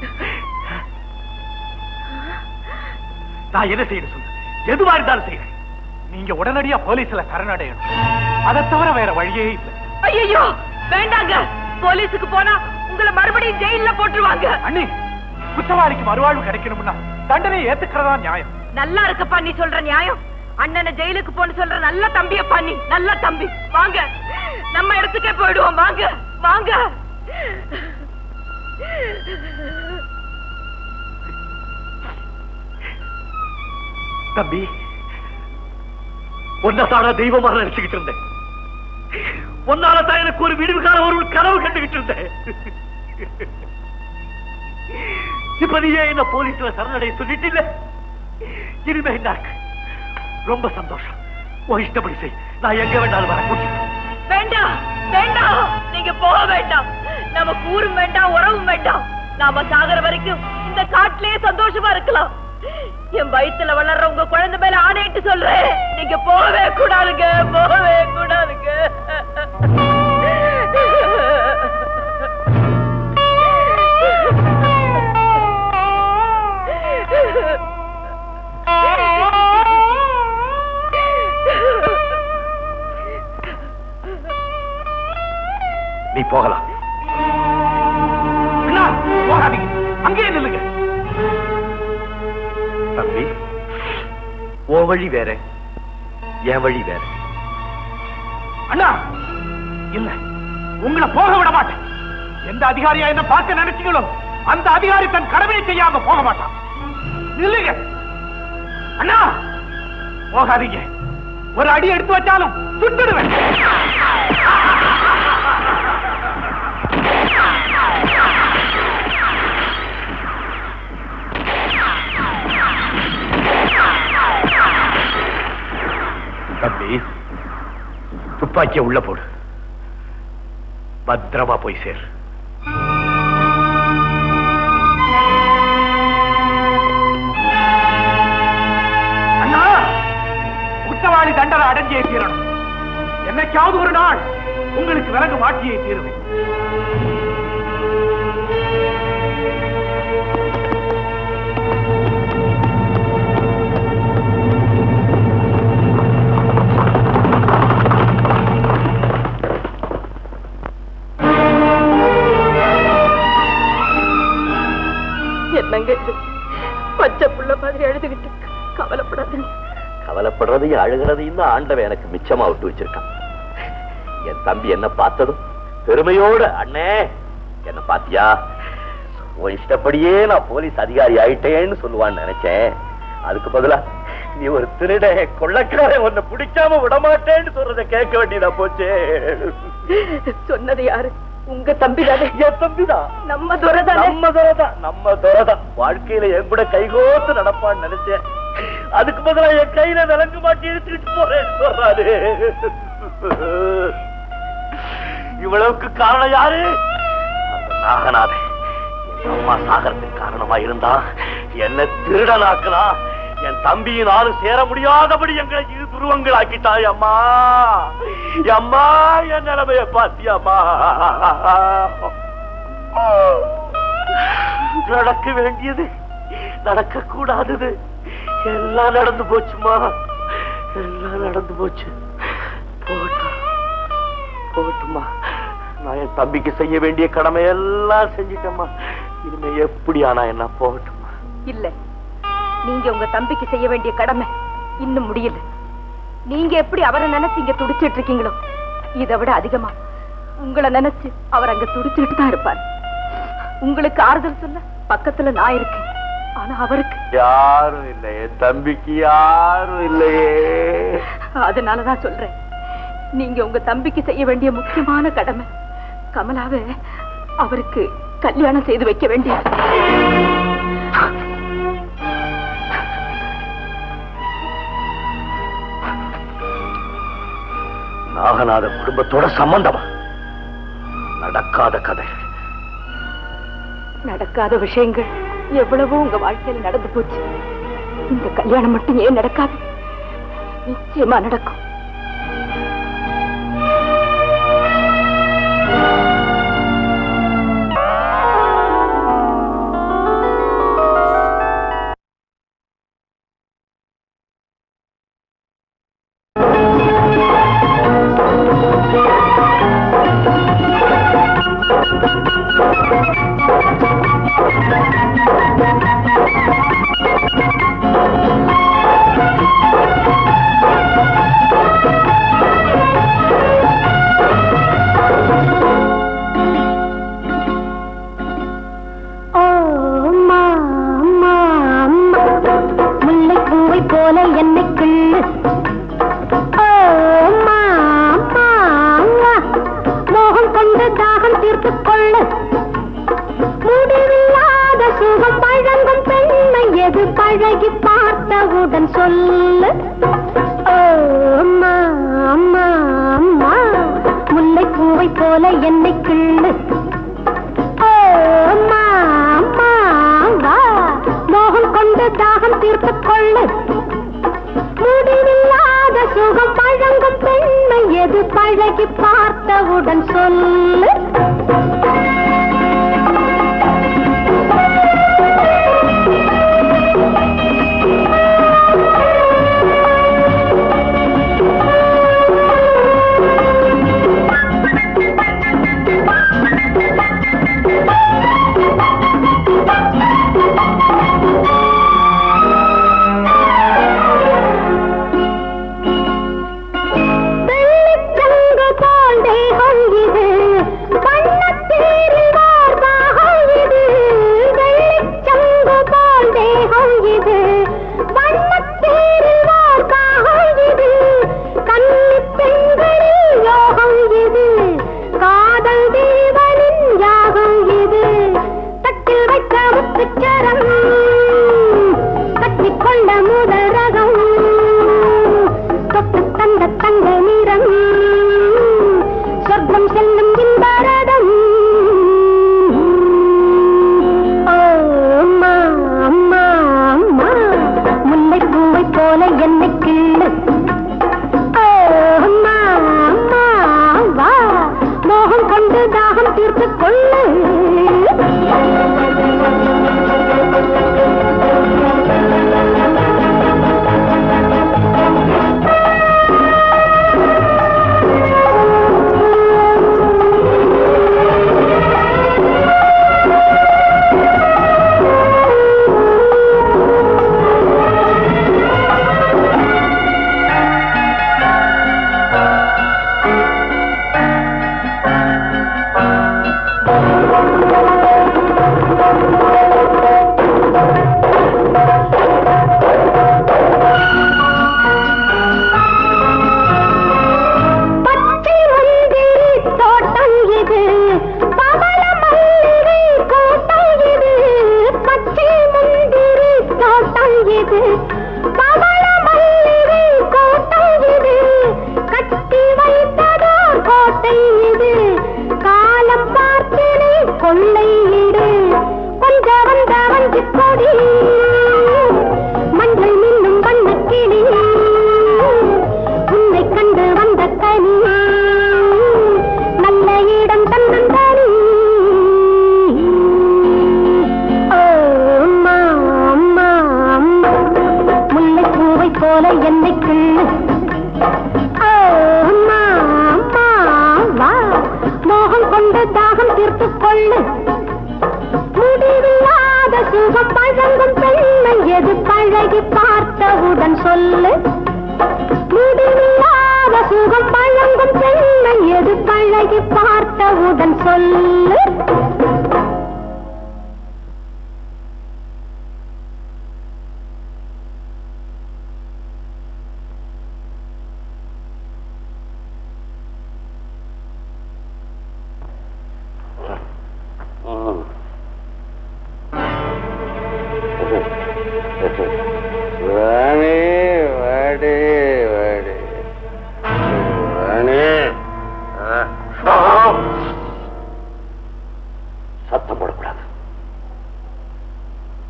நான் என்ன செய்யணும் சொல்லு எதுவா இருந்தாலும் செய்யறேன் நீங்க உடனடியா போலீஸ்ல சரணடையணும் அதை தவிர வேற வழியே இல்லை ஐயோ வேண்டாங்க போலீஸுக்கு போனா உங்களை மறுபடியும் ஜெயில்ல போட்டுருவாங்க அண்ணி குற்றவாளிக்கு மறுவாழ்வு கிடைக்கணும்னா தண்டனை ஏத்துக்கிறதா நியாயம் நல்லா இருக்கப்பா நீ சொல்ற நியாயம் அண்ணனை ஜெயிலுக்கு போன்னு சொல்ற நல்ல தம்பியப்பா நீ நல்ல தம்பி வாங்க நம்ம இடத்துக்கே போயிடுவோம் வாங்க வாங்க தம்பி ஒன்னதான தெய்வமாக நினைச்சுக்கிட்டு இருந்தேன் ஒன்னால தான் எனக்கு ஒரு விடுவுகால ஒரு கனவு கண்டுகிட்டு இருந்தேன் இப்ப நீயே என்ன போலீஸ்ல சரணடைய சொல்லிட்டு இல்ல இனிமே என்ன இருக்கு ரொம்ப சந்தோஷம் உன் இஷ்டப்படி செய் நான் எங்க வேண்டாலும் வர கூட்டிட்டு வேண்டாம் வேண்டாம் நீங்க போக வேண்டாம் நமக்கு ஊரும் வேண்டாம் உறவும் வேண்டாம் நாம சாகர வரைக்கும் இந்த காட்டிலேயே சந்தோஷமா இருக்கலாம் என் வயித்துல வளர்ற உங்க குழந்தை மேல ஆணையிட்டு சொல்றேன் நீங்க போகவே கூடாதுங்க போகவே கூடாதுங்க நீ போகலாம் அண்ணா போகாதீங்க அங்கேயே நில்லுங்க தம்பி ஓ வழி வேற என் வழி வேற அண்ணா இல்ல உங்களை போக விட மாட்டேன் எந்த அதிகாரியா என்ன பார்க்க நினைச்சீங்களோ அந்த அதிகாரி தன் கடமையை செய்யாம போக மாட்டான் நில்லுங்க அண்ணா போகாதீங்க ஒரு அடி எடுத்து வச்சாலும் சுட்டுடுவேன் துப்பாக்கிய உள்ள போடு பத்திரமா போய் சேர் அண்ணா குற்றவாளி தண்டனை அடைஞ்சே தீரணும் என்னைக்காவது ஒரு நாள் உங்களுக்கு விலங்கு மாட்டியே தீருவேன் என்னங்க இது பச்சை புள்ள மாதிரி அழுதுகிட்டு கவலைப்படாதீங்க கவலைப்படுறதையும் அழுகிறதையும் தான் ஆண்டவன் எனக்கு மிச்சமா விட்டு வச்சிருக்கான் என் தம்பி என்ன பார்த்ததும் பெருமையோட அண்ணே என்ன பாத்தியா உன் இஷ்டப்படியே நான் போலீஸ் அதிகாரி ஆயிட்டேன்னு சொல்லுவான்னு நினைச்சேன் அதுக்கு பதிலா நீ ஒரு திருட கொள்ளக்காரன் உன்னை பிடிக்காம விடமாட்டேன்னு சொல்றத கேட்க வேண்டியதா போச்சே சொன்னது யாரு உங்க தம்பி தானே என் தம்பிதான் நம்ம துரதானே நம்ம துரதான் நம்ம துரதான் வாழ்க்கையில என் கூட கைகோத்து நடப்பான்னு நினைச்சேன் அதுக்கு பதிலா என் கையில விலங்கு மாட்டி எடுத்துட்டு போறேன்னு சொல்றாரு இவ்வளவுக்கு காரணம் யாரு அந்த நாகநாதன் என் அம்மா சாகரத்துக்கு காரணமா இருந்தா என்ன திருடனாக்கலாம் என் தம்பியும் நானும் சேர முடியாதபடி எங்களை இரு துருவங்கள் ஆக்கிட்டாய் அம்மா அம்மா என் நிலைமைய பாத்தியம்மா நடக்க வேண்டியது நடக்க கூடாதது எல்லாம் நடந்து போச்சுமா எல்லாம் நடந்து போச்சு போகட்டும் போகட்டுமா நான் என் தம்பிக்கு செய்ய வேண்டிய கடமை எல்லாம் செஞ்சிட்டேம்மா இனிமே எப்படி ஆனா என்ன போகட்டுமா இல்ல நீங்க உங்க தம்பிக்கு செய்ய வேண்டிய கடமை இன்னும் முடியல நீங்க எப்படி அவரை நினைச்சு இங்க துடிச்சிட்டு இருக்கீங்களோ இதை விட அதிகமா உங்களை நினைச்சு அவர் அங்க துடிச்சுட்டு தான் இருப்பார் உங்களுக்கு ஆறுதல் சொல்ல பக்கத்துல நான் இருக்கேன் ஆனா அவருக்கு யாரும் இல்லை என் தம்பிக்கு யாரும் இல்லையே அதனாலதான் சொல்றேன் நீங்க உங்க தம்பிக்கு செய்ய வேண்டிய முக்கியமான கடமை கமலாவை அவருக்கு கல்யாணம் செய்து வைக்க வேண்டியது நாகநாத குடும்பத்தோட சம்பந்தமா நடக்காத கதை நடக்காத விஷயங்கள் எவ்வளவோ உங்க வாழ்க்கையில நடந்து போச்சு இந்த கல்யாணம் மட்டும் ஏன் நடக்காது நிச்சயமா நடக்கும் ஓ அம்மா, அம்மா, அம்மா. முல்லைப்பூவை போல என்னை கிள்ளு ஓ அம்மா, அம்மா, அம்மா. மோகம் கொண்டு தாகம் தீர்த்து கொள்ளு முடிவில்லாத சுகம் பழங்கும் பெண்மை எது பழகி பார்த்தவுடன் சொல்லு ஓ அம்மா, அம்மா, அம்மா. முல்லைப்பூவை போல என்னை கிள்ளு ஓ அம்மா, அம்மா, வா. மோகம் கொண்டு தாகம் தீர்த்து கொள்ளு முடிவில்லாத சுகம் பழங்கும் பெண்மை எது பழகி பார்த்தவுடன் சொல்லு வெள்ளிச்சங்கு போல் தேகம் இது வண்ணத்தில்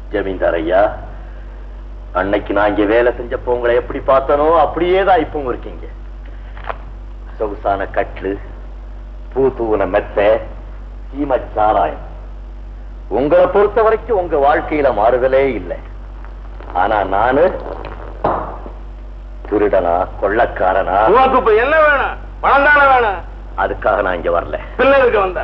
ஜமீன்தார் ஐயா அன்னைக்கு நான் இங்க வேலை செஞ்சப்போ உங்களை எப்படி பார்த்தனோ அப்படியே தான் இப்பவும் இருக்கீங்க சொகுசான கட்லு பூ தூவன மெத்த சீம சாராயம் உங்களை பொறுத்த வரைக்கும் உங்க வாழ்க்கையில மாறுதலே இல்லை ஆனா நானு திருடனா கொள்ளக்காரனா உனக்கு இப்ப என்ன வேணும் பணம் தானே வேணும் அதுக்காக நான் இங்க வரல பிள்ளைகளுக்கு வந்த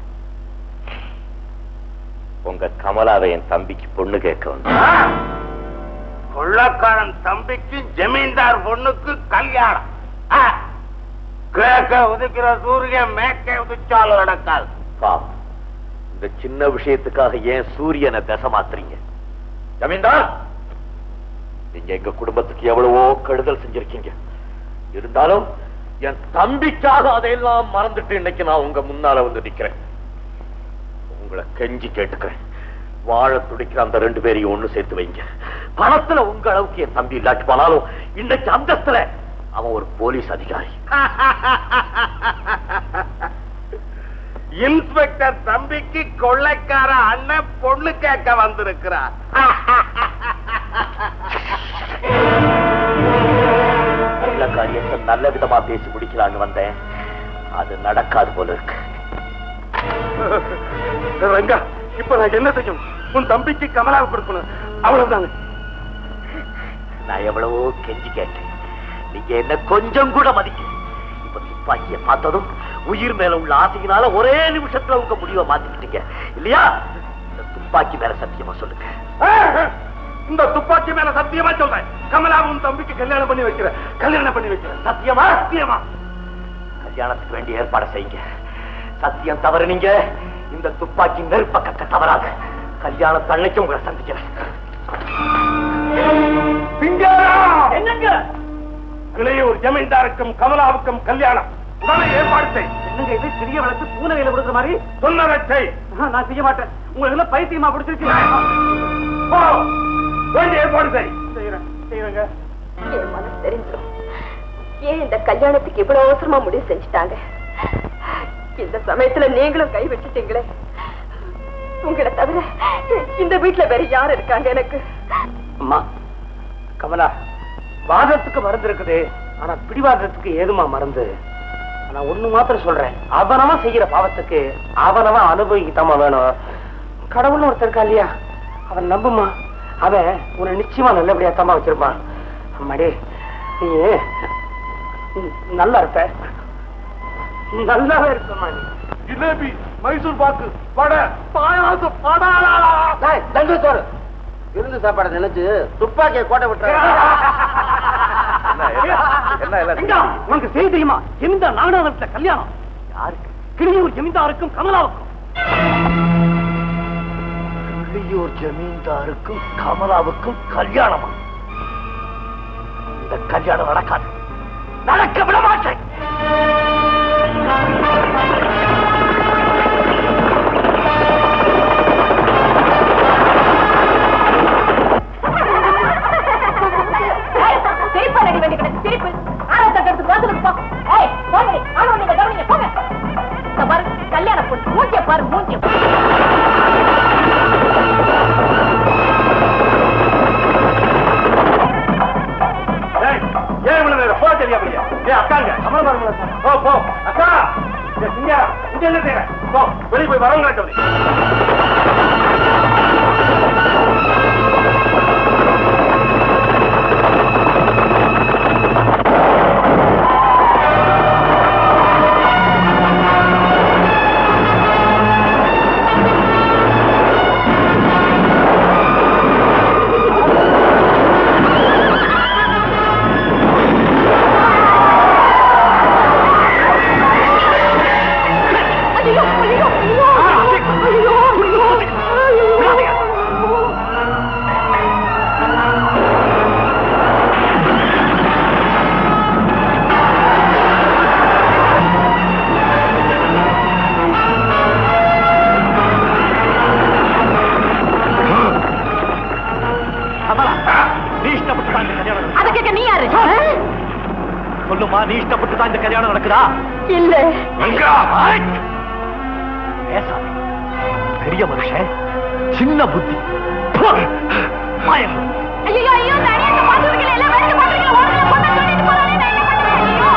உங்க கமலாவை என் தம்பிக்கு பொண்ணு கேட்க வந்தேன் கொள்ளக்காரன் தம்பிக்கு ஜமீன்தார் பொண்ணுக்கு கல்யாணம் ஆ. கிழக்க உதிக்கிற சூரியன் மேற்கே உதிச்சாலும் நடக்காது பாவம் இந்த சின்ன விஷயத்துக்காக ஏன் சூரியனை தசை மாத்துறீங்க ஜமீன்தார் நீங்க எங்க குடும்பத்துக்கு எவ்வளவோ கெடுதல் செஞ்சிருக்கீங்க இருந்தாலும் என் தம்பிக்காக அதையெல்லாம் மறந்துட்டு இன்னைக்கு நான் உங்க முன்னால வந்து நிக்கிறேன் உங்களை கெஞ்சி கேட்டுக்கிறேன் வாழ துடிக்கிற அந்த ரெண்டு பேரையும் ஒண்ணு சேர்த்து வைங்க பணத்துல உங்க அளவுக்கு என் தம்பி இல்லாட்டி போனாலும் இன்னைக்கு அந்தஸ்துல அவன் ஒரு போலீஸ் அதிகாரி இன்ஸ்பெக்டர் தம்பிக்கு கொள்ளைக்கார அண்ணன் பொண்ணு கேட்க வந்திருக்கிறார் நல்ல காரியத்தை நல்ல விதமா பேசி முடிக்கலான்னு வந்தேன் அது நடக்காது போல இருக்கு ரங்கா இப்ப நான் என்ன செய்யும் உன் தம்பிக்கு கமலாவை கொடுக்கணும் அவ்வளவுதாங்க நான் எவ்வளவோ கெஞ்சி கேட்டேன் நீங்க என்ன கொஞ்சம் கூட மதிக்க இப்ப துப்பாக்கிய பார்த்ததும் உயிர் மேல உள்ள ஆசையினால ஒரே நிமிஷத்துல உங்க முடிவை மாத்திக்கிட்டீங்க இல்லையா இந்த துப்பாக்கி மேல சத்தியமா சொல்லுங்க இந்த துப்பாக்கி மேல சத்தியமா சொல்றேன் கமலாவை உன் தம்பிக்கு கல்யாணம் பண்ணி வைக்கிறேன் கல்யாணம் பண்ணி வைக்கிறேன் சத்தியமா சத்தியமா கல்யாணத்துக்கு வேண்டிய ஏற்பாடு செய்யுங்க சத்தியம் தவறு நீங்க இந்த துப்பாக்கி நெருப்ப கக்க தவறாது கல்யாண தன்னைக்கு உங்களை சந்திக்கிறேன் என்னங்க இளையூர் ஜமீன்தாருக்கும் கமலாவுக்கும் கல்யாணம் உடனே ஏற்பாடு செய் என்னங்க இது சிறிய வளர்த்து பூனை கையில கொடுக்குற மாதிரி சொன்னதை செய் நான் செய்ய மாட்டேன் உங்களுக்கு எல்லாம் பைத்தியமா பிடிச்சிருக்கு போ. வேண்டிய ஏற்பாடு செய் செய்யறேன் செய்யறேங்க என் மனசு தெரிஞ்சிடும் ஏன் இந்த கல்யாணத்துக்கு இவ்வளவு அவசரமா முடிவு செஞ்சுட்டாங்க இந்த சமயத்துல நீங்களும் கை வச்சுட்டீங்களே உங்களை தவிர இந்த வீட்டுல வேற யார் இருக்காங்க எனக்கு அம்மா கமலா வாதத்துக்கு மருந்து இருக்குது ஆனா பிடிவாதத்துக்கு ஏதுமா மருந்து நான் ஒண்ணு மாத்திரம் சொல்றேன் அவனவன் செய்யற பாவத்துக்கு அவனவன் அனுபவிக்கத்தாமா வேணும் கடவுள்னு ஒருத்தர் இருக்கா இல்லையா அவன் நம்புமா அவன் உன்னை நிச்சயமா நல்லபடியா தாமா வச்சிருப்பான் அம்மாடி நீ ம், நல்லா இருப்ப நல்லாவே இருப்பமா நீ ஜிலேபி மைசூர் பாக்கு வடை பாயாசம் படாலா தங்கச்சோறு விருந்து சாப்பாடு நினைச்சு துப்பாக்கிய கோட்டை என்ன எல்லாம் எங்க? உனக்கு செய்தி தெரியுமா ஜமீன்தார் நாகநாதத்துல கல்யாணம் யாருக்கு கிளியூர் ஜமீன்தாருக்கும் கமலாவுக்கும் கிளியூர் ஜமீன்தாருக்கும் கமலாவுக்கும் கல்யாணமா இந்த கல்யாணம் நடக்காது நடக்க விட மாட்டேன் சிரிப்பு அடங்க வேண்டிய கிடக்கு சிரிப்பு ஆனந்த எடுத்து வாசலுக்கு போ ஏய் போங்க ஆனவன் நீங்க கவனிங்க போங்க இந்த பாரு கல்யாண பொண்ணு மூஞ்சிய பாரு மூஞ்சிய ஏய், ஏன் இவ்வளவு நேரம் போக தெரியாமலையா ஏ அக்காங்க போ போ அக்கா ஏய், சிங்காரம் இங்க என்ன செய்யற போ வெளியே போய் வரவங்களை கவனி நீ இஷ்டப்பட்டு தான் இந்த கல்யாணம் நடக்குதா? அத கேட்க நீ யாரு சொல்லுமா நீ இஷ்டப்பட்டு தான் இந்த கல்யாணம் நடக்குதா இல்ல ரங்கா, ஆய்! பேசாதே பெரிய மனுஷன் சின்ன புத்தி பு! மாயம் ஐயோ ஐயோ இந்த அநியாயத்தை பார்த்துருக்கீங்களா எல்லாம் வேடிக்கை பார்த்துருக்கீங்களா ஓடுங்க பொண்ணை சொல்லிட்டு போறானே நான் என்ன பண்ணுவேன் ஐயோ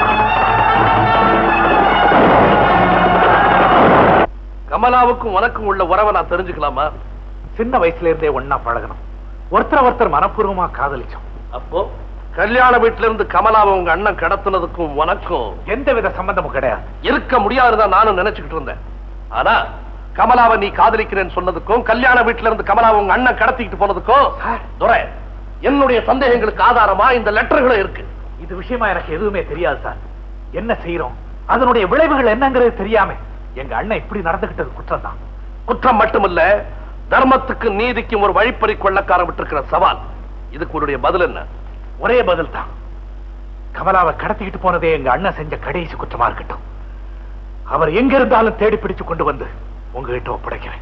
கமலாவுக்கும் உனக்கும் உள்ள உறவை நான் தெரிஞ்சுக்கலாமா சின்ன வயசுல இருந்தே ஒன்னா பழகணும் ஒருத்தர் ஒருத்தர் மனப்பூர்வமா காதலிச்சோம் அப்போ கல்யாண வீட்டுல இருந்து கமலாவை உங்க அண்ணன் கடத்துனதுக்கும் உனக்கும் எந்தவித சம்பந்தமும் கிடையாது இருக்க முடியாதுதான் நானும் நினைச்சுக்கிட்டு இருந்தேன் ஆனா கமலாவை நீ காதலிக்கிறேன்னு சொன்னதுக்கும் கல்யாண வீட்டுல இருந்து கமலாவை உங்க அண்ணன் கடத்திக்கிட்டு போனதுக்கும் துரை என்னுடைய சந்தேகங்களுக்கு ஆதாரமா இந்த லெட்டர்களும் இருக்கு இது விஷயமா எனக்கு எதுவுமே தெரியாது சார் என்ன செய்யறோம் அதனுடைய விளைவுகள் என்னங்கிறது தெரியாம எங்க அண்ணன் இப்படி நடந்துகிட்டது குற்றம் தான் குற்றம் மட்டுமல்ல தர்மத்துக்கு நீதிக்கும் ஒரு வழிப்பறி கொள்ளக்காரன் விட்டிருக்கிற சவால் இதுக்கு உன்னுடைய பதில் என்ன ஒரே பதில் தான் கமலாவை கடத்திக்கிட்டு போனதே எங்க அண்ணன் செஞ்ச கடைசி குற்றமா இருக்கட்டும் அவர் எங்க இருந்தாலும் தேடி பிடிச்சு கொண்டு வந்து உங்ககிட்ட ஒப்படைக்கிறேன்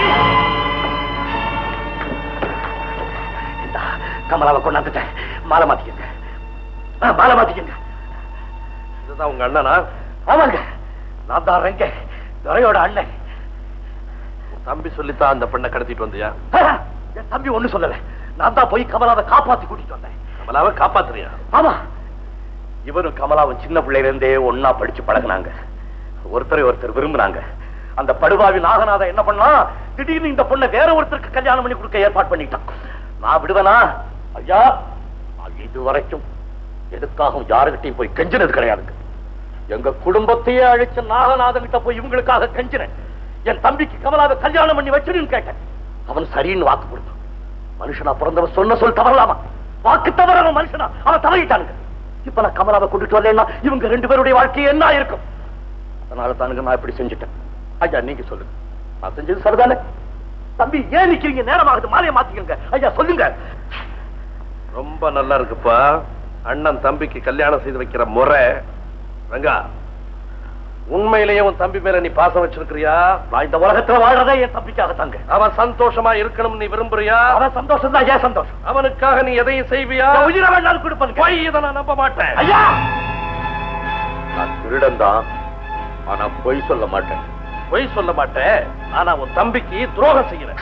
கமலாவை கொண்டாந்துட்டேன் மாலை மாத்திக்கங்க ஆ, மாலை மாத்திக்கங்க இதுதான் உங்க அண்ணனா ஆமாங்க நான் தான் ரெங்க துரையோட அண்ணன் உன் தம்பி சொல்லித்தான் அந்த பெண்ணை கடத்திட்டு வந்தியா ஆ, என் தம்பி ஒண்ணு சொல்லல நான் தான் போய் கமலாவை காப்பாத்தி கூட்டிட்டு வந்தேன் கமலாவை காப்பாத்துறியா ஆமா இவரும் கமலாவும் சின்ன பிள்ளையில இருந்தே ஒன்னா படிச்சு பழகுனாங்க ஒருத்தரை ஒருத்தர் விரும்புனாங்க அந்த படுபாவி நாகநாதன் என்ன பண்ணா திடீர்னு இந்த பொண்ணை வேற ஒருத்தருக்கு கல்யாணம் பண்ணி கொடுக்க ஏற்பாடு பண்ணிட்டான் நான் விடுவேனா ஐயா நான் இது வரைக்கும் எதுக்காகவும் யாருகிட்டையும் போய் கெஞ்சினது கிடையாதுங்க எங்க குடும்பத்தையே அழைச்ச நாகநாதன் கிட்ட போய் இவங்களுக்காக கெஞ்சினேன் என் தம்பிக்கு கமலாவை கல்யாணம் பண்ணி வச்சிருன்னு கேட்டேன் அவன் சரின்னு வாக்கு கொடுத்தான் மனுஷனா பிறந்தவன் சொன்ன சொல் தவறலாமா வாக்கு தவறவன் மனுஷனா அவன் தவறிட்டானுங்க இப்ப நான் கமலாவை கொண்டுட்டு வரலன்னா இவங்க ரெண்டு பேருடைய வாழ்க்கை என்ன இருக்கும் அதனால தானுங்க நான் இப்படி செஞ்சுட்டேன் ஐயா நீங்க சொல்லுங்க நான் செஞ்சது சரிதானே தம்பி ஏன் நிக்கிறீங்க நேரமாகுது மாலையை மாத்திக்கங்க ஐயா சொல்லுங்க ரொம்ப நல்லா இருக்குப்பா அண்ணன் தம்பிக்கு கல்யாணம் செய்து வைக்கிற முறை ரங்கா உண்மையிலேயே உன் தம்பி மேல நீ பாசம் வச்சிருக்கிறியா நான் இந்த உலகத்துல வாழ்றதே என் தம்பிக்காக தாங்க அவன் சந்தோஷமா இருக்கணும் நீ விரும்புறியா அவன் சந்தோஷம் தான் ஏன் சந்தோஷம் அவனுக்காக நீ எதையும் செய்வியா என் உயிரை வேணாலும் கொடுப்பேன் போய் இதை நான் நம்ப மாட்டேன் ஐயா நான் திருடன் தான் ஆனா பொய் சொல்ல மாட்டேன் பொய் சொல்ல மாட்டேன் ஆனா உன் தம்பிக்கு துரோகம் செய்யற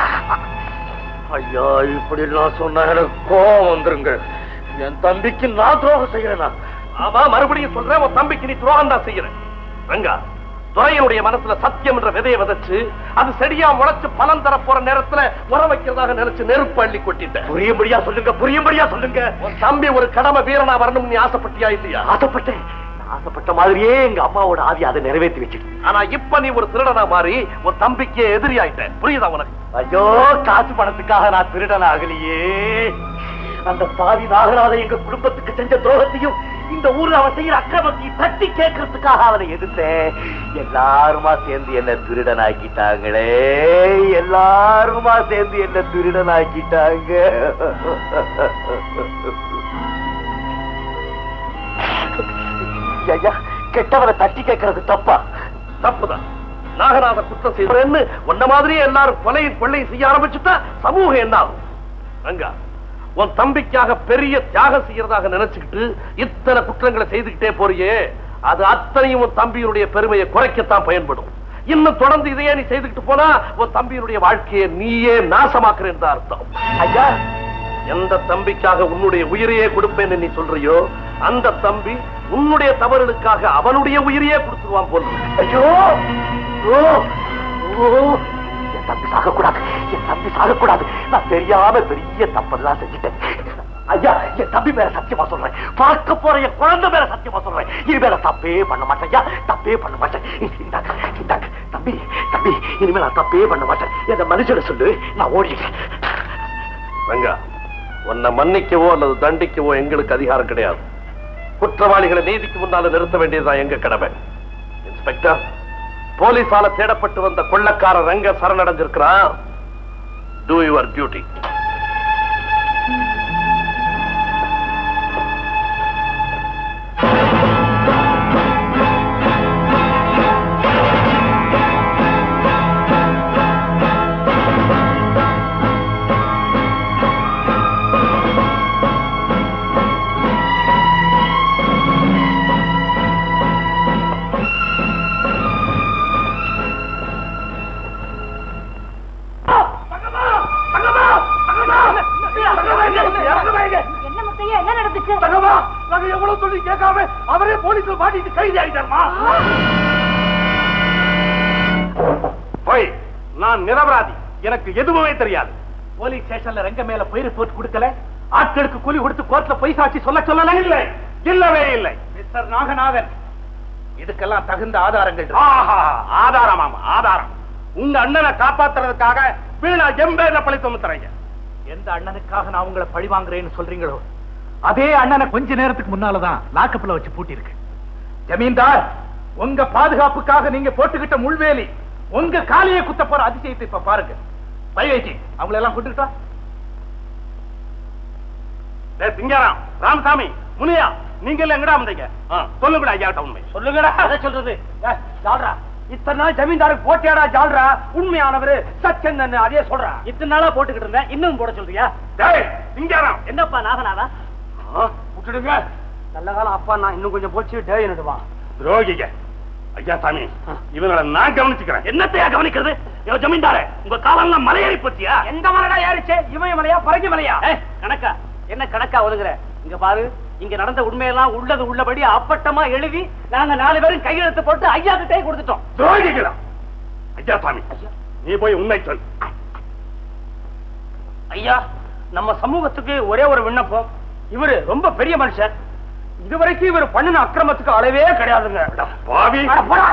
ஐயா இப்படி எல்லாம் சொன்னா எனக்கு கோவம் வந்துருங்க என் தம்பிக்கு நான் துரோகம் செய்யறேனா ஆமா மறுபடியும் சொல்றேன் உன் தம்பிக்கு நீ துரோகம் தான் செய்யற ரங்கா துறையனுடைய மனசுல சத்தியம் என்ற விதையை விதைச்சு அது செடியா முளைச்சு பலன் தர போற நேரத்துல உர வைக்கிறதாக நினைச்சு நெருப்பு அள்ளி கொட்டிட்டேன் புரியும்படியா சொல்லுங்க புரியும்படியா சொல்லுங்க உன் தம்பி ஒரு கடமை வீரனா வரணும் நீ ஆசைப்பட்டியா இல்லையா ஆசைப்பட்டேன் நான் ஆசைப்பட்ட மாதிரியே எங்க அம்மாவோட ஆவி அதை நிறைவேற்றி வச்சிட்டு ஆனா இப்ப நீ ஒரு திருடனா மாறி உன் தம்பிக்கு எதிரியாயிட்ட புரியுதா உனக்கு ஐயோ காசு பணத்துக்காக நான் திருடன் ஆகலையே அந்த பாவி நாகராஜ எங்க குடும்பத்துக்கு செஞ்ச துரோகத்தையும் இந்த ஊர்ல அவன் செய்யற அக்கிரமத்தையும் தட்டி கேட்கறதுக்காக அவனை எதிர்த்தேன் எல்லாருமா சேர்ந்து என்ன திருடன் ஆக்கிட்டாங்களே எல்லாருமா சேர்ந்து என்ன திருடன் ஆக்கிட்டாங்க ஐயா கெட்டவரை தட்டி கேட்கறது தப்பா தப்புதான் நாகநாத குற்றம் செய்யறேன்னு உன்ன மாதிரியே எல்லாரும் கொலையும் கொள்ளையும் செய்ய ஆரம்பிச்சுட்டா சமூகம் என்ன ஆகும் ரங்கா உன் தம்பிக்காக பெரிய தியாகம் செய்யறதாக நினைச்சுக்கிட்டு இத்தனை குற்றங்களை செய்துக்கிட்டே போறியே அது அத்தனையும் உன் தம்பியினுடைய பெருமையை குறைக்கத்தான் பயன்படும் இன்னும் தொடர்ந்து இதையே நீ செய்துக்கிட்டு போனா உன் தம்பியினுடைய வாழ்க்கையை நீயே நாசமாக்குறேன் தான் அர்த்தம் ஐயா எந்த தம்பிக்காக உன்னுடைய உயிரையே கொடுப்பேன்னு நீ சொல்றியோ அந்த தம்பி உன்னுடைய தவறுகளுக்காக அவனுடைய உயிரையே கொடுத்துருவான் போல ஐயோ ஓ ஓ என் தம்பி சாகக்கூடாது என் தம்பி சாகக்கூடாது நான் தெரியாம பெரிய தப்பெல்லாம் செஞ்சுட்டேன் ஐயா என் தம்பி மேல சத்தியமா சொல்றேன் பார்க்க போற என் குழந்தை மேல சத்தியமா சொல்றேன் இனிமேல தப்பே பண்ண மாட்டேன் ஐயா தப்பே பண்ண மாட்டேன் இந்தாங்க இந்தாங்க தம்பி தம்பி இனிமேல் நான் தப்பே பண்ண மாட்டேன் என் மனுஷனை சொல்லு நான் ஓடிட்டேன் ரங்கா உன்னை மன்னிக்கவோ அல்லது தண்டிக்கவோ எங்களுக்கு அதிகாரம் கிடையாது குற்றவாளிகளை நீதிக்கு முன்னால நிறுத்த வேண்டியதுதான் எங்க கடமை இன்ஸ்பெக்டர் போலீசால தேடப்பட்டு வந்த கொள்ளக்கார ரங்க சரணடைஞ்சிருக்கிறான் டூ யுவர் டியூட்டி தங்கம்மா எவ்வளவு சொல்லி கேட்காம அவரே போலீஸ்ல மாட்டிட்டு கைது ஆயிட்டாருமா போய் நான் நிரபராதி எனக்கு எதுவுமே தெரியாது போலீஸ் ஸ்டேஷன்ல ரங்க மேல போய் ரிப்போர்ட் கொடுக்கல ஆட்களுக்கு கூலி கொடுத்து கோர்ட்ல பொய் சாட்சி சொல்ல சொல்லல இல்லை இல்லவே இல்லை மிஸ்டர் நாகநாதன் இதுக்கெல்லாம் தகுந்த ஆதாரங்கள் இருக்கு. ஆஹா ஆதாரம் ஆமா ஆதாரம் உங்க அண்ணனை காப்பாத்துறதுக்காக வீணா எம்பேர்ல பழி சுமத்துறீங்க எந்த அண்ணனுக்காக நான் உங்களை பழி வாங்குறேன்னு சொல்றீங்களோ அதே அண்ணனை கொஞ்ச நேரத்துக்கு முன்னாலதான் லாக்கப்ல வச்சு பூட்டி இருக்கு ஜமீன்தார் உங்க பாதுகாப்புக்காக நீங்க போட்டுக்கிட்ட முள்வேலி உங்க காலியை குத்த போற அதிசயத்தை இப்ப பாருங்க பைவேஜி அவங்கள எல்லாம் கூட்டுக்கிட்டா டேய் சிங்காராம் ராமசாமி முனியா நீங்க எல்லாம் எங்கடா வந்தீங்க ஆ, சொல்லுங்கடா ஐயாட்ட உண்மை சொல்லுங்கடா அதை சொல்றது ஏய், ஜால்ரா இத்தனை நாள் ஜமீன்தாருக்கு போட்டியாடா ஜால்ரா உண்மையானவரு சச்சந்தன் அதே சொல்றா இத்தனை நாளா போட்டுக்கிட்டு இருந்தேன் இன்னும் போட சொல்றியா டேய் சிங்காராம் என்னப்பா நாகநாதா விட்டுடுங்க நல்ல காலம் அப்பா நான் இன்னும் கொஞ்சம் போச்சு டே என்னடுவா துரோகிங்க ஐயா சாமி இவங்களை நான் கவனிச்சுக்கிறேன் என்னத்தையா கவனிக்கிறது யோ ஜமீன்தாரே உங்க காலம்லாம் மலையேறி போச்சியா எந்த மலைடா ஏறிச்சு இமய மலையா பறங்கி மலையா ஏய், கணக்கா என்ன கணக்கா ஒதுங்குற இங்க பாரு இங்க நடந்த உண்மையெல்லாம் உள்ளது உள்ளபடி அப்பட்டமா எழுதி நாங்க நாலு பேரும் கையெழுத்து போட்டு ஐயா கிட்டே கொடுத்துட்டோம் துரோகிகளா ஐயா சாமி நீ போய் உண்மை சொல் ஐயா நம்ம சமூகத்துக்கு ஒரே ஒரு விண்ணப்பம் இவரு ரொம்ப பெரிய மனுஷன் இதுவரைக்கும் இவர் பண்ணின அக்கிரமத்துக்கு அளவே கிடையாதுங்க பாவி அட போடா.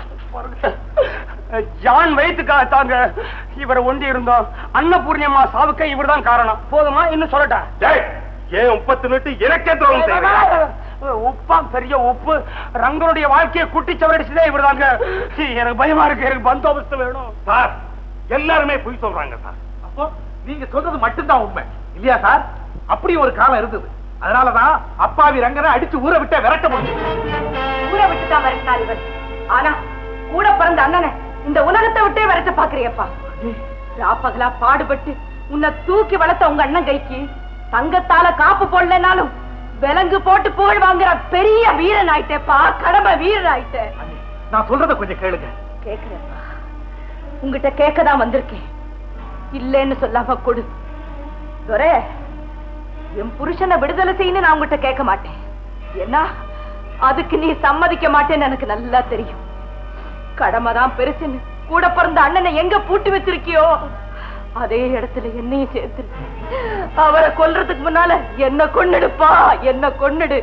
ஜான் வயிற்றுக்காகத்தாங்க இவரை ஒண்டி இருந்தோம் அன்னபூர்ணியம்மா சாவுக்கு இவர்தான் காரணம் போதுமா இன்னும் சொல்லட்டா டேய் ஏன் முப்பத்து நட்டு எனக்கே துரோகம் செய்யறீங்க உப்பா பெரிய உப்பு ரங்கனுடைய வாழ்க்கையை குட்டிச்சவரடிச்சதே இவர்தாங்க எனக்கு பயமா இருக்கு எனக்கு பந்தோபஸ்து வேணும் சார் எல்லாருமே பொய் சொல்றாங்க சார் அப்போ நீங்க சொல்றது மட்டும்தான் உண்மை இல்லையா சார் அப்படி ஒரு காலம் இருந்தது அதனாலதான் அப்பாவி ரங்கனை அடிச்சு ஊரை விட்டே விரட்ட முடியும் ஊரை விட்டுதான் விரட்டினார் இவர் ஆனா கூட பிறந்த அண்ணனை இந்த உலகத்தை விட்டே விரட்ட பாக்குறியப்பா ராப்பகலா பாடுபட்டு உன்னை தூக்கி வளர்த்த உங்க அண்ணன் கைக்கு தங்கத்தால காப்பு போடலனாலும் விலங்கு போட்டு புகழ் வாங்குற பெரிய வீரன் ஆயிட்டேப்பா கடமை வீரன் ஆயிட்டே நான் சொல்றத கொஞ்சம் கேளுங்க கேக்குறேப்பா உங்ககிட்ட கேட்கதான் வந்திருக்கேன் இல்லைன்னு சொல்லாம கொடு துரை என் புருஷனை விடுதலை செய்யணும் நான் உங்ககிட்ட கேட்க மாட்டேன் ஏன்னா அதுக்கு நீ சம்மதிக்க மாட்டேன்னு எனக்கு நல்லா தெரியும் கடமை தான் பெருசுன்னு கூட பிறந்த அண்ணனை எங்க பூட்டி வச்சிருக்கியோ அதே இடத்துல என்னையும் சேர்த்து அவரை கொல்றதுக்கு முன்னால என்ன கொன்னுடுப்பா என்ன கொன்னுடு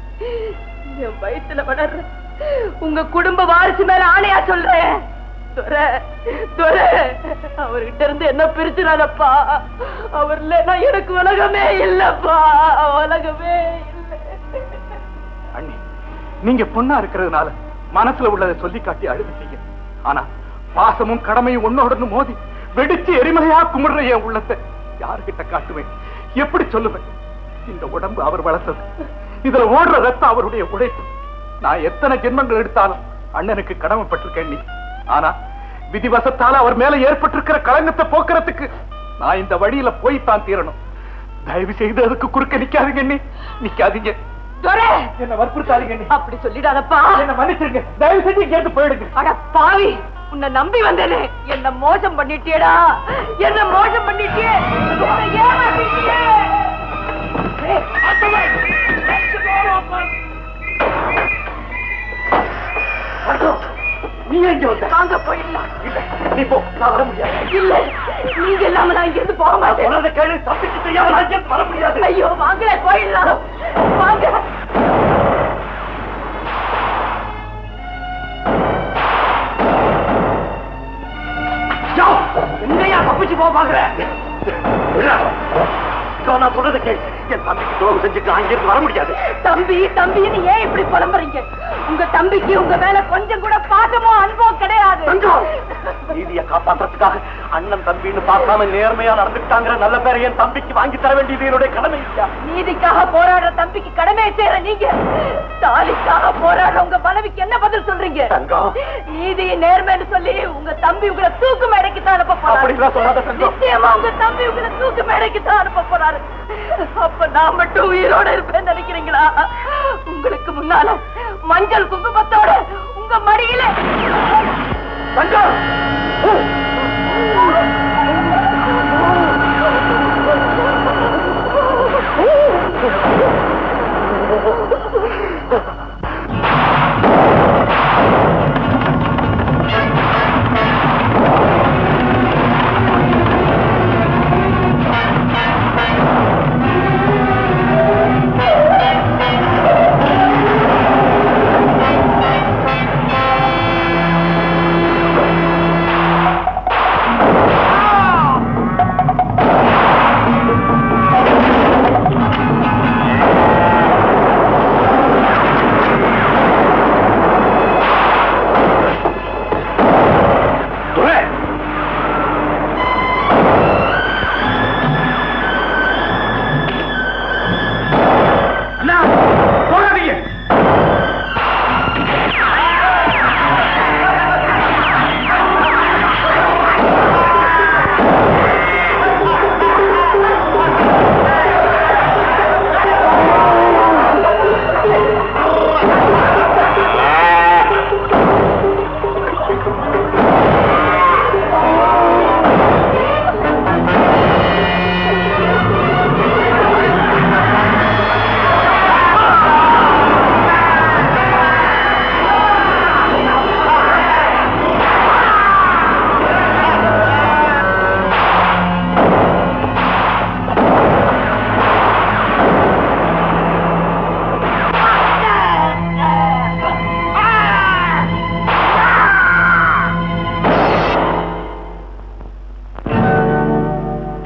என் வயித்துல வளர்ற உங்க குடும்ப வாரிசு மேல ஆணையா சொல்றேன் துரை, துரை, அவர்கிட்ட இருந்து என்ன பிரிச்சுறானப்பா அவர் இல்லைன்னா எனக்கு உலகமே இல்லப்பா உலகமே இல்லை அண்ணி நீங்க பொண்ணா இருக்கிறதுனால மனசுல உள்ளதை சொல்லி காட்டி அழுதுட்டீங்க ஆனா பாசமும் கடமையும் ஒன்னோடன்னு மோதி வெடிச்சு எரிமலையா கும்பிடுற என் உள்ளத்தை யாருகிட்ட காட்டுவேன் எப்படி சொல்லுவேன் இந்த உடம்பு அவர் வளர்த்தது இதுல ஓடுற ரத்தம் அவருடைய உழைப்பு நான் எத்தனை ஜென்மங்கள் எடுத்தாலும் அண்ணனுக்கு கடமைப்பட்டிருக்கேன் நீ ஆனா விதிவசத்தால அவர் மேல ஏற்பட்டிருக்கிற களங்கத்தை போக்குறதுக்கு நான் இந்த வழியில போய்த்தான் தீரணும் தயவு செய்து அதுக்கு குறுக்க நிக்காதீங்க அண்ணி நிக்காதீங்க துரை, என்ன வற்புறுத்தாதீங்க அண்ணி. அப்படி சொல்லிடாதப்பா என்ன மன்னிச்சிருங்க தயவு செஞ்சு இங்க இருந்து போயிடுங்க அட பாவி உன்னை நம்பி வந்தேனே என்ன மோசம் பண்ணிட்டியடா என்ன மோசம் பண்ணிட்டியே என்னை ஏமாத்திட்டியே ஏய், நீ எங்க வந்த வாங்க போயிடலாம் இல்ல நீ போ நான் வர முடியாது இல்ல நீங்க இல்லாம நான் இங்கிருந்து போக மாட்டேன் சொன்னதை கேளு தப்பிச்சு செய்யாம நான் இங்கிருந்து வர முடியாது ஐயோ வாங்க போயிடலாம் வாங்க யோ, எங்கயா தப்பிச்சு போக பாக்குற நான் சொல்றதை கேள் என் தம்பிக்கு துரோகம் செஞ்சுட்டு அங்கிருந்து வர முடியாது தம்பி தம்பின்னு ஏன் இப்படி புலம்புறீங்க உங்க தம்பிக்கு உங்க மேல கொஞ்சம் கூட பாசமோ அன்போ கிடையாது தங்கம் நீதிய காப்பாற்றுறதுக்காக அண்ணன் தம்பின்னு பார்க்காம நேர்மையா நடந்துட்டாங்கிற நல்ல பேரை என் தம்பிக்கு வாங்கி தர வேண்டியது என்னுடைய கடமை இல்லையா நீதிக்காக போராடுற தம்பிக்கு கடமை செய்யற நீங்க தாலிக்காக போராடுற உங்க மனைவிக்கு என்ன பதில் சொல்றீங்க தங்கம். நீதி நேர்மைன்னு சொல்லி உங்க தம்பி உங்களை தூக்கு மேடைக்கு தான் அனுப்ப அப்படிலாம் சொல்லாத போறாரு தங்கம். நிச்சயமா உங்க தம்பி உங்களை தூக்கு மேடைக்கு தான் அனுப்ப போறாரு அப்ப நான் மட்டும் உயிரோட இருப்பேன்னு நினைக்கிறீங்களா உங்களுக்கு முன்னால மஞ்சள் குங்குமத்தோட உங்க மடியில தங்கம்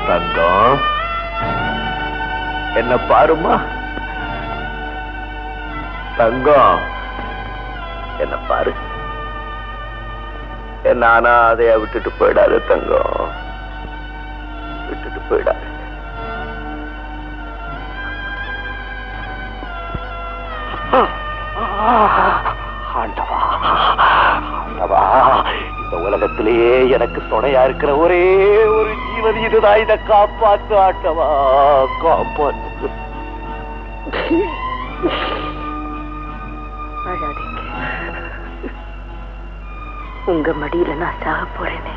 தங்கம் என்ன பாருமா தங்கம் என்ன பாரு என்ன அனாதையா விட்டுட்டு போயிடாத தங்கம் விட்டுட்டு போயிடாத ஆண்டவா ஆண்டவா இந்த உலகத்திலேயே எனக்கு துணையா இருக்கிற ஒரே ஒரு ஜீவன் இதுதான் இதை காப்பாத்து ஆண்டவா காப்பாத்து அழாதீங்க உங்க மடியில நான் சாக போறேனே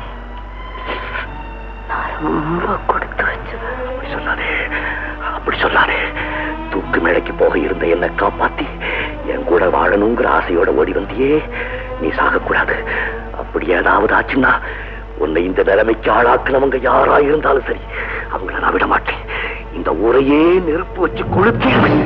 நான் ரொம்ப கொடுத்து வச்சவன் அப்படி சொல்லாதே அப்படி சொல்லாதே தூக்கு மேடைக்கு போக இருந்த என்னை காப்பாத்தி என் கூட வாழணுங்கிற ஆசையோட ஓடி வந்தியே நீ சாகக்கூடாது அப்படி ஏதாவது ஆச்சுன்னா உன்னை இந்த நிலைமைக்கு ஆளாக்குனவங்க யாரா இருந்தாலும் சரி அவங்கள நான் விட மாட்டேன் இந்த ஊரையே நெருப்பு வச்சு கொளுத்திடுவேன்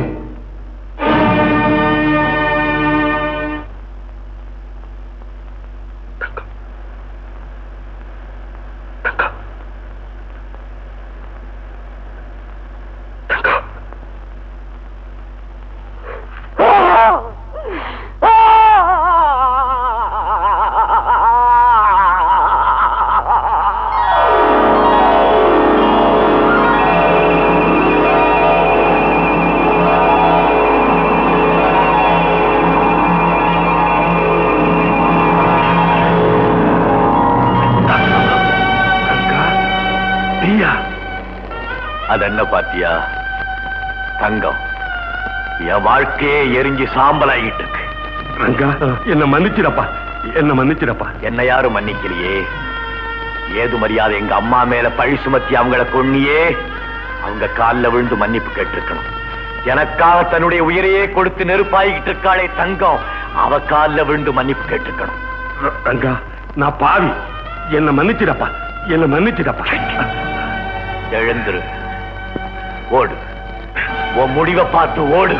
நீயா அது என்ன பாத்தியா தங்கம் என் வாழ்க்கையே எரிஞ்சு சாம்பலாகிட்டு இருக்கு ரங்கா என்ன மன்னிச்சிடப்பா என்ன மன்னிச்சிடப்பா என்ன யாரும் மன்னிக்கலையே ஏது மரியாதை எங்க அம்மா மேல பழி சுமத்தி அவங்கள கொன்னியே அவங்க கால்ல விழுந்து மன்னிப்பு கேட்டிருக்கணும் எனக்காக தன்னுடைய உயிரையே கொடுத்து நெருப்பாகிட்டு இருக்காளே தங்கம் அவ கால்ல விழுந்து மன்னிப்பு கேட்டிருக்கணும் ரங்கா நான் பாவி என்ன மன்னிச்சிடப்பா என்ன மன்னிச்சிடப்பா எழுந்துரு ஓடு உன் முடிவை பார்த்து ஓடு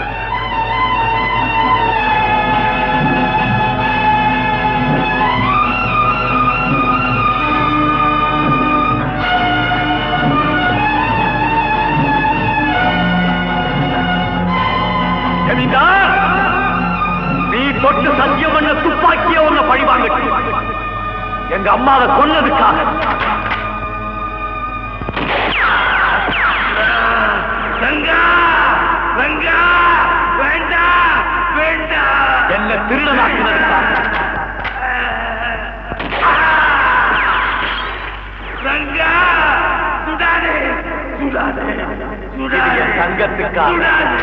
ஜமீன்தார், நீ தொட்டு சத்தியம் பண்ண துப்பாக்கிய உன்னை பழிவாங்க எங்க அம்மாவை கொன்னதுக்காக ரங்கா ரங்கா வேண்டாம் வேண்டாம் என்ன திருடனாக்கினதுக்காக ரங்கா சுடாதே சுடாதே சுடாதே தங்கத்துக்காக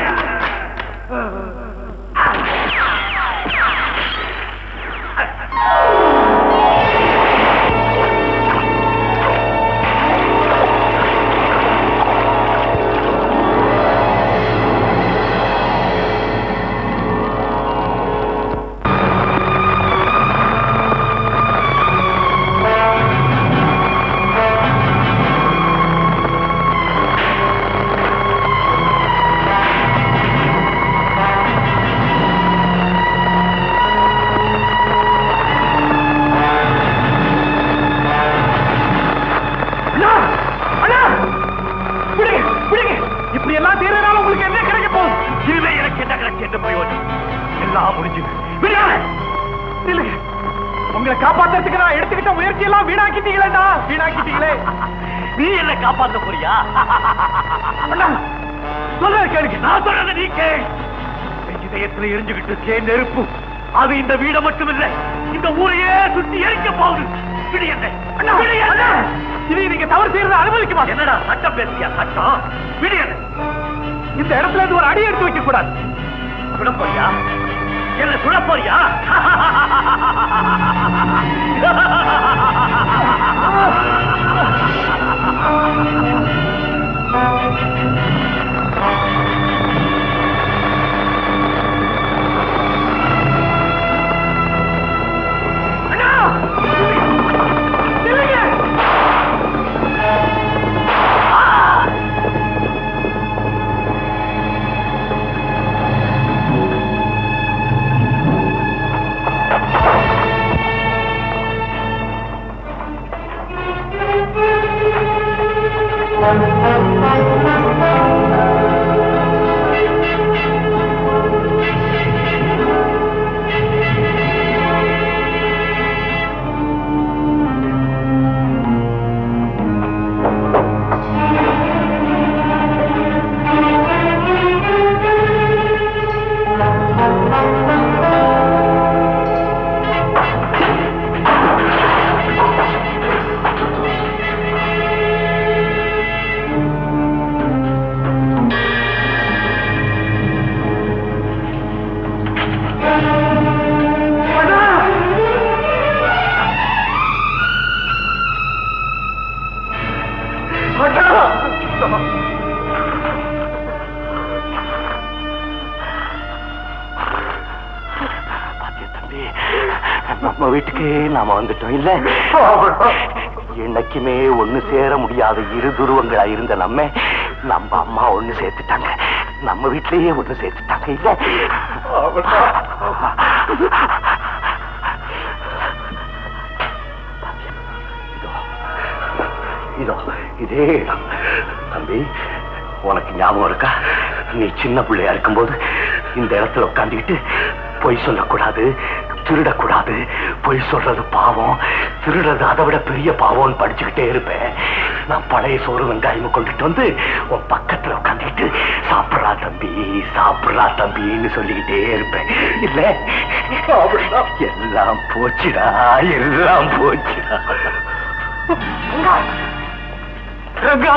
அண்ணா அண்ணா விடுங்க விடுங்க இப்படி எல்லாம் தீர்றதுனால உங்களுக்கு என்ன கிடைக்க போகுது இதுவே எனக்கு என்ன கிடைச்சு என்ன பிரயோஜனம் எல்லாம் முடிஞ்சது விடுங்க இல்லைங்க உங்களை காப்பாத்துறதுக்கு நான் எடுத்துக்கிட்ட முயற்சி எல்லாம் வீணாக்கிட்டீங்களேடா வீணாக்கிட்டீங்களே நீ என்ன காப்பாத்த போறியா அண்ணா சொல்ல கேளுங்க நான் சொல்றத நீ கேள் என் இதயத்துல எரிஞ்சுகிட்டு இருக்கே நெருப்பு அது இந்த வீட மட்டும் இல்ல இந்த ஊரையே சுத்தி எரிக்க போகுது விடு என்னை. அண்ணா, விடு என்னை. அண்ணா, இதை நீங்க தவறு செய்யறத அனுமதிக்குமா என்னடா சட்டம் பேசியா சட்டம் விடு என்னை. இந்த இடத்துல இருந்து ஒரு அடி எடுத்து வைக்க கூடாது சுட போறியா என்ன சுட போறியா அண்ணா நில்லுங்க நம்ம வீட்டுக்கு நாம வந்துட்டோம் இல்ல என்னைக்குமே ஒண்ணு சேர முடியாத இரு துருவங்களா இருந்த நம்ம நம்ம அம்மா ஒண்ணு சேர்த்துட்டாங்க நம்ம வீட்லயே ஒண்ணு சேர்த்துட்டாங்க இல்ல இதோ இதே இடம் தம்பி உனக்கு ஞாபகம் இருக்கா நீ சின்ன பிள்ளையா இருக்கும்போது இந்த இடத்துல உட்காந்துக்கிட்டு பொய் சொல்லக்கூடாது திருடக்கூடாது பொய் சொல்றது பாவம் திருடுறது அதை விட பெரிய பாவம்னு படிச்சுக்கிட்டே இருப்பேன் நான் பழைய சோறு வெங்காயம் கொண்டுட்டு வந்து உன் பக்கத்துல உட்காந்துக்கிட்டு சாப்பிடுறா தம்பி சாப்பிடுறா தம்பின்னு சொல்லிக்கிட்டே இருப்பேன் இல்ல எல்லாம் போச்சுடா எல்லாம் போச்சுடா ரங்கா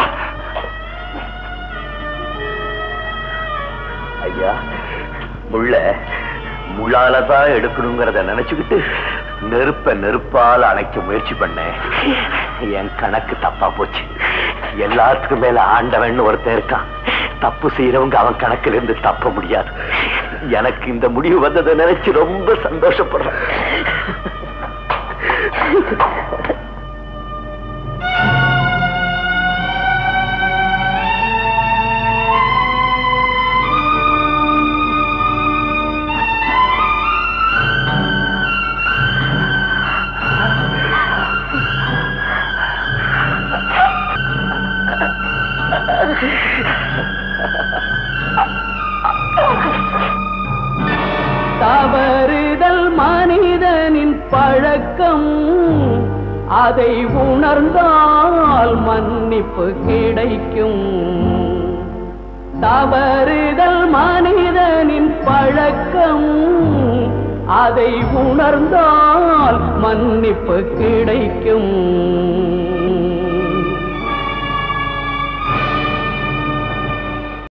ஐயா முள்ள முள்ளால தான் எடுக்கணுங்கிறத நினைச்சுக்கிட்டு நெருப்ப நெருப்பால அணைக்க முயற்சி பண்ணேன் என் கணக்கு தப்பா போச்சு எல்லாத்துக்கும் மேல ஆண்டவன் ஒருத்தன் இருக்கான் தப்பு செய்யறவங்க அவன் கணக்குல இருந்து தப்ப முடியாது எனக்கு இந்த முடிவு வந்ததை நினைச்சு ரொம்ப சந்தோஷப்படுறேன் தவறுதல் மனிதனின் பழக்கம் அதை உணர்ந்தால் மன்னிப்பு கிடைக்கும் தவறுதல் மனிதனின் பழக்கம் அதை உணர்ந்தால் மன்னிப்பு கிடைக்கும்